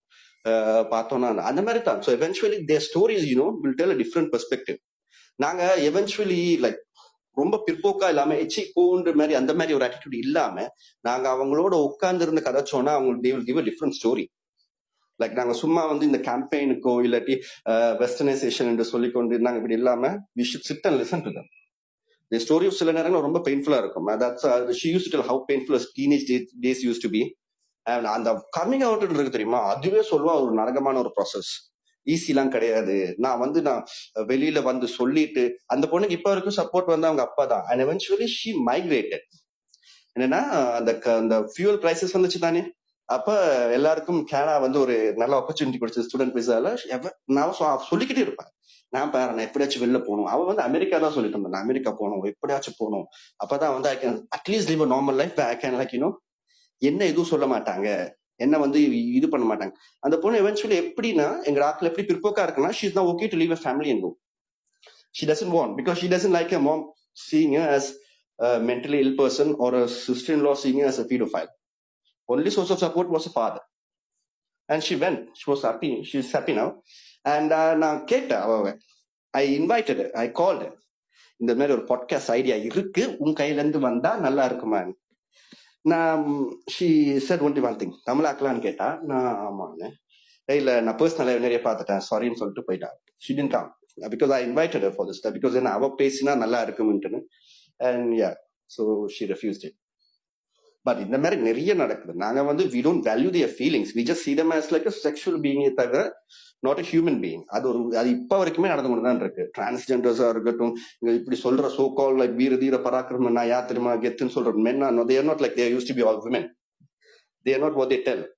பார்த்தோம்னா அந்த மாதிரி தான் so eventually their stories you know will tell a different perspective நாங்க எவென்ச்சுவலி லைக் ரொம்ப பிற்போக்கா இல்லாம எச்சி போன்ற மாதிரி அந்த மாதிரி ஒரு ஆட்டிடியூட் இல்லாம நாங்க அவங்களோட உட்கார்ந்து இருந்து கதைச்சோம்னா அவங்க they will give a different story like நாங்க சும்மா வந்து இந்த கேம்பெயினுக்கோ இல்லாட்டி வெஸ்டர்னைசேஷன் என்று சொல்லிக்கொண்டு நாங்க இப்படி இல்லாம we should sit and listen to them இந்த ஸ்டோரி சில நேரங்கள் ரொம்ப பெயின்ஃபுல்லா இருக்கும் that's she use to how painful teenage days use to be அந்த கம்மிங் அவுட் இருக்கு தெரியுமா அதுவே சொல்லுவா ஒரு நரகமான ஒரு ப்ராசஸ் ஈஸிலாம் கிடையாது நான் வந்து நான் வெளியில வந்து சொல்லிட்டு அந்த பொண்ணுக்கு இப்ப வரைக்கும் சப்போர்ட் வந்து அவங்க அப்பா தான் அண்ட் எவென்ச்சுவலி ஷி மைக்ரேட்டட் என்னன்னா அந்த க- அந்த ஃபியூல் பிரைசஸ் வந்துச்சு தானே அப்ப எல்லாருக்கும் கேனா வந்து ஒரு நல்ல ஆப்பர்ச்சுனிட்டி கொடுத்து ஸ்டூடெண்ட் விசால நான் சொ- சொல்லிக்கிட்டே இருப்பேன் நான் பாரு நான் எப்படியாச்சும் வெளில போகணும் அவ வந்து அமெரிக்கா தான் சொல்லிட்டு இருந்தா நான் அமெரிக்கா போகணும் எப்படியாச்சும் போகணும் அப்பதான் வந்து I can at least live normal life I can like you know என்ன எதுவும் சொல்ல மாட்டாங்க என்ன வந்து இது பண்ண மாட்டாங்க அந்த பொண்ணு எவென்ச்சுவலி எப்படின்னா எங்க ஆட்கள் எப்படி பிற்போக்கா இருக்குன்னா ஷீஸ் தான் okay to leave a family and she doesn't want because she doesn't like her mom seeing her as a mentally ill person or a sister-in-law seeing her as a pedophile. Only source of support was her father. And she went. She was happy. She's happy now. And uh, நான் கேட்டேன் அவ ஐ invited ஐ called இந்த மாதிரி ஒரு podcast idea இருக்கு உன் கையில இருந்து வந்தா நல்லா இருக்குமா நான் she said only one thing தமிழாக்கலான்னு கேட்டா நான் ஆமான்னு இல்ல நான் பர்சனலா நிறைய பார்த்துட்டேன் சாரின்னு சொல்லிட்டு போயிட்டான் she didn't come because I invited her for this stuff because என்ன அவ பேசினா நல்லா இருக்கும்ட்டுன்னு and yeah so she refused it but இந்த மாதிரி நிறைய நடக்குது நாங்க வந்து we don't value their feelings we just see them as like a sexual being தவிர not a human being அது ஒரு அது இப்ப வரைக்குமே நடந்து கொண்டு தான் இருக்கு டிரான்ஸ்ஜெண்டர்ஸா இருக்கட்டும் இங்க இப்படி சொல்ற சோ கால் லைக் வீர தீர பராக்கிரமம் நான் யார் தெரியுமா கெத்துன்னு சொல்ற men are not they are not like they used to be all women they are not what they tell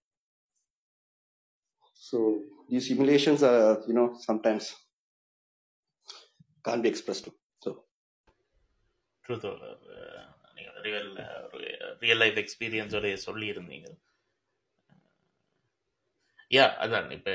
so these humiliations are you know sometimes can't be expressed so truth நீங்கள் real real life எக்ஸ்பீரியன்ஸோட சொல்லியிருந்தீங்க yeah அதான் இப்போ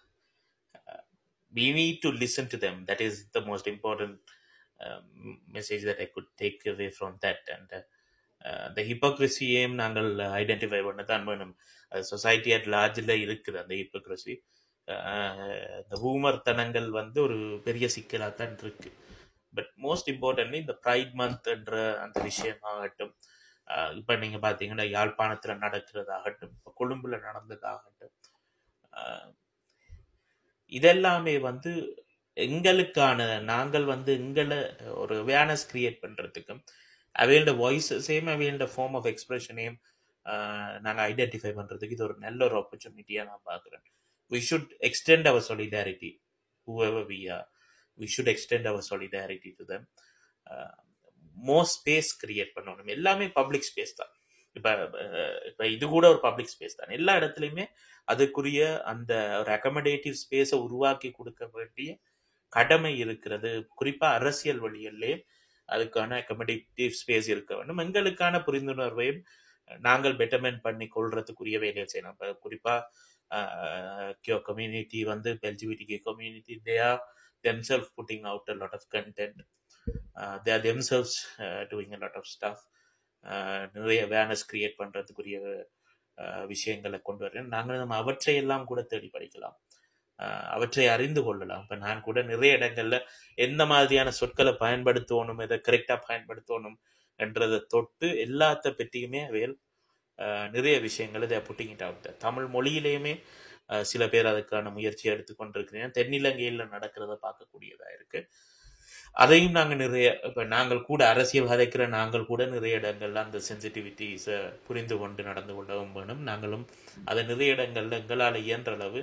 we need to listen to them that is the most important um, message that i could take away from that and uh, uh, the hypocrisy ஏம் நாங்கள் identify பண்ண தான் வேணும் அது சொசைட்டி அட் லார்ஜில் இருக்குது அந்த ஹிப்போக்ரஸி இந்த ஊமர்த்தனங்கள் வந்து ஒரு பெரிய சிக்கலாக தான் இருக்கு பட் மோஸ்ட் இம்பார்ட்டன்ட்லி இந்த ப்ரைட் மந்த்ன்ற அந்த விஷயமாகட்டும் அஹ் இப்ப நீங்க பாத்தீங்கன்னா யாழ்ப்பாணத்துல நடக்கிறதாகட்டும் இப்ப கொழும்புல நடந்ததாகட்டும் அஹ் இதெல்லாமே வந்து எங்களுக்கான நாங்கள் வந்து எங்களை ஒரு அவேர்னஸ் கிரியேட் பண்றதுக்கும் அவையோட வாய்ஸஸையும் அவையோட ஃபார்ம் ஆஃப் எக்ஸ்பிரஷனையும் நாங்கள் ஐடென்டிஃபை பண்றதுக்கு இது ஒரு நல்ல ஒரு ஆப்பர்ச்சுனிட்டியா நான் பார்க்குறேன் we should extend our solidarity whoever we are we should extend our solidarity to them more space create பண்ணணும் எல்லாமே பப்ளிக் ஸ்பேஸ் தான் இப்போ இப்போ இது கூட ஒரு பப்ளிக் ஸ்பேஸ் தான் எல்லா இடத்துலையுமே அதுக்குரிய அந்த ஒரு அக்கமடேட்டிவ் ஸ்பேஸை உருவாக்கி கொடுக்க வேண்டிய கடமை இருக்கிறது குறிப்பாக அரசியல் வழியிலே அதுக்கான அக்கமடேட்டிவ் ஸ்பேஸ் இருக்க வேண்டும் எங்களுக்கான புரிந்துணர்வையும் நாங்கள் பெட்டர்மென்ட் பண்ணி கொள்றதுக்குரிய வேலையை செய்யணும் இப்போ குறிப்பாக கியோ கம்யூனிட்டி வந்து LGBT community they are themselves putting out a lot of content. Uh, they are themselves uh, doing a lot of stuff. Uh, நிறைய அவேர்னஸ் கிரியேட் பண்ணுறதுக்குரிய விஷயங்களை கொண்டு வரேன் நாங்கள் நம்ம அவற்றையெல்லாம் கூட தேடி படிக்கலாம் அஹ் அவற்றை அறிந்து கொள்ளலாம் இப்போ நான் கூட நிறைய இடங்கள்ல எந்த மாதிரியான சொற்களை பயன்படுத்தணும் இதை கரெக்டாக பயன்படுத்தணும் என்றதை தொட்டு எல்லாத்த பற்றியுமே அவையில் அஹ் நிறைய விஷயங்களை இதை புட்டிங் இட் அவுட் தமிழ் மொழியிலேயுமே அஹ் சில பேர் அதுக்கான முயற்சியை எடுத்துக்கொண்டிருக்கிறேன் தென்னிலங்கையில் நடக்கிறத பார்க்கக்கூடியதா இருக்கு அதையும் நாங்கள் நிறைய இப்போ நாங்கள் கூட அரசியல் கதைக்கிற நாங்கள் கூட நிறைய இடங்கள்ல அந்த சென்சிட்டிவிட்டிஸை புரிந்து கொண்டு நடந்து கொள்ளவும் வேணும் நாங்களும் அதை நிறைய இடங்கள்ல எங்களால் இயன்ற அளவு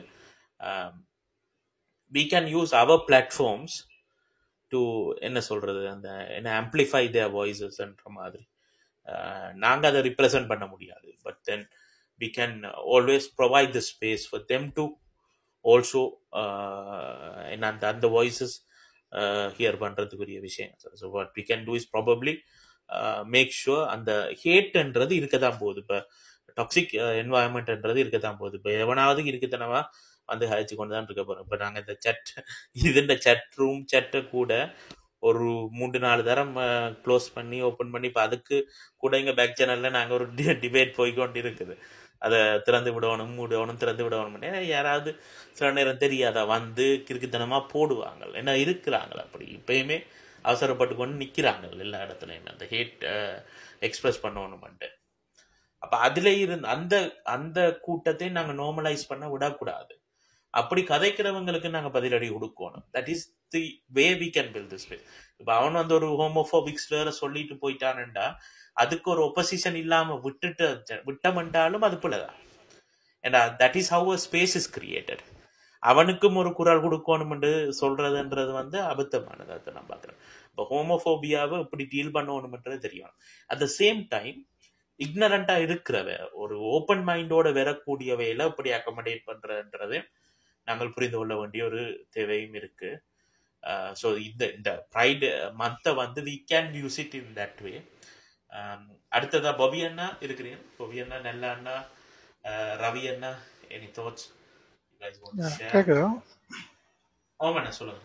we can use our platforms to என்ன சொல்றது அந்த என்ன ஆம்பிளிஃபை தேர் வாய்ஸஸ்ன்ற மாதிரி நாங்கள் அதை ரிப்ரசன்ட் பண்ண முடியாது but then we can always provide the space for them to also uh, and அந்த அந்த voices uh, ஹியர் பண்றதுக்குரிய விஷயம் so what we can do is probably make sure அந்த ஹேட்ன்றது இருக்க தான் போகுது இப்போ டாக்ஸிக் என்வாயன்மெண்ட்ன்றது இருக்க தான் போகுது இப்போ எவனாவது இருக்குத்தனவா வந்து ஹழிச்சு கொண்டு தான் இருக்க போறோம் இப்போ நாங்கள் இந்த சட் இது இந்த சட் ரூம் சட்டை கூட ஒரு மூன்று நாலு தரம் க்ளோஸ் பண்ணி ஓப்பன் பண்ணி இப்போ அதுக்கு கூட எங்கள் பேக் சேனலில் நாங்கள் ஒரு டிபேட் போய்கொண்டு இருக்குது அதை திறந்து விடணும் மூடணும் திறந்து விடணும் யாராவது சில நேரம் தெரியாதா வந்து கிறுக்குத்தனமாக போடுவாங்க ஏன்னா இருக்கிறாங்க அப்படி இப்பயுமே அவசரப்பட்டு கொண்டு நிற்கிறாங்க எல்லா இடத்துலையும் அந்த ஹேட் எக்ஸ்பிரஸ் பண்ணணுமென்ட்டு அப்போ அதில் இருந்து அந்த அந்த கூட்டத்தை நாங்கள் நார்மலைஸ் பண்ண விடக்கூடாது அப்படி கதைக்கிறவங்களுக்கு நாங்கள் பதிலடி கொடுக்கணும் that is the way we can build this way இப்போ அவன் வந்து ஒரு ஹோமோஃபோபிக் ஸ்லரை சொல்லிட்டு போயிட்டானுண்டா அதுக்கு ஒரு ஒப்போசிஷன் இல்லாமல் விட்டுட்டு விட்டமென்றாலும் அது பிள்ளைதான் ஏன்னா that is how a space is created அவனுக்கும் ஒரு குரல் கொடுக்கணும்னு சொல்றதுன்றது வந்து அபத்தமானது அதை நான் பார்க்குறேன் இப்போ ஹோமோஃபோபியாவை இப்படி டீல் பண்ணணும்ன்றது தெரியும் அட் த சேம் டைம் இக்னரண்டா இருக்கிறவ ஒரு ஓப்பன் மைண்டோட வரக்கூடியவையில இப்படி அக்கமடேட் பண்றதுன்றது நாங்கள் புரிந்து கொள்ள வேண்டிய ஒரு தேவையும் இருக்கு ஸோ இந்த இந்த ப்ரைடு மந்த்தை வந்து we can use it in that way அடுத்ததா பபி அண்ணா இருக்கிறீங்க பபி அண்ணா நெல்ல அண்ணா அஹ், ரவி அண்ணா எனி தாட்ஸ் ஷேர் கேக்குதா ஓமண்ணா சொல்லுங்க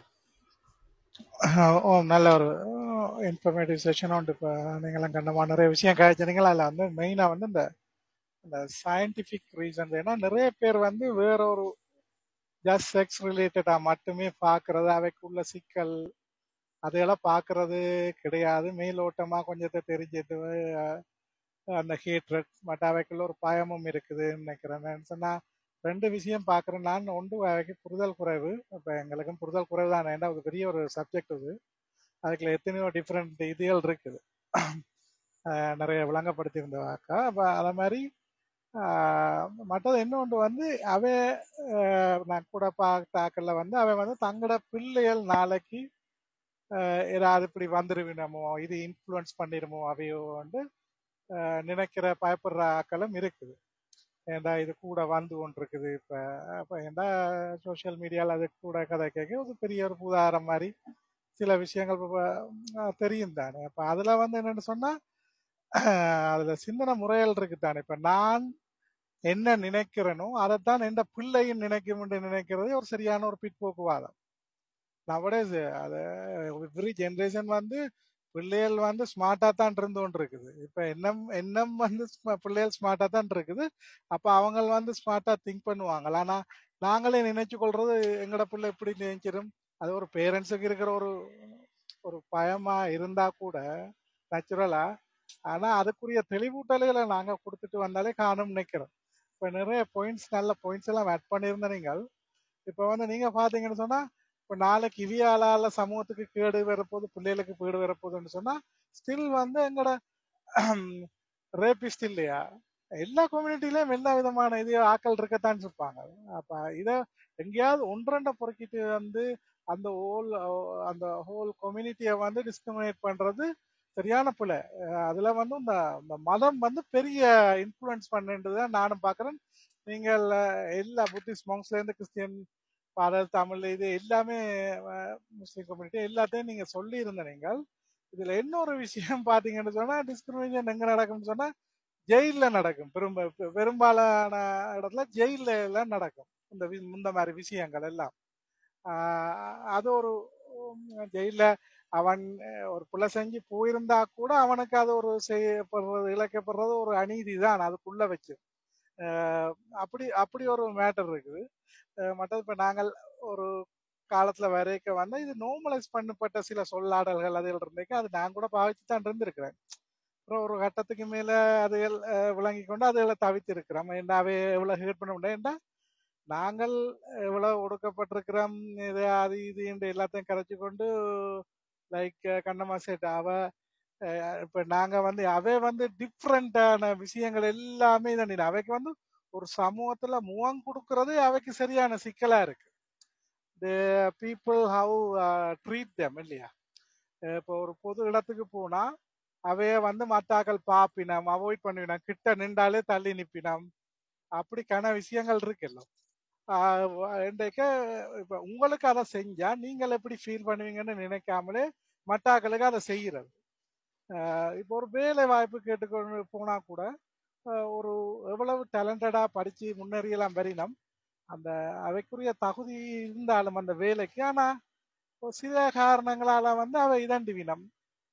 ஓ நல்ல ஒரு இன்ஃபர்மேட்டிவ் செஷன் உண்டு இப்போ நீங்களாம் கண்டமா நிறைய விஷயம் காய்ச்சினீங்களா அதில் வந்து மெயினாக வந்து இந்த இந்த சயின்டிஃபிக் ரீசன் ஏன்னா நிறைய பேர் வந்து வேற ஒரு ஜஸ்ட் செக்ஸ் ரிலேட்டடாக மட்டுமே பார்க்கறது அவைக்குள்ள சிக்கல் அதையெல்லாம் பார்க்கறது கிடையாது மேலோட்டமாக கொஞ்சத்தை தெரிஞ்சிட்டு அஹ், அந்த ஹேட்ரட் பட் அவைக்குள்ள ஒரு பயமும் இருக்குதுன்னு நினைக்கிறேன் சொன்னா ரெண்டு விஷயம் பார்க்குறேன் நான் ஒன்று அவைக்கு புரிதல் குறைவு இப்போ எங்களுக்கும் புரிதல் குறைவு தான் ஏன்னா அது பெரிய ஒரு சப்ஜெக்ட் இது அதுக்குள்ள எத்தனையோ டிஃப்ரெண்ட் இதுகள் இருக்குது அஹ் நிறைய விளங்கப்படுத்தியிருந்தவாக்கா அப்போ அதை மாதிரி ஆஹ் மற்றது இன்னொன்று வந்து அவ ஆஹ் நான் கூட பார்த்தாக்கல வந்து அவன் வந்து தங்களோட பிள்ளைகள் நாளைக்கு ஆஹ் ஏதாவது இப்படி வந்துருவினமோ இது இன்ஃப்ளூயன்ஸ் பண்ணிடுமோ அவையோ வந்து ஆஹ் நினைக்கிற பயப்படுற ஆக்களும் இருக்குது ஏண்டா இது கூட வந்து கொண்டு இருக்குது இப்போ இப்போ ஏண்டா சோஷியல் மீடியாவில் அது கூட கதை கேட்க ஒரு பெரிய ஒரு உதாரணம் மாதிரி சில விஷயங்கள் இப்ப, ஆஹ் தெரியும் தானே அப்போ அதில் வந்து என்னன்னு சொன்னால் அதில் சிந்தனை முறைகள் இருக்கு தானே இப்போ நான் என்ன நினைக்கிறேனோ அதைத்தான் எந்த பிள்ளையும் நினைக்கும் என்று நினைக்கிறது ஒரு சரியான ஒரு பிற்போக்குவாதம் நவடேஸ் அது எவ்ரி ஜென்ரேஷன் வந்து பிள்ளைகள் வந்து ஸ்மார்ட்டா தான் இருந்து கொண்டு இருக்குது இப்ப எண்ணம் எண்ணம் வந்து ஸ்ம- பிள்ளைகள் ஸ்மார்ட்டா தான் இருக்குது அப்ப அவங்க வந்து ஸ்மார்ட்டா திங்க் பண்ணுவாங்க ஆனா நாங்களே நினைச்சு கொள்றது எங்கட பிள்ளை எப்படி நினைச்சிரும் அது ஒரு பேரண்ட்ஸுக்கு இருக்கிற ஒரு ஒரு பயமா இருந்தா கூட நேச்சுரலா ஆனா அதுக்குரிய தெளிவூட்டல்களை நாங்க கொடுத்துட்டு வந்தாலே காணும் நினைக்கிறோம் இப்ப நிறைய பாயிண்ட்ஸ் நல்ல பாயிண்ட்ஸ் எல்லாம் ஆட் பண்ணியிருந்த நீங்கள் இப்ப வந்து நீங்க பாத்தீங்கன்னு சொன்னா இப்ப நாளைக்கு இவியாலால சமூகத்துக்கு கேடு வரப்போகுது பிள்ளைகளுக்கு கேடு வரப்போகுதுன்னு சொன்னா ஸ்டில் வந்து எங்கட ரேபிஸ்ட் இல்லையா எல்லா கம்யூனிட்டிலயும் எல்லா விதமான இது ஆக்கள் இருக்கத்தான் இருப்பாங்க அப்ப இத எங்கேயாவது ஒன்றரை பொறுக்கிட்டு வந்து அந்த ஹோல் அந்த ஹோல் கம்யூனிட்டியை வந்து டிஸ்கிரிமினேட் பண்றது சரியான பிள்ளை அஹ் அதுல வந்து இந்த இந்த மதம் வந்து பெரிய இன்ஃப்ளூயன்ஸ் பண்ணுன்றதை நானும் பாக்குறேன் நீங்கள் அஹ், எல்லா புத்திஸ்ட் மாங்ஸ்ல இருந்து கிறிஸ்டியன் ஃபாதர் தமிழ் இது எல்லாமே அஹ், முஸ்லிம் கம்யூனிட்டி எல்லாத்தையும் நீங்க சொல்லி இருந்த நீங்கள் இதுல இன்னொரு விஷயம் பாத்தீங்கன்னு சொன்னா டிஸ்கிரிமினேஷன் எங்க நடக்கும்னு சொன்னா ஜெயில்ல நடக்கும் பெரும்ப பெ- பெரும்பாலான இடத்துல ஜெயில்ல எல்லாம் நடக்கும் இந்த வி- இந்த மாதிரி விஷயங்கள் எல்லாம் ஆஹ் அது ஒரு உம், ஜெயில்ல அவன் அஹ், ஒரு பிள்ளை செஞ்சு போயிருந்தா கூட அவனுக்கு அது ஒரு செய்யப்படுறது இழைக்கப்படுறது ஒரு அநீதி தான் அதுக்குள்ள வச்சு ஆஹ் அப்படி அப்படி ஒரு மேட்டர் இருக்குது அஹ் மற்றது இப்ப நாங்கள் ஒரு காலத்துல வரைக்க வந்து இது நார்மலைஸ் பண்ணப்பட்ட சில சொல்லாடல்கள் அதுகள் இருந்தேக்க அது நான் கூட பாவிச்சு தான் இருந்திருக்கிறேன் அப்புறம் ஒரு கட்டத்துக்கு மேல அதுகள் அஹ், விளங்கி கொண்டு அதுகளை தவித்து இருக்கிறோம் என்னவே எவ்வளவு ஹேட் பண்ண முடியும் நாங்கள் எவ்வளவு ஒடுக்கப்பட்டிருக்கிறோம் இது அது இது என்று எல்லாத்தையும் கரைச்சு கொண்டு லைக் கண்ணம்மா சேட் அவ அஹ், இப்ப நாங்க வந்து அவை வந்து டிஃப்ரெண்டான விஷயங்கள் எல்லாமே இதான் அவைக்கு வந்து ஒரு சமூகத்துல முகம் கொடுக்கறது அவைக்கு சரியான சிக்கலா இருக்கு the people how treat them இல்லையா அஹ் இப்போ ஒரு பொது இடத்துக்கு போனா அவைய வந்து மத்தாக்கள் பாப்பினம் அவாய்ட் பண்ணுவினம் கிட்ட நின்றாலே தள்ளி நிப்பினம் அப்படிக்கான விஷயங்கள் இருக்குல்ல இன்றைக்கு இப்ப உங்களுக்கு அதை செஞ்சா நீங்கள் எப்படி ஃபீல் பண்ணுவீங்கன்னு நினைக்காமலே மத்தாக்களுக்கு அதை செய்யறது ஆஹ் இப்போ ஒரு வேலை வாய்ப்பு கேட்டுக்கொண்டு போனா கூட ஆஹ் ஒரு எவ்வளவு டேலண்டடா படிச்சு முன்னேறியலாம் வரினம் அந்த அவைக்குரிய தகுதி இருந்தாலும் அந்த வேலைக்கு ஆனா ஒரு சில காரணங்களால வந்து அவை இதண்டிவினம்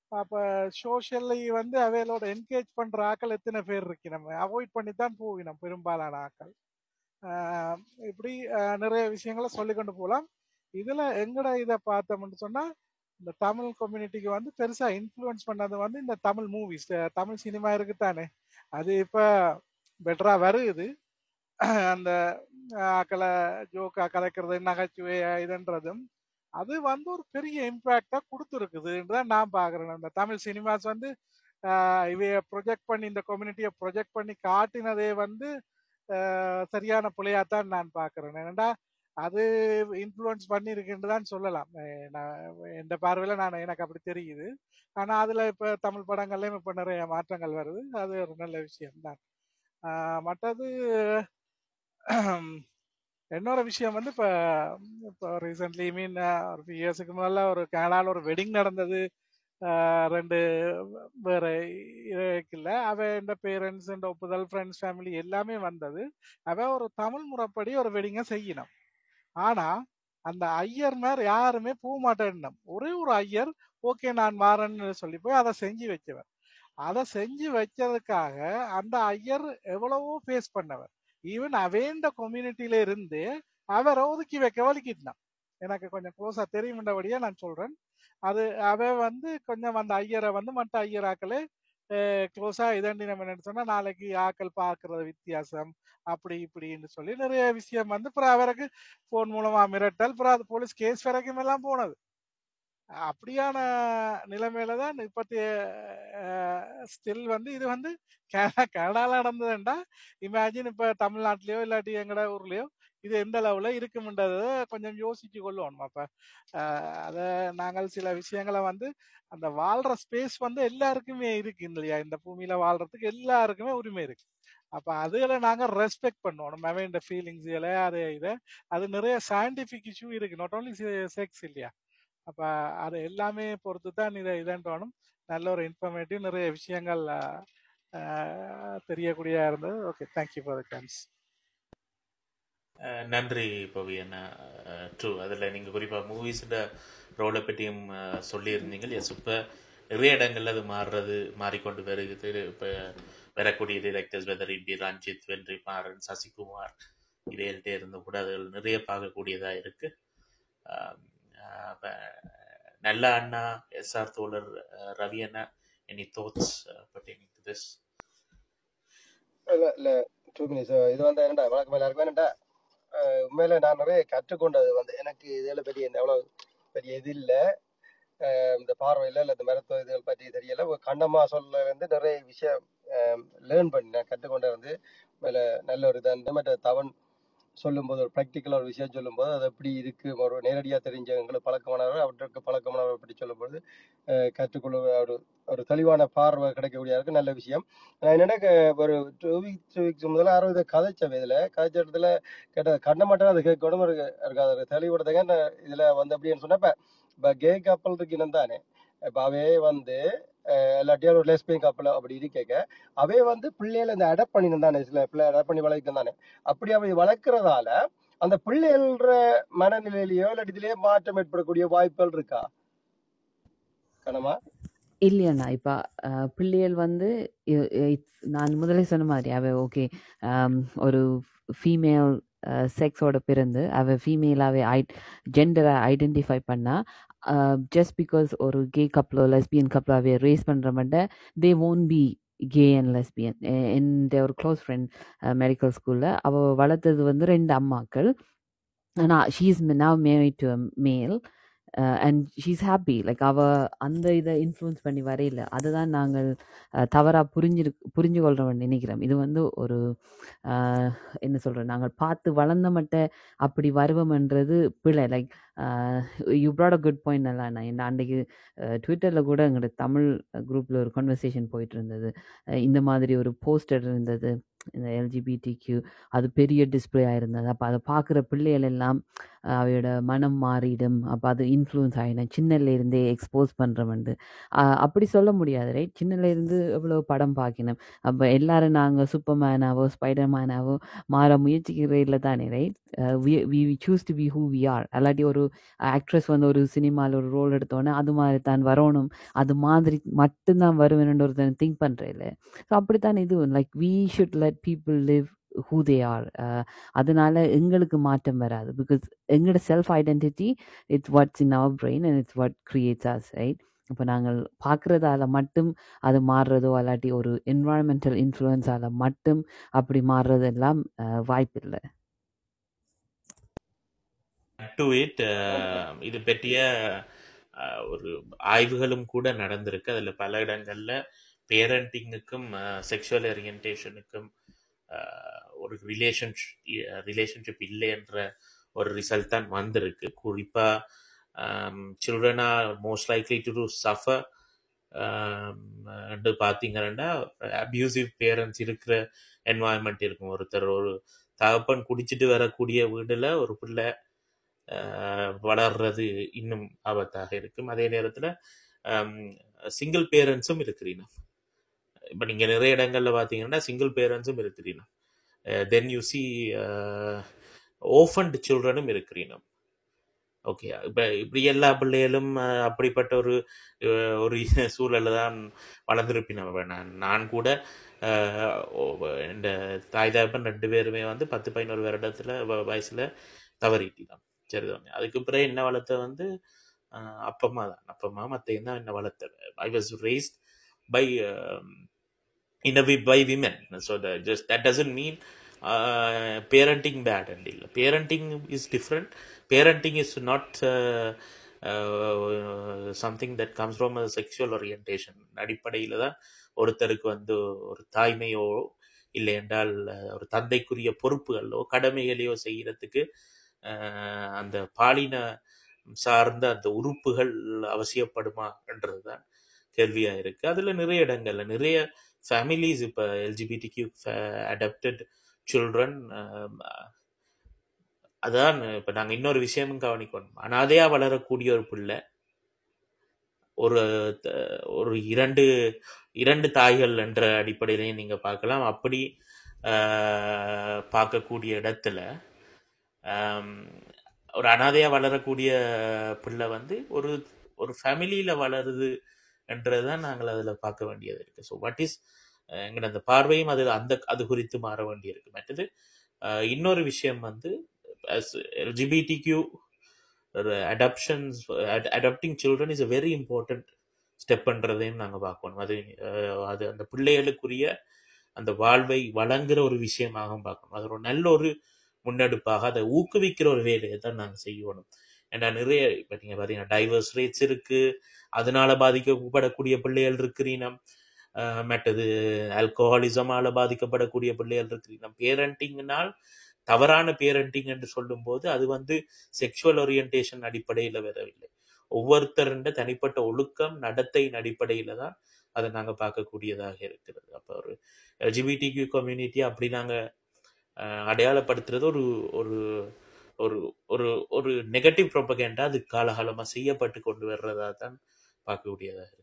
அப்ப சோஷியலி வந்து அவைகளோட என்கேஜ் பண்ற ஆக்கள் எத்தனை பேர் இருக்கு நம்ம அவாய்ட் பண்ணி தான் போவினோம் பெரும்பாலான ஆக்கள் ஆஹ் இப்படி ஆஹ் நிறைய விஷயங்களை சொல்லிக்கொண்டு போகலாம் இதுல எங்கட இதை பார்த்தோம்னு சொன்னா இந்த தமிழ் கம்யூனிட்டிக்கு வந்து பெருசா இன்ஃப்ளூயன்ஸ் பண்ணது வந்து இந்த தமிழ் மூவிஸ் தமிழ் சினிமா இருக்குதானே அது இப்ப பெட்டரா வருது அந்த ஆக்களை ஜோக்கா கலைக்கிறது நகைச்சுவை இதுன்றதும் அது வந்து ஒரு பெரிய இம்பேக்டா கொடுத்துருக்குதுன்றதான் நான் பாக்குறேன் அந்த தமிழ் சினிமாஸ் வந்து ஆஹ் இவைய ப்ரொஜெக்ட் பண்ணி இந்த கம்யூனிட்டியை ப்ரொஜெக்ட் பண்ணி காட்டினதே வந்து ஆஹ் சரியான புள்ளையாத்தான் நான் பாக்குறேன் ஏன்னா அது இன்ஃப்ளூயன்ஸ் பண்ணியிருக்குன்னு தான் சொல்லலாம் அஹ் நான் எந்த பார்வையில நான் எனக்கு அப்படி தெரியுது ஆனா அதுல இப்ப தமிழ் படங்கள்லயும் இப்ப நிறைய மாற்றங்கள் வருது அது ஒரு நல்ல விஷயம் தான் மற்றது இன்னொரு விஷயம் வந்து இப்போ இப்போ ரீசெண்ட்லி மீன் ஒரு ஃபியூ இயர்ஸுக்கு முன்னால ஒரு கனடாவில் ஒரு வெட்டிங் நடந்தது ஆஹ் ரெண்டு வேற இருக்குல்ல அவ இந்த பேரண்ட்ஸ் இந்த ஒப்புதல் ஃப்ரெண்ட்ஸ் ஃபேமிலி எல்லாமே வந்தது அவ ஒரு தமிழ் முறைப்படி ஒரு வெட்டிங்கை செய்யணும் ஆனா அந்த ஐயர் மேல யாருமே போக மாட்டேன் ஒரே ஒரு ஐயர் ஓகே நான் மாறேன்னு சொல்லி போய் அதை செஞ்சு வச்சவர் அதை செஞ்சு வச்சதுக்காக அந்த ஐயர் எவ்வளவோ ஃபேஸ் பண்ணவர் ஈவன் அவேண்ட கம்யூனிட்டியில இருந்து அவரை ஒதுக்கி வைக்க வலிக்கிட்டான் எனக்கு கொஞ்சம் க்ளோஸா தெரியும்ன்றபடியே நான் சொல்றேன் அது அவ வந்து கொஞ்சம் அந்த ஐயரை வந்து மற்ற ஐயராக்களே க்ளோஸா இதண்டி நம்ம என்ன சொன்னா நாளைக்கு ஆக்கள் பார்க்கறது வித்தியாசம் அப்படி இப்படின்னு சொல்லி நிறைய விஷயம் வந்து அப்புறம் அவருக்கு போன் மூலமா மிரட்டல் அப்புறம் அது போலீஸ் கேஸ் வரைக்கும் எல்லாம் போனது அப்படியான நிலைமையில தான் இப்பத்திய ஸ்டில் வந்து இது வந்து கனடால நடந்ததுண்டா இமேஜின் இப்ப தமிழ்நாட்டிலயோ இல்லாட்டி எங்கட ஊர்லயோ இது எந்த லெவல்ல இருக்கும்ன்றத கொஞ்சம் யோசிச்சு கொள்ளுவோம் அப்ப அத நாங்கள் சில விஷயங்களை வந்து அந்த வாழ்ற ஸ்பேஸ் வந்து எல்லாருக்குமே இருக்கு இல்லையா இந்த பூமியில வாழ்றதுக்கு எல்லாருக்குமே உரிமை இருக்கு அப்ப அதுல நாங்க ரெஸ்பெக்ட் பண்ணுவோம் நம்ம வேண்ட ஃபீலிங்ஸ்களை அது இதை அது நிறைய சயின்டிபிக் இஷ்யூ இருக்கு நாட் ஓன்லி செக்ஸ் இல்லையா அப்ப அது எல்லாமே பொறுத்து தான் இதை இதன்றோனும் நல்ல ஒரு இன்ஃபர்மேட்டிவ் நிறைய விஷயங்கள் தெரியக்கூடியதா இருந்தது okay thank you for the chance நன்றி பவியன் ட்ரூ அதில் நீங்கள் குறிப்பாக மூவிஸோட ரோலை பற்றியும் சொல்லியிருந்தீங்க எஸ் இப்போ நிறைய இடங்கள்ல அது மாறுறது மாறிக்கொண்டு வருகிறது இப்போ வரக்கூடிய டிரெக்டர்ஸ் வெதர் இப்படி ரஞ்சித் வென்றி மாறன் சசிகுமார் இவைகள்கிட்ட இருந்து கூட அது நிறைய பார்க்கக்கூடியதாக இருக்கு நல்ல அண்ணா எஸ் ஆர் தோழர் ரவி அண்ணா any thoughts burdening to this இல்ல இல்ல டூ மினிட்ஸ் இது வந்து என்னடா வழக்கம் எல்லாருக்கும் என்னடா உண்மையில நான் நிறைய கற்றுக்கொண்டது வந்து எனக்கு இதில் பெரிய இந்த எவ்வளோ பெரிய இது இல்லை இந்த பார்வையில் இல்லை இந்த மருத்துவ இதுகள் பற்றி தெரியல கண்ணம்மா சொல்ல வந்து நிறைய விஷயம் லேர்ன் பண்ணி நான் கற்றுக்கொண்டது வந்து மேலே நல்ல ஒரு இதாக மற்ற தவன் சொல்லும்போது ஒரு ப்ராக்டிக்கலாக ஒரு விஷயம் சொல்லும்போது அது எப்படி இருக்கு ஒரு நேரடியாக தெரிஞ்சவங்களுக்கு பழக்கமானவர் அவற்றுக்கு பழக்கமானவர் பற்றி சொல்லும்போது கற்றுக்கொள்ள ஒரு ஒரு தெளிவான பார்வை கிடைக்கக்கூடிய இருக்கு நல்ல விஷயம் நான் என்னென்ன ஒரு டூ வீக்ஸ் டூ வீக்ஸ் முதல்ல யாரும் இதை கதைச்ச இதில் கதைச்ச இடத்துல கேட்ட கண்ண மட்டும் அது கேட்கணும் இருக்கு இருக்காது தெளிவுபடுத்தங்க இதில் வந்து அப்படின்னு சொன்னப்ப இப்போ கே கப்பல் இருக்கணும் தானே இப்போ அவே வந்து இல்லாட்டியும் ஒரு லெஸ்பியன் கப்பல் அப்படி இருக்க அவே வந்து பிள்ளைகளை இந்த அடாப்ட் பண்ணி தானே சில பிள்ளை அடாப்ட் பண்ணி வளர்க்க தானே அப்படி அவை வளர்க்கறதால அந்த பிள்ளைகள மனநிலையிலயோ இல்லாட்டி இதுலயோ மாற்றம் ஏற்படக்கூடிய வாய்ப்புகள் இருக்கா கணமா இல்லையண்ணா இப்போ பிள்ளைகள் வந்து நான் முதலே சொன்ன மாதிரி அவ ஓகே ஒரு ஃபீமேல் செக்ஸோட பிறந்து அவ ஃபீமேலாகவே ஐ ஜெண்டரை ஐடென்டிஃபை பண்ணால் ஜஸ்ட் பிகாஸ் ஒரு கே கப்பலோ லெஸ்பியன் கப்பலாகவே ரேஸ் பண்ணுற மட்டும் they won't be gay and lesbian என் ஒரு க்ளோஸ் ஃப்ரெண்ட் மெடிக்கல் ஸ்கூலில் அவள் வளர்த்தது வந்து ரெண்டு அம்மாக்கள் ஆனால் she is now married to male and she's happy like அவள் அந்த இதை இன்ஃப்ளூன்ஸ் பண்ணி வரையில அதை தான் நாங்கள் தவறாக புரிஞ்சிரு புரிஞ்சு கொள்கிறோம் நினைக்கிறோம் இது வந்து ஒரு என்ன சொல்கிறோம் நாங்கள் பார்த்து வளர்ந்த மட்டும் அப்படி வருவோம்ன்றது பிழை like you brought a good point நல்லா நான் என்ன அன்றைக்கு ட்விட்டரில் கூட எங்களோட தமிழ் குரூப்பில் ஒரு கான்வர்சேஷன் போயிட்டு இருந்தது இந்த மாதிரி ஒரு போஸ்டர் இருந்தது இந்த எல்ஜிபிடி கியூ அது பெரிய டிஸ்ப்ளே ஆயிருந்தது அப்போ அதை பார்க்குற பிள்ளைகள் எல்லாம் அஹ், அவையோட மனம் மாறிடும் அப்போ அது இன்ஃப்ளூயன்ஸ் ஆகிடும் சின்னல இருந்தே எக்ஸ்போஸ் பண்ணுறவண்டு அப்படி சொல்ல முடியாது ரைட் சின்னல இருந்து எவ்வளோ படம் பார்க்கணும் அப்போ எல்லாரும் நாங்கள் சூப்பர்மேனாவோ ஸ்பைடர்மேனாவோ மாற முயற்சிக்கிறதில்ல தானே right we choose to be who we are அல்லாட்டி ஒரு ஆக்ட்ரஸ் வந்து ஒரு சினிமாவில் ஒரு ரோல் எடுத்தோன்னே அது மாதிரி தான் வரணும் அது மாதிரி மட்டும்தான் வருவேன்னு ஒருத்தன் திங்க் பண்ணுறதில்ல ஸோ அப்படித்தான் இது like we should let people live who they are அதனால எங்களுக்கு மாற்றம் வராது பிகாஸ் எங்களோட self identity it's what's in our brain and it's what creates us right இப்போ நாங்கள் பார்க்குறதால மட்டும் அது மாறுறதோ அல்லாட்டி ஒரு என்வாயன்மெண்டல் இன்ஃப்ளூயன்ஸால் மட்டும் அப்படி மாறுறதெல்லாம் வாய்ப்பு இல்லை டு இட் இது பற்றிய அஹ், ஒரு ஆய்வுகளும் கூட நடந்திருக்கு அதில் பல இடங்கள்ல பேரண்டிங்குக்கும் செக்ஷுவல் ஓரியன்டேஷனுக்கும் ஒரு ரிலேஷன்ஷிப் ரிலேஷன்ஷிப் இல்லை என்ற ஒரு ரிசல்ட் தான் வந்திருக்கு குறிப்பாக children are most likely to suffer பார்த்தீங்கன்னா அப்யூசிவ் பேரண்ட்ஸ் இருக்கிற என்வாயன்மெண்ட் இருக்கும் ஒருத்தர் ஒரு தகப்பன் குடிச்சிட்டு வரக்கூடிய வீடுல ஒரு பிள்ளை ஆஹ் வளர்றது இன்னும் ஆபத்தாக இருக்கும் அதே நேரத்தில் சிங்கிள் பேரண்ட்ஸும் இருக்கிறீங்க இப்போ நீங்கள் நிறைய இடங்கள்ல பார்த்தீங்கன்னா சிங்கிள் பேரண்ட்ஸும் இருக்கிறீங்க தென் யூ சி ஓஃபண்ட் சில்ட்ரனும் இருக்கிறீங்க ஓகே இப்போ இப்படி எல்லா பிள்ளைகளும் அஹ், அப்படிப்பட்ட ஒரு அஹ், ஒரு சூழலில் தான் வளர்ந்துருப்பின நான் நான் கூட அஹ், ஓ- இந்த தாய் தகப்பன் ரெண்டு பேருமே வந்து பத்து பதினோரு வருடத்தில் வயசில் தவறிட்டிதான் சரிதான் அதுக்கு பிறகு என்ன வளர்த்த வந்து அஹ், அப்பம்மா தான் அப்பம்மா மற்ற தான் என்ன வளர்த்த I was raised by in a way by women so the just that doesn't mean uh, parenting bad and ill parenting is different parenting is not uh, uh, something that comes from a sexual orientation அடிப்படையில் தான் ஒருத்தருக்கு வந்து ஒரு தாய்மையோ இல்லை என்றால் அஹ், ஒரு தந்தைக்குரிய பொறுப்புகளோ கடமைகளையோ செய்யறதுக்கு அஹ், அந்த பாலின சார்ந்த அந்த உறுப்புகள் அவசியப்படுமா என்றதுதான் கேள்வியா இருக்கு அதுல நிறைய இடங்கள்ல நிறைய ஃபேமிலிஸ் இப்போ எல்ஜிபிடி கியூ அடாப்டட் சில்ட்ரன் அதான் இப்போ நாங்கள் இன்னொரு விஷயமும் கவனிக்கணும் அனாதையா வளரக்கூடிய ஒரு பிள்ளை ஒரு த- ஒரு இரண்டு இரண்டு தாய்கள் என்ற அடிப்படையிலையும் நீங்க பார்க்கலாம் அப்படி ஆஹ், பார்க்கக்கூடிய இடத்துல ஆம், ஒரு அனாதையா வளரக்கூடிய பிள்ளை வந்து ஒரு ஒரு ஃபேமிலியில வளருது என்றதுதான் நாங்கள் அதுல பார்க்க வேண்டியது இருக்கு ஸோ வாட் இஸ் எங்கட அந்த பார்வையும் அது அந்த அது குறித்து மாற வேண்டியிருக்கு மற்றது ஆஹ், இன்னொரு விஷயம் வந்து LGBTQ adoptions adopting children is a very important ஸ்டெப்ன்றதையும் நாங்கள் பார்க்கணும் அது அஹ், அது அந்த பிள்ளைகளுக்குரிய அந்த வாழ்வை வழங்குற ஒரு விஷயமாக பார்க்கணும் அது ஒரு நல்ல ஒரு முன்னெடுப்பாக அதை ஊக்குவிக்கிற ஒரு வேலையை தான் நாங்கள் செய்யணும் ஏன்னா நிறைய இப்போ நீங்கள் பார்த்தீங்கன்னா டைவர்ஸ் ரேட்ஸ் இருக்கு அதனால பாதிக்கப்படக்கூடிய பிள்ளைகள் இருக்கிறீனம் அஹ், மற்றது ஆல்கோஹாலிசமால பாதிக்கப்படக்கூடிய பிள்ளைகள் இருக்கிறீனம் பேரண்டிங்னால் தவறான பேரண்டிங் என்று சொல்லும்போது அது வந்து செக்ஷுவல் ஓரியன்டேஷன் அடிப்படையில் வரவில்லை ஒவ்வொருத்தருண்ட தனிப்பட்ட ஒழுக்கம் நடத்தையின் அடிப்படையில தான் அதை நாங்க பார்க்கக்கூடியதாக இருக்கிறது அப்ப ஒரு எல்ஜிபிடிக்யூ கம்யூனிட்டி அப்படி நாங்க அஹ், அடையாளப்படுத்துறது ஒரு ஒரு ஒரு ஒரு ஒரு நெகட்டிவ் ப்ரொபகேண்டா அது காலகாலமா செய்யப்பட்டு கொண்டு வர்றதா தான் பார்க்கக்கூடியதா இருக்கு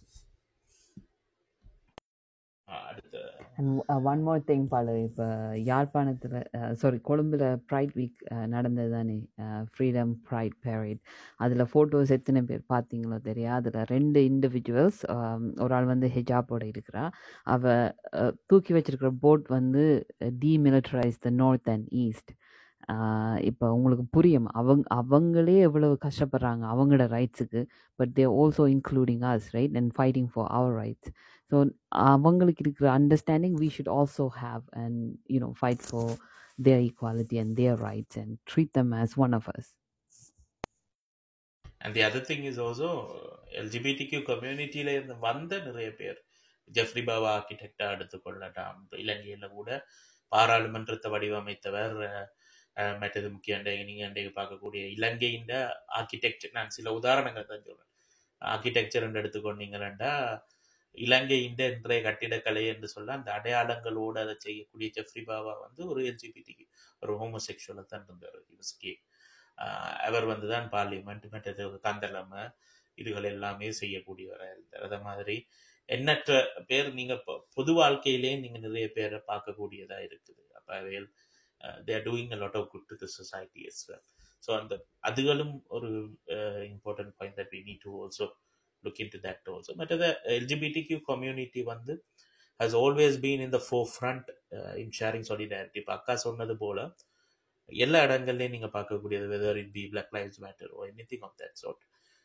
அஹ், அடுத்த and one more thing Balu இப்போ யாழ்ப்பாணத்தில் சாரி கொழும்புல ப்ரைட் வீக் நடந்தது தானே ஃப்ரீடம் ப்ரைட் பேரேட் அதில் ஃபோட்டோஸ் எத்தனை பேர் பார்த்தீங்களோ தெரியா அதில் ரெண்டு இண்டிவிஜுவல்ஸ் ஒரு ஆள் வந்து ஹெஜாப்போட இருக்கிறா அவ அஹ், தூக்கி வச்சிருக்கிற போட் வந்து demilitarize the north and east இப்போ உங்களுக்கு புரியும் அவங்க அவங்களே எவ்வளவு கஷ்டப்படுறாங்க அவங்களோட ரைட்ஸுக்கு but they also including us right and fighting for our rights so அவங்களுக்கு இருக்கிற understanding we should also have and you know fight for their equality and their rights and treat them as one of us and the other thing is also LGBTQ கம்யூனிட்டியில இருந்து வந்த நிறைய பேர் Jeffrey Baba ஆர்கிடெக்டா எடுத்துக்கொள்ளலாம் இலங்கையில கூட பாராளுமன்றத்தை வடிவமைத்தவர் அஹ், அஹ், மற்றது முக்கிய அண்டை- நீங்க அன்றைக்கு பார்க்கக்கூடிய இலங்கையின் ஆர்கிடெக்சர் நான் சில உதாரணங்கள் தான் சொல்றேன் ஆர்கிடெக்சர் எடுத்துக்கொண்டீங்கன்னா இலங்கையின் இன்றைய கட்டிடக்கலை என்று சொல்ல அந்த அடையாளங்களோடு அதை செய்யக்கூடிய ஜெஃப்ரி பாபா வந்து ஒரு எல்ஜிபிடி ஒரு ஹோமோசெக்சுவலாக தான் இருந்தார் யூஎஸ்கே அவர் வந்து தான் பார்லிமெண்ட் மற்றது கந்தலம இதுகள் எல்லாமே செய்யக்கூடியவராக இருந்தார் அதே மாதிரி எண்ணற்ற பேர் நீங்க பொ- பொது வாழ்க்கையிலே நீங்க நிறைய பேரை பார்க்கக்கூடியதா இருக்குது அப்ப அவைகள் they're doing a lot of good to the society as well so அந்த அதுகளும் ஒரு important point that we need to also look in to that also மற்றது எல்ஜிபிடி கியூ கம்யூனிட்டி வந்து has always been in the forefront uh, in sharing solidarity இப்போ அக்கா சொன்னது போல எல்லா இடங்கள்லையும் நீங்க பார்க்கக்கூடியது whether it be black lives matter or any thing of that sort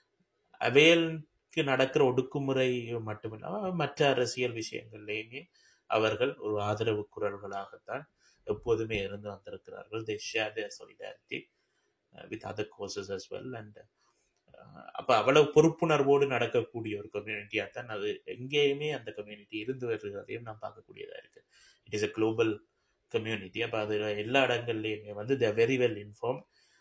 அவைகளுக்கு நடக்கிற ஒடுக்குமுறை மட்டுமில்லாம மற்ற அரசியல் விஷயங்கள்லேயுமே அவர்கள் ஒரு ஆதரவு குரல்களாகத்தான் எப்போதுமே இருந்து வந்திருக்கிறார்கள் they share their solidarity with other causes as well and அப்போ அவ்வளவு பொறுப்புணர்வோடு நடக்கக்கூடிய ஒரு கம்யூனிட்டியாக தான் அது எங்கேயுமே அந்த கம்யூனிட்டி இருந்து வருகிறதையும் நாம் பார்க்கக்கூடியதாக இருக்கு it is a global community அப்போ அது எல்லா இடங்கள்லையுமே வந்து த வெரி வெல் இன்ஃபார்ம்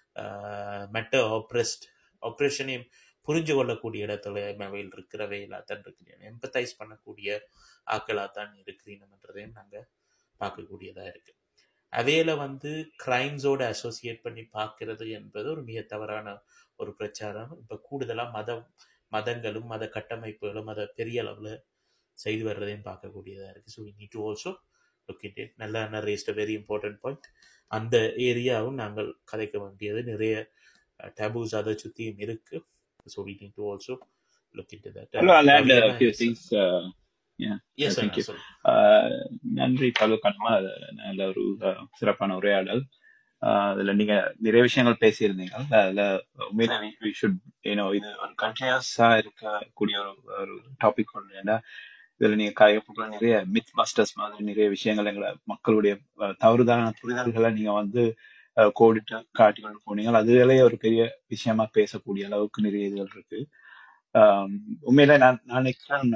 மெட்ட ஆப்ரெஸ்ட் ஆப்ரேஷனையும் புரிஞ்சு கொள்ளக்கூடிய இடத்துல அவையில் இருக்கிறவையிலாக தான் இருக்கிறேன் எம்பத்தைஸ் பண்ணக்கூடிய ஆக்களாக தான் இருக்கிறீனன்றதையும் நாங்கள் பார்க்கக்கூடியதாக இருக்கு அவையில வந்து கிரைம்ஸோட அசோசியேட் பண்ணி பார்க்கிறது என்பது ஒரு மிக தவறான ஒரு பிரச்சாரம் இப்போ கூடுதலாக மத மதங்களும் மத கட்டமைப்புகளும் அதை பெரிய அளவில் செய்து வர்றதையும் பார்க்கக்கூடியதாக இருக்குது so we need to also look at it நல்லா ரேஸ்ட் வெரி இம்பார்ட்டன்ட் பாயிண்ட் அந்த ஏரியாவும் நாங்கள் கதைக்க வேண்டியது நிறைய டேபூஸ் அதை சுற்றியும் இருக்கு so we need to also look into that Hello, I'll add Ravi a அண்ணா few yes things. Uh, yeah, yes thank அண்ணா you. சொல்லு Uh, நன்றி பலு கண்மா நல்ல ஒரு uh, சிறப்பான உரையாடல் Uh, அதுல நீங்க நிறைய விஷயங்கள் பேசியிருந்தீங்க அதுல உண்மையில வி ஷுட் யூனோ இது ஒரு கண்டினியூஸா இருக்கக்கூடிய ஒரு ஒரு டாபிக் ஒன்று ஏன்னா இதுல நீங்க காயப்புகள் நிறைய மித் பஸ்டர்ஸ் மாதிரி நிறைய விஷயங்கள் எங்களை மக்களுடைய அஹ், தவறுதலான புரிதல்களை நீங்க வந்து அஹ், கோடிட்டு காட்டிக்கொண்டு போனீங்க அதுகளே ஒரு பெரிய விஷயமா பேசக்கூடிய அளவுக்கு நிறைய இதுகள் இருக்கு um, உண்மையில நான் நான் நினைக்கிறேன்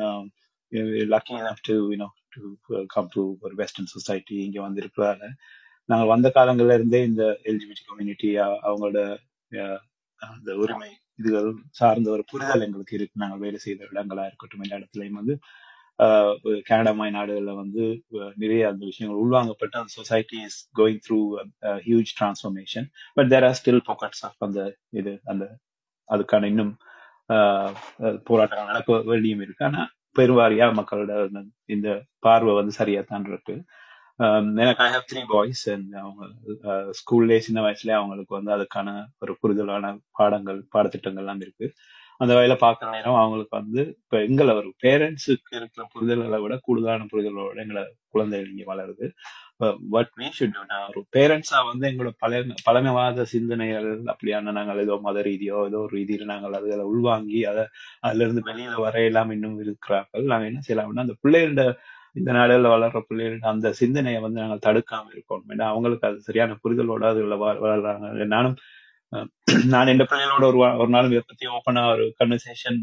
lucky enough to you know to uh, come to ஒரு வெஸ்டர்ன் சொசைட்டி இங்க வந்து இருக்கிறதால நாங்கள் வந்த காலங்கள்ல இருந்தே இந்த எல்ஜிபிடி கம்யூனிட்டி அவங்களோட அஹ், அந்த உரிமை இதுகள் சார்ந்த ஒரு புரிதல் எங்களுக்கு இருக்கு நாங்கள் வேலை செய்த இடங்களா இருக்கட்டும் எல்லா இடத்துலயும் வந்து ஆஹ் ஒரு கனடா மாதிரி நாடுகள்ல வந்து அஹ் நிறைய அந்த விஷயங்கள் உள்வாங்கப்பட்டு அந்த society is going through huge transformation but there are still pockets of அந்த இது அந்த அதுக்கான இன்னும் ஆஹ் அஹ் போராட்டங்கள் நடக்க வேண்டியும் இருக்கு ஆனா பெருவாரியா மக்களோட அந்த இந்த பார்வை வந்து சரியா தான் இருக்கு ஆம், எனக்கு I have three boys and அவங்க ஸ்கூல்லே சின்ன வயசுலயே அவங்களுக்கு வந்து அதுக்கான ஒரு புரிதலான பாடங்கள் பாடத்திட்டங்கள்லாம் இருக்கு அந்த வகையில பார்க்குற நேரம் அவங்களுக்கு வந்து இப்ப எங்களை ஒரு பேரண்ட்ஸுக்கு இருக்கிற புரிதல்களை விட கூடுதலான புரிதலோட எங்களை குழந்தைகள் இங்க வளருது but we should do now ஒரு பேரண்ட்ஸா வந்து எங்களோட பழைய பழமைவாத சிந்தனைகள் அப்படியான நாங்கள் ஏதோ மத ரீதியோ ஏதோ ஒரு ரீதியில நாங்கள் அதுகளை உள்வாங்கி அதை அதுல இருந்து வெளியில வரையெல்லாம் இன்னும் இருக்கிறார்கள் நாங்க என்ன செய்யலாம்னா அந்த பிள்ளைகளோட இந்த நாடுகளில் வளர்ற பிள்ளைகளோட அந்த சிந்தனையை வந்து நாங்கள் தடுக்காம இருக்கோம் ஏன்னா அவங்களுக்கு அது சரியான புரிதலோட அதுல வ- வளர்றாங்க நானும் அஹ், நான் எந்த பிள்ளைகளோட ஒரு வா- ஒரு நாள் இதை பத்தி ஓப்பனா ஒரு கன்வர்சேஷன்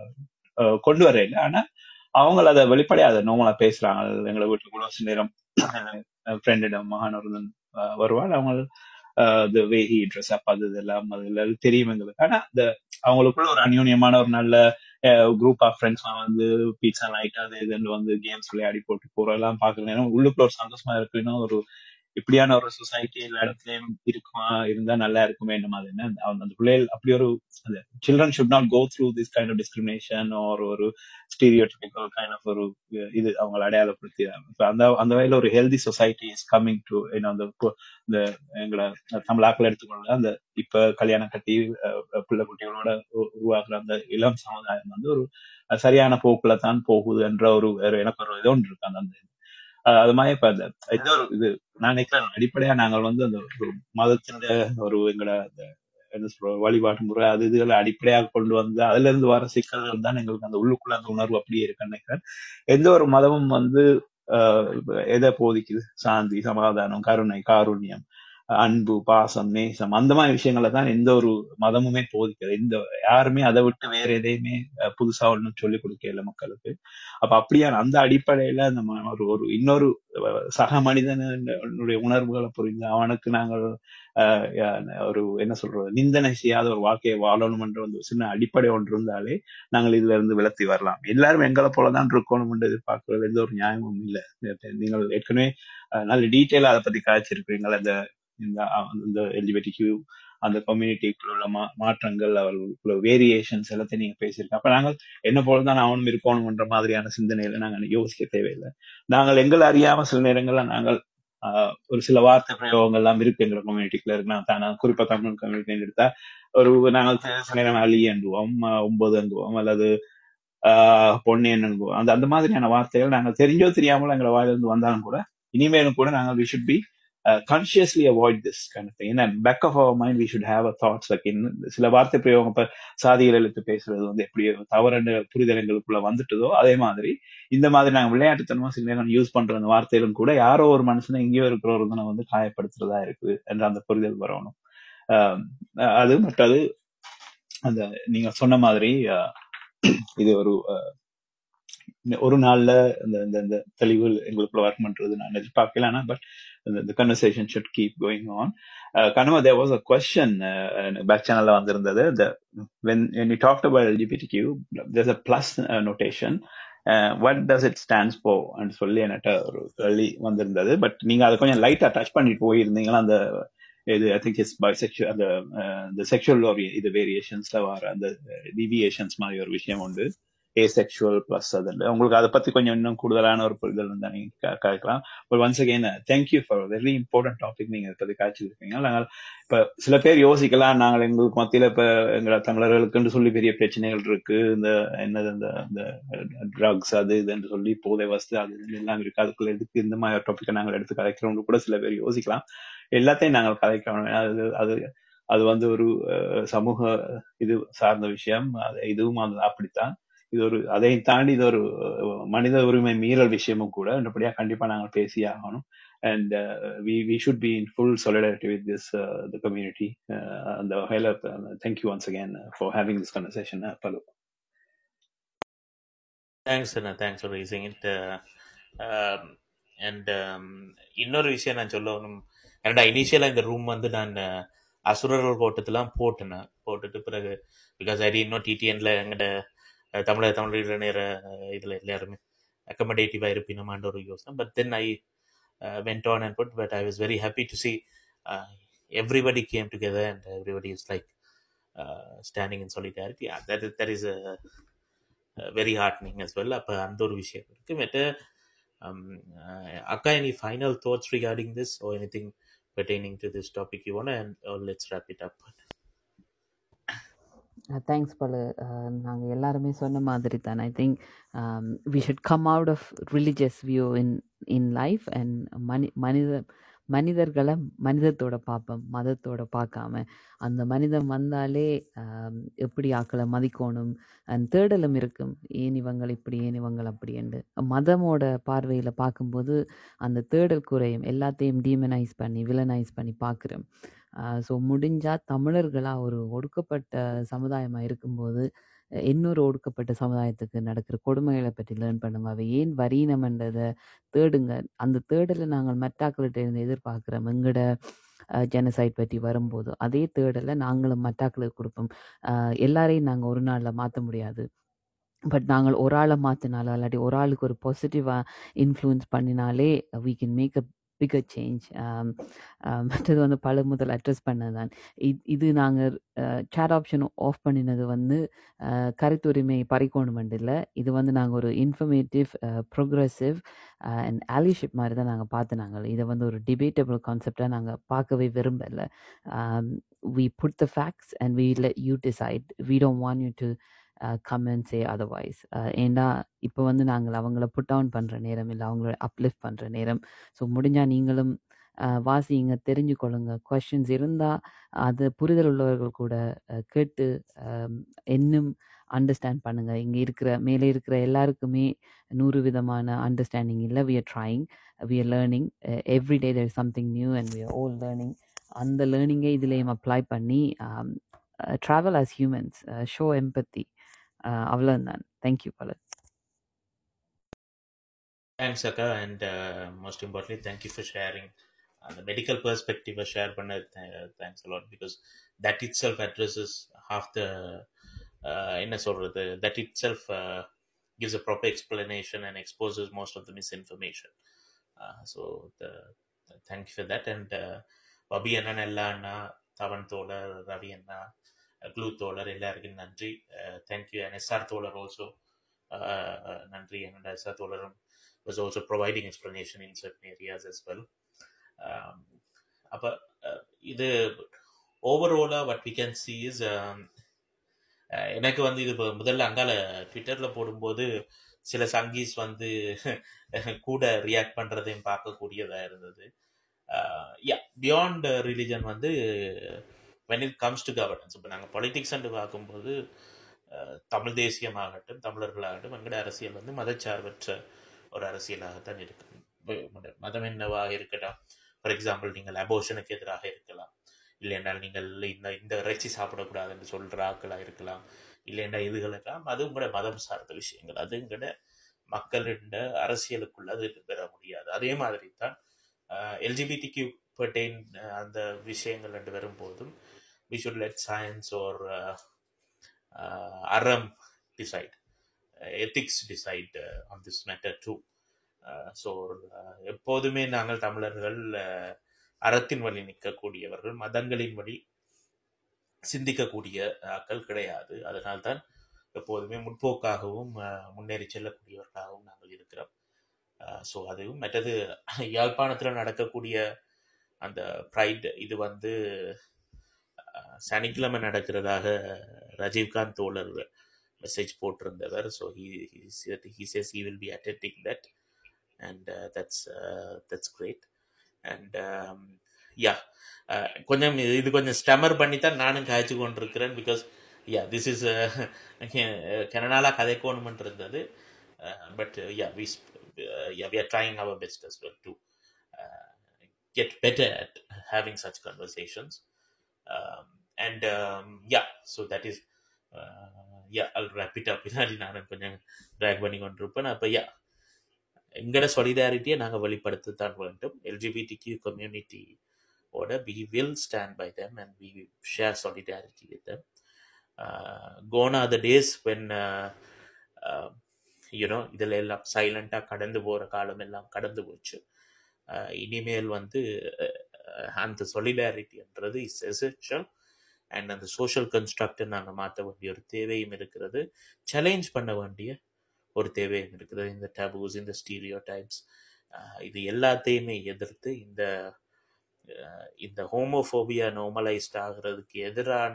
கொண்டு வர இல்லை ஆனா அவங்க அதை வெளிப்படையா அதை நோமலா பேசுறாங்க அது எங்களை வீட்டுக்குள்ள சில நேரம் ஃப்ரெண்டிடம் மகானவர்தன் வருவாள் அவங்க த வே ஹி ட்ரெஸ் அப் அது இதெல்லாம் அது எல்லாம் தெரியும் எங்களுக்கு ஆனா இந்த அவங்களுக்குள்ள ஒரு அந்யூன்யமான ஒரு நல்ல குரூப் ஆஃப் ஃப்ரெண்ட்ஸ் வந்து பீட்சா நைட் அது இதுன்னு வந்து கேம்ஸ் விளையாடி போட்டு போறதெல்லாம் பாக்குற நேரம் உள்ளுக்குள்ள ஒரு சந்தோஷமா இருக்குன்னா ஒரு இப்படியான ஒரு சொசைட்டி எல்லா இடத்துலயும் இருக்குமா இருந்தா நல்லா இருக்குமே என்ன மாதிரி என்ன அந்த அந்த பிள்ளைகள் அப்படி ஒரு children should not go through this kind of discrimination ஒரு ஒரு ஸ்டீரியோடிபிக்கல் கைண்ட் ஆஃப் ஒரு அஹ், இது அவங்களை அடையாளப்படுத்தி இப்ப அந்த அந்த வகையில ஒரு healthy society is coming to அந்த கு- இந்த எங்களை தமிழாக்கள் எடுத்துக்கொள்ள அந்த இப்ப கல்யாணம் கட்டி அஹ், பிள்ளை குட்டிகளோட உ- உருவாக்குற அந்த இளம் சமுதாயம் வந்து ஒரு அஹ், சரியான போக்குல தான் போகுது என்ற ஒரு ஒரு- எனக்கு ஒரு இது ஒன்று இருக்கு அந்த அந்த அஹ் அது மாதிரி இப்ப அந்த இந்த ஒரு இது நான் நினைக்கிறேன் அடிப்படையா நாங்கள் வந்து அந்த ஒரு மதத்தின் ஒரு எங்களோட அந்த என்ன சொல்ற வழிபாட்டு முறை அது இதுகளை அடிப்படையாக கொண்டு வந்து அதுல இருந்து வர சிக்கல்கள் தான் எங்களுக்கு அந்த உள்ளுக்குள்ள அந்த உணர்வு அப்படியே இருக்குன்னு நினைக்கிறேன் எந்த ஒரு மதமும் வந்து ஆஹ் எதை போதிக்குது சாந்தி சமாதானம் கருணை காருண்யம் அன்பு பாசம் நேசம் அந்த மாதிரி விஷயங்களை தான் எந்த ஒரு மதமுமே போதிக்கிறது இந்த யாருமே அதை விட்டு வேற எதையுமே அஹ், புதுசா ஒன்றும் சொல்லிக் கொடுக்கல மக்களுக்கு அப்ப அப்படியான அந்த அடிப்படையில நம்ம ஒரு ஒரு இன்னொரு அஹ், சக மனிதனுடைய உணர்வுகளை புரிந்து அவனுக்கு நாங்கள் அஹ், அஹ், ஒரு என்ன சொல்றது நிந்தனை செய்யாத ஒரு வாழ்க்கையை வாழணும்ன்ற ஒரு சின்ன அடிப்படை ஒன்று இருந்தாலே நாங்கள் இதுல இருந்து விலத்தி வரலாம் எல்லாரும் எங்களை போலதான் இருக்கணும் என்று எதிர்பார்க்கிறது எந்த ஒரு நியாயமும் இல்லை நீங்கள் ஏற்கனவே அஹ், நல்ல டீட்டெயிலா அதை பத்தி காய்ச்சிருக்கிறீங்க அந்த இந்த அஹ், இந்த எல்ஜிபிடி அந்த கம்யூனிட்டிக்குள்ள உள்ள மா மாற்றங்கள் அவர்களுக்குள்ள வேரியேஷன்ஸ் எல்லாத்தையும் நீங்க பேசியிருக்கீங்க அப்ப நாங்கள் என்ன போலதான் அவனும் இருக்கணும்ன்ற மாதிரியான சிந்தனையில நாங்கள் யோசிக்க தேவையில்லை நாங்கள் எங்களை அறியாம சில நேரங்கள்ல நாங்கள் ஆஹ், ஒரு சில வார்த்தை பிரயோகங்கள் எல்லாம் இருக்கு எங்க கம்யூனிட்டிக்குள்ள இருக்கு நான் தானே குறிப்பா தமிழ் கம்யூனிட்டி எடுத்தா ஒரு நாங்கள் சில சில நேரம் அலி அங்குவோம் ஆஹ், ஒன்பது அங்குவோம் அல்லது ஆஹ், பொன்னேன் அங்குவோம் அந்த அந்த மாதிரியான வார்த்தைகள் நாங்கள் தெரிஞ்சோ தெரியாமலோ எங்களை வாயிலிருந்து வந்தாலும் கூட இனிமேலும் கூட நாங்கள் we should be consciously avoid this kind of ஏன்னா back of our mind we should have a thoughts like சில வார்த்தை பிரயோகம் இப்ப சாதிகள் எழுத்து பேசுறது வந்து எப்படி தவறான புரிதல் எங்களுக்குள்ள வந்துட்டதோ அதே மாதிரி இந்த மாதிரி நாங்க விளையாட்டுத்தனமா சில நேரம் யூஸ் பண்ற அந்த வார்த்தைகளும் கூட யாரோ ஒரு மனுஷனை எங்கேயோ இருக்கிற ஒருத்தனை வந்து காயப்படுத்துறதா இருக்கு என்ற அந்த புரிதல் வரணும் ஆஹ் அது மற்றது அந்த நீங்க சொன்ன மாதிரி ஆஹ் இது ஒரு ஆஹ் ஒரு நாள்ல இந்த இந்த இந்த தெளிவு எங்களுக்குள்ள வரணுன்றது நான் எதிர்பார்க்கல ஆனா but the conversation should keep going on uh, Kanama, there was a question uh, back channel வந்திருந்தது the when when you talked about LGBTQ there's a plus uh, notation uh, what does it stands for and சொல்லி என்கிட்ட ஒரு கேள்வி வந்திருந்தது but நீங்க அதை கொஞ்சம் லைட்டா டச் பண்ணிட்டு போயிருந்தீங்களா அந்த இது ஐ திங்க் இஸ் பைசெக்சுவல் அந்த இந்த செக்ஷுவல் இது வேரியேஷன்ஸ்ல வர அந்த டிவியேஷன்ஸ் மாதிரி ஒரு விஷயம் உண்டு ஏசெக்சுவல் பிளஸ் அதில் உங்களுக்கு அதை பத்தி கொஞ்சம் இன்னும் கூடுதலான ஒரு புரிதல் இருந்தா நீங்க க- கேட்கலாம் but once again thank you for very important topic நீங்க இதை பத்தி காய்ச்சிருக்கீங்க நாங்கள் இப்ப சில பேர் யோசிக்கலாம் நாங்கள் எங்களுக்கு மத்தியில இப்ப எங்க தமிழர்களுக்குன்னு சொல்லி பெரிய பிரச்சனைகள் இருக்கு இந்த என்னது இந்த இந்த ட்ரக்ஸ் அது இதுன்னு சொல்லி போதை வசதி அது இதுன்னு எல்லாம் இருக்கு அதுக்குள்ள எதுக்கு இந்த மாதிரி டாபிக்கை நாங்கள் எடுத்து கதைக்கிறோம்னு கூட சில பேர் யோசிக்கலாம் எல்லாத்தையும் நாங்கள் கதைக்கிறோம் ஏன்னா அது அது அது வந்து ஒரு அஹ், சமூக இது சார்ந்த விஷயம் அது இதுவும் அது அப்படித்தான் இது ஒரு அதை தாண்டி இது ஒரு அஹ், மனித உரிமை மீறல் விஷயமும் கூட அப்படியா கண்டிப்பா நாங்கள் பேசி ஆகணும் and we we should be in full solidarity with this uh, the community uh, அந்த வகையில thank you once again for having this conversation Balu thanks அண்ணா thanks for raising it and இன்னொரு விஷயம் நான் சொல்லணும் ஏன்டா இனிஷியலாக இந்த ரூம் வந்து நான் அஹ், அசுரர்கள் கோட்டத்தெல்லாம் போட்டேன் நான். போட்டுட்டு பிறகு பிகாஸ் ஐ இன்னும் டிடிஎன்ல எங்கட அஹ், தமிழக தமிழ் நேர இதில் எல்லாருமே அக்கமடேட்டிவாக இருப்பினமான்ற ஒரு யோசனை but then I went on and put but I was very happy to see everybody came together and everybody is like standing in solidarity yeah, that is that is a very heartening as well அப்போ அந்த ஒரு விஷயம் இருக்கு மற்ற um, uh, அக்கா any final thoughts regarding this or any thing pertaining to this topic you want and uh, let's wrap it up thanks Balu நாங்கள் எல்லாருமே சொன்ன மாதிரி தான் I think we should come out of religious view in in life and மனி மனித மனிதர்களை மனிதத்தோட பார்ப்போம் மதத்தோட பார்க்காம அந்த மனிதன் வந்தாலே ஆம், எப்படி ஆக்களை மதிக்கணும் அண்ட் தேடலும் இருக்கும் ஏன் இவங்கள் இப்படி ஏன் இவங்கள் அப்படி என்று மதமோட பார்வையில் பார்க்கும்போது அந்த தேடல் குறையும் எல்லாத்தையும் டீமனைஸ் பண்ணி வில்லனைஸ் பண்ணி பார்க்குறோம் ஸோ முடிஞ்சால் தமிழர்களாக ஒரு ஒடுக்கப்பட்ட சமுதாயமாக இருக்கும்போது அஹ் இன்னொரு ஒடுக்கப்பட்ட சமுதாயத்துக்கு நடக்கிற கொடுமைகளை பற்றி லேர்ன் பண்ணுங்க அவை ஏன் வரீனம்ன்றதை தேடுங்க அந்த தேடலை நாங்கள் மற்றாக்கள்கிட்ட இருந்து எதிர்பார்க்குறோம் எங்களோட ஜெனசைட் பற்றி வரும்போது அதே தேடலை நாங்களும் மற்றாக்களுக்கு கொடுப்போம் அஹ் எல்லாரையும் நாங்கள் ஒரு நாளில் மாற்ற முடியாது பட் நாங்கள் ஒரு ஆளை மாற்றினாலோ இல்லாட்டி ஒரு ஆளுக்கு ஒரு பாசிட்டிவாக இன்ஃப்ளூயன்ஸ் பண்ணினாலே we can make a bigger change மற்றது வந்து பல முதல் அட்ரஸ் பண்ணதான் இது இது நாங்கள் சேட் ஆப்ஷன் ஆஃப் பண்ணினது வந்து அஹ், கருத்துரிமை பறிக்கணும் இல்லை இது வந்து நாங்கள் ஒரு இன்ஃபர்மேட்டிவ் ப்ரோக்ரஸிவ் அண்ட் allyship மாதிரி தான் நாங்கள் பார்த்து நாங்கள் இதை வந்து ஒரு டிபேட்டபிள் கான்செப்டாக நாங்கள் பார்க்கவே விரும்பலை we put the facts and we let you decide we don't want you to uh, come and say otherwise uh, ஏன்னா இப்போ வந்து நாங்கள் அவங்கள புட் டவுன் பண்ணுற நேரம் இல்லை அவங்கள அப்லிஃப்ட் பண்ணுற நேரம் ஸோ முடிஞ்சால் நீங்களும் uh, வாசிங்க தெரிஞ்சுக்கொள்ளுங்க கொஷின்ஸ் இருந்தால் அது புரிதல் உள்ளவர்கள் கூட uh, கேட்டு um, இன்னும் அண்டர்ஸ்டாண்ட் பண்ணுங்க இங்கே இருக்கிற மேலே இருக்கிற எல்லாருக்குமே நூறு விதமான அண்டர்ஸ்டாண்டிங் இல்லை we are trying we are learning uh, every day there is something new and we are all learning அந்த லேர்னிங்கை இதுலேயும் அப்ளை பண்ணி travel as humans show empathy அவ்வளோதான் தேங்க்யூ பலர் தேங்க்ஸ் அக்கா and most importantly thank you for sharing அந்த medical பெர்ஸ்பெக்டிவை share பண்ண thanks a lot because that itself addresses half the என்ன சொல்கிறது that itself gives a proper explanation and exposes most of the misinformation. Uh, so the, thank you for that. And Babi அண்ணன் எல்லா அண்ணா தவன் தோழர் ரவி அண்ணா clue தோழர் எல்லாருக்கும் நன்றி thank you and SR தோழர் ஆல்சோ நன்றி அண்ட் எஸ்ஆர் தோழரும் was also providing explanation in certain areas as well. அப்போ இது ஓவராலாக what we can see is எனக்கு வந்து இது முதல்ல அங்கால ட்விட்டரில் போடும்போது சில சங்கீஸ் வந்து கூட ரியாக்ட் பண்ணுறதையும் பார்க்கக்கூடியதாக இருந்தது யா பியாண்ட் ரிலிஜன் வந்து when it comes to governance இப்போ நாங்கள் பொலிட்டிக்ஸ் அண்டு பார்க்கும்போது தமிழ் தேசியமாகட்டும் தமிழர்களாகட்டும் எங்கட அரசியல் வந்து மதச்சார்பற்ற ஒரு அரசியலாகத்தான் இருக்கு மதம் என்னவாக இருக்கட்டும் ஃபார் எக்ஸாம்பிள் நீங்கள் அபோஷனுக்கு எதிராக இருக்கலாம் இல்லைன்றால் நீங்கள் இந்த இந்த இறைச்சி சாப்பிடக்கூடாது என்று சொல்கிற ஆக்களாக இருக்கலாம் இல்லைன்னா இதுகளெல்லாம் அது உங்களோட மதம் சார்ந்த விஷயங்கள் அது எங்களோட மக்களிட அரசியலுக்குள்ள அது பெற முடியாது அதே மாதிரி தான் எல்ஜிபிடிக்கு பர்டெயின் அந்த விஷயங்கள் ரெண்டு வரும்போதும் we should let science or அறம் decide ethics decide on this matter too so எப்போதுமே நாங்கள் தமிழர்கள் அறத்தின் வழி நிற்கக்கூடியவர்கள் மதங்களின் வழி சிந்திக்கக்கூடிய ஆக்கள் கிடையாது அதனால்தான் எப்போதுமே முற்போக்காகவும் முன்னேறி செல்லக்கூடியவர்களாகவும் நாங்கள் இருக்கிறோம் ஸோ அதுவும் மற்றது யாழ்ப்பாணத்தில் நடக்கக்கூடிய அந்த ப்ரைட் இது வந்து சனிக்கிழமை நடக்கிறதாக ரஜீவ்காந்த் தோழர் மெசேஜ் போட்டிருந்தவர் so he he says he will be attending that and that's that's great and yeah கொஞ்சம் இது கொஞ்சம் ஸ்டமர் பண்ணி தான் நானும் காய்ச்சி கொண்டிருக்கிறேன் பிகாஸ் யா திஸ் இஸ் கனடாலா கதைக்கோணுமென்று இருந்தது but yeah we yeah we are trying our best as well to get better at having such conversations and yeah so that is yeah I'll wrap it up பின்னாடி நானும் கொஞ்சம் track பண்ணி கொண்டிருப்பேன் அப்போ யா எங்களோட சொலிடாரிட்டியை நாங்கள் வெளிப்படுத்தத்தான் வேண்டும் எல்ஜிபிடிக்யூ கம்யூனிட்டி ஓட we will stand by them and we share solidarity with them gone are the days when you know இதில் எல்லாம் சைலண்ட்டாக கடந்து போகிற காலம் எல்லாம் கடந்து போச்சு இனிமேல் வந்து அந்த சொலிடாரிட்டின்றது இஸ் எசென்ஷியல் அண்ட் அந்த சோஷியல் கன்ஸ்ட்ரக்டை நாங்கள் மாற்ற வேண்டிய ஒரு தேவையும் இருக்கிறது சேலஞ்ச் பண்ண வேண்டிய ஒரு தேவையும் இருக்குது இந்த டபூஸ் இந்த ஸ்டீரியோ டைப்ஸ் இது எல்லாத்தையுமே எதிர்த்து இந்த இந்த ஹோமோஃபோபியா நார்மலைஸ்ட் ஆகிறதுக்கு எதிரான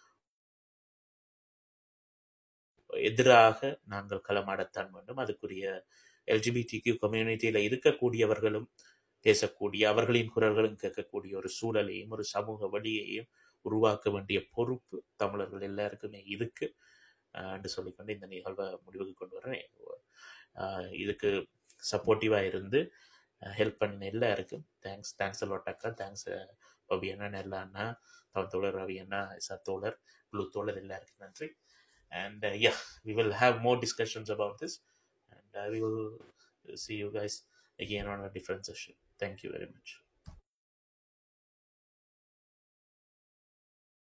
எதிராக நாங்கள் களமாடத்தான் வேண்டும் அதுக்குரிய எல்ஜிபிடிக்யூ கம்யூனிட்டியில் இருக்கக்கூடியவர்களும் பேசக்கூடிய அவர்களின் குரல்களும் கேட்கக்கூடிய ஒரு சூழலையும் ஒரு சமூக வழியையும் உருவாக்க வேண்டிய பொறுப்பு தமிழர்கள் எல்லாருக்குமே இருக்கு என்று சொல்லிக்கொண்டு இந்த நிகழ்வை முடிவுக்கு கொண்டு வரேன் இதுக்கு சப்போர்ட்டிவாக இருந்து ஹெல்ப் பண்ண எல்லாருக்கும் தேங்க்ஸ் தேங்க்ஸ் அலோட் அக்கா தேங்க்ஸ் பவி அண்ணா எல்லா அண்ணா தவன் தோழர் ரவி அண்ணா இசா தோழர் ப்ளூ தோழர் எல்லாருக்கும் நன்றி and uh, yeah we will have more discussions about this and uh, we will see you guys again on a different session thank you very much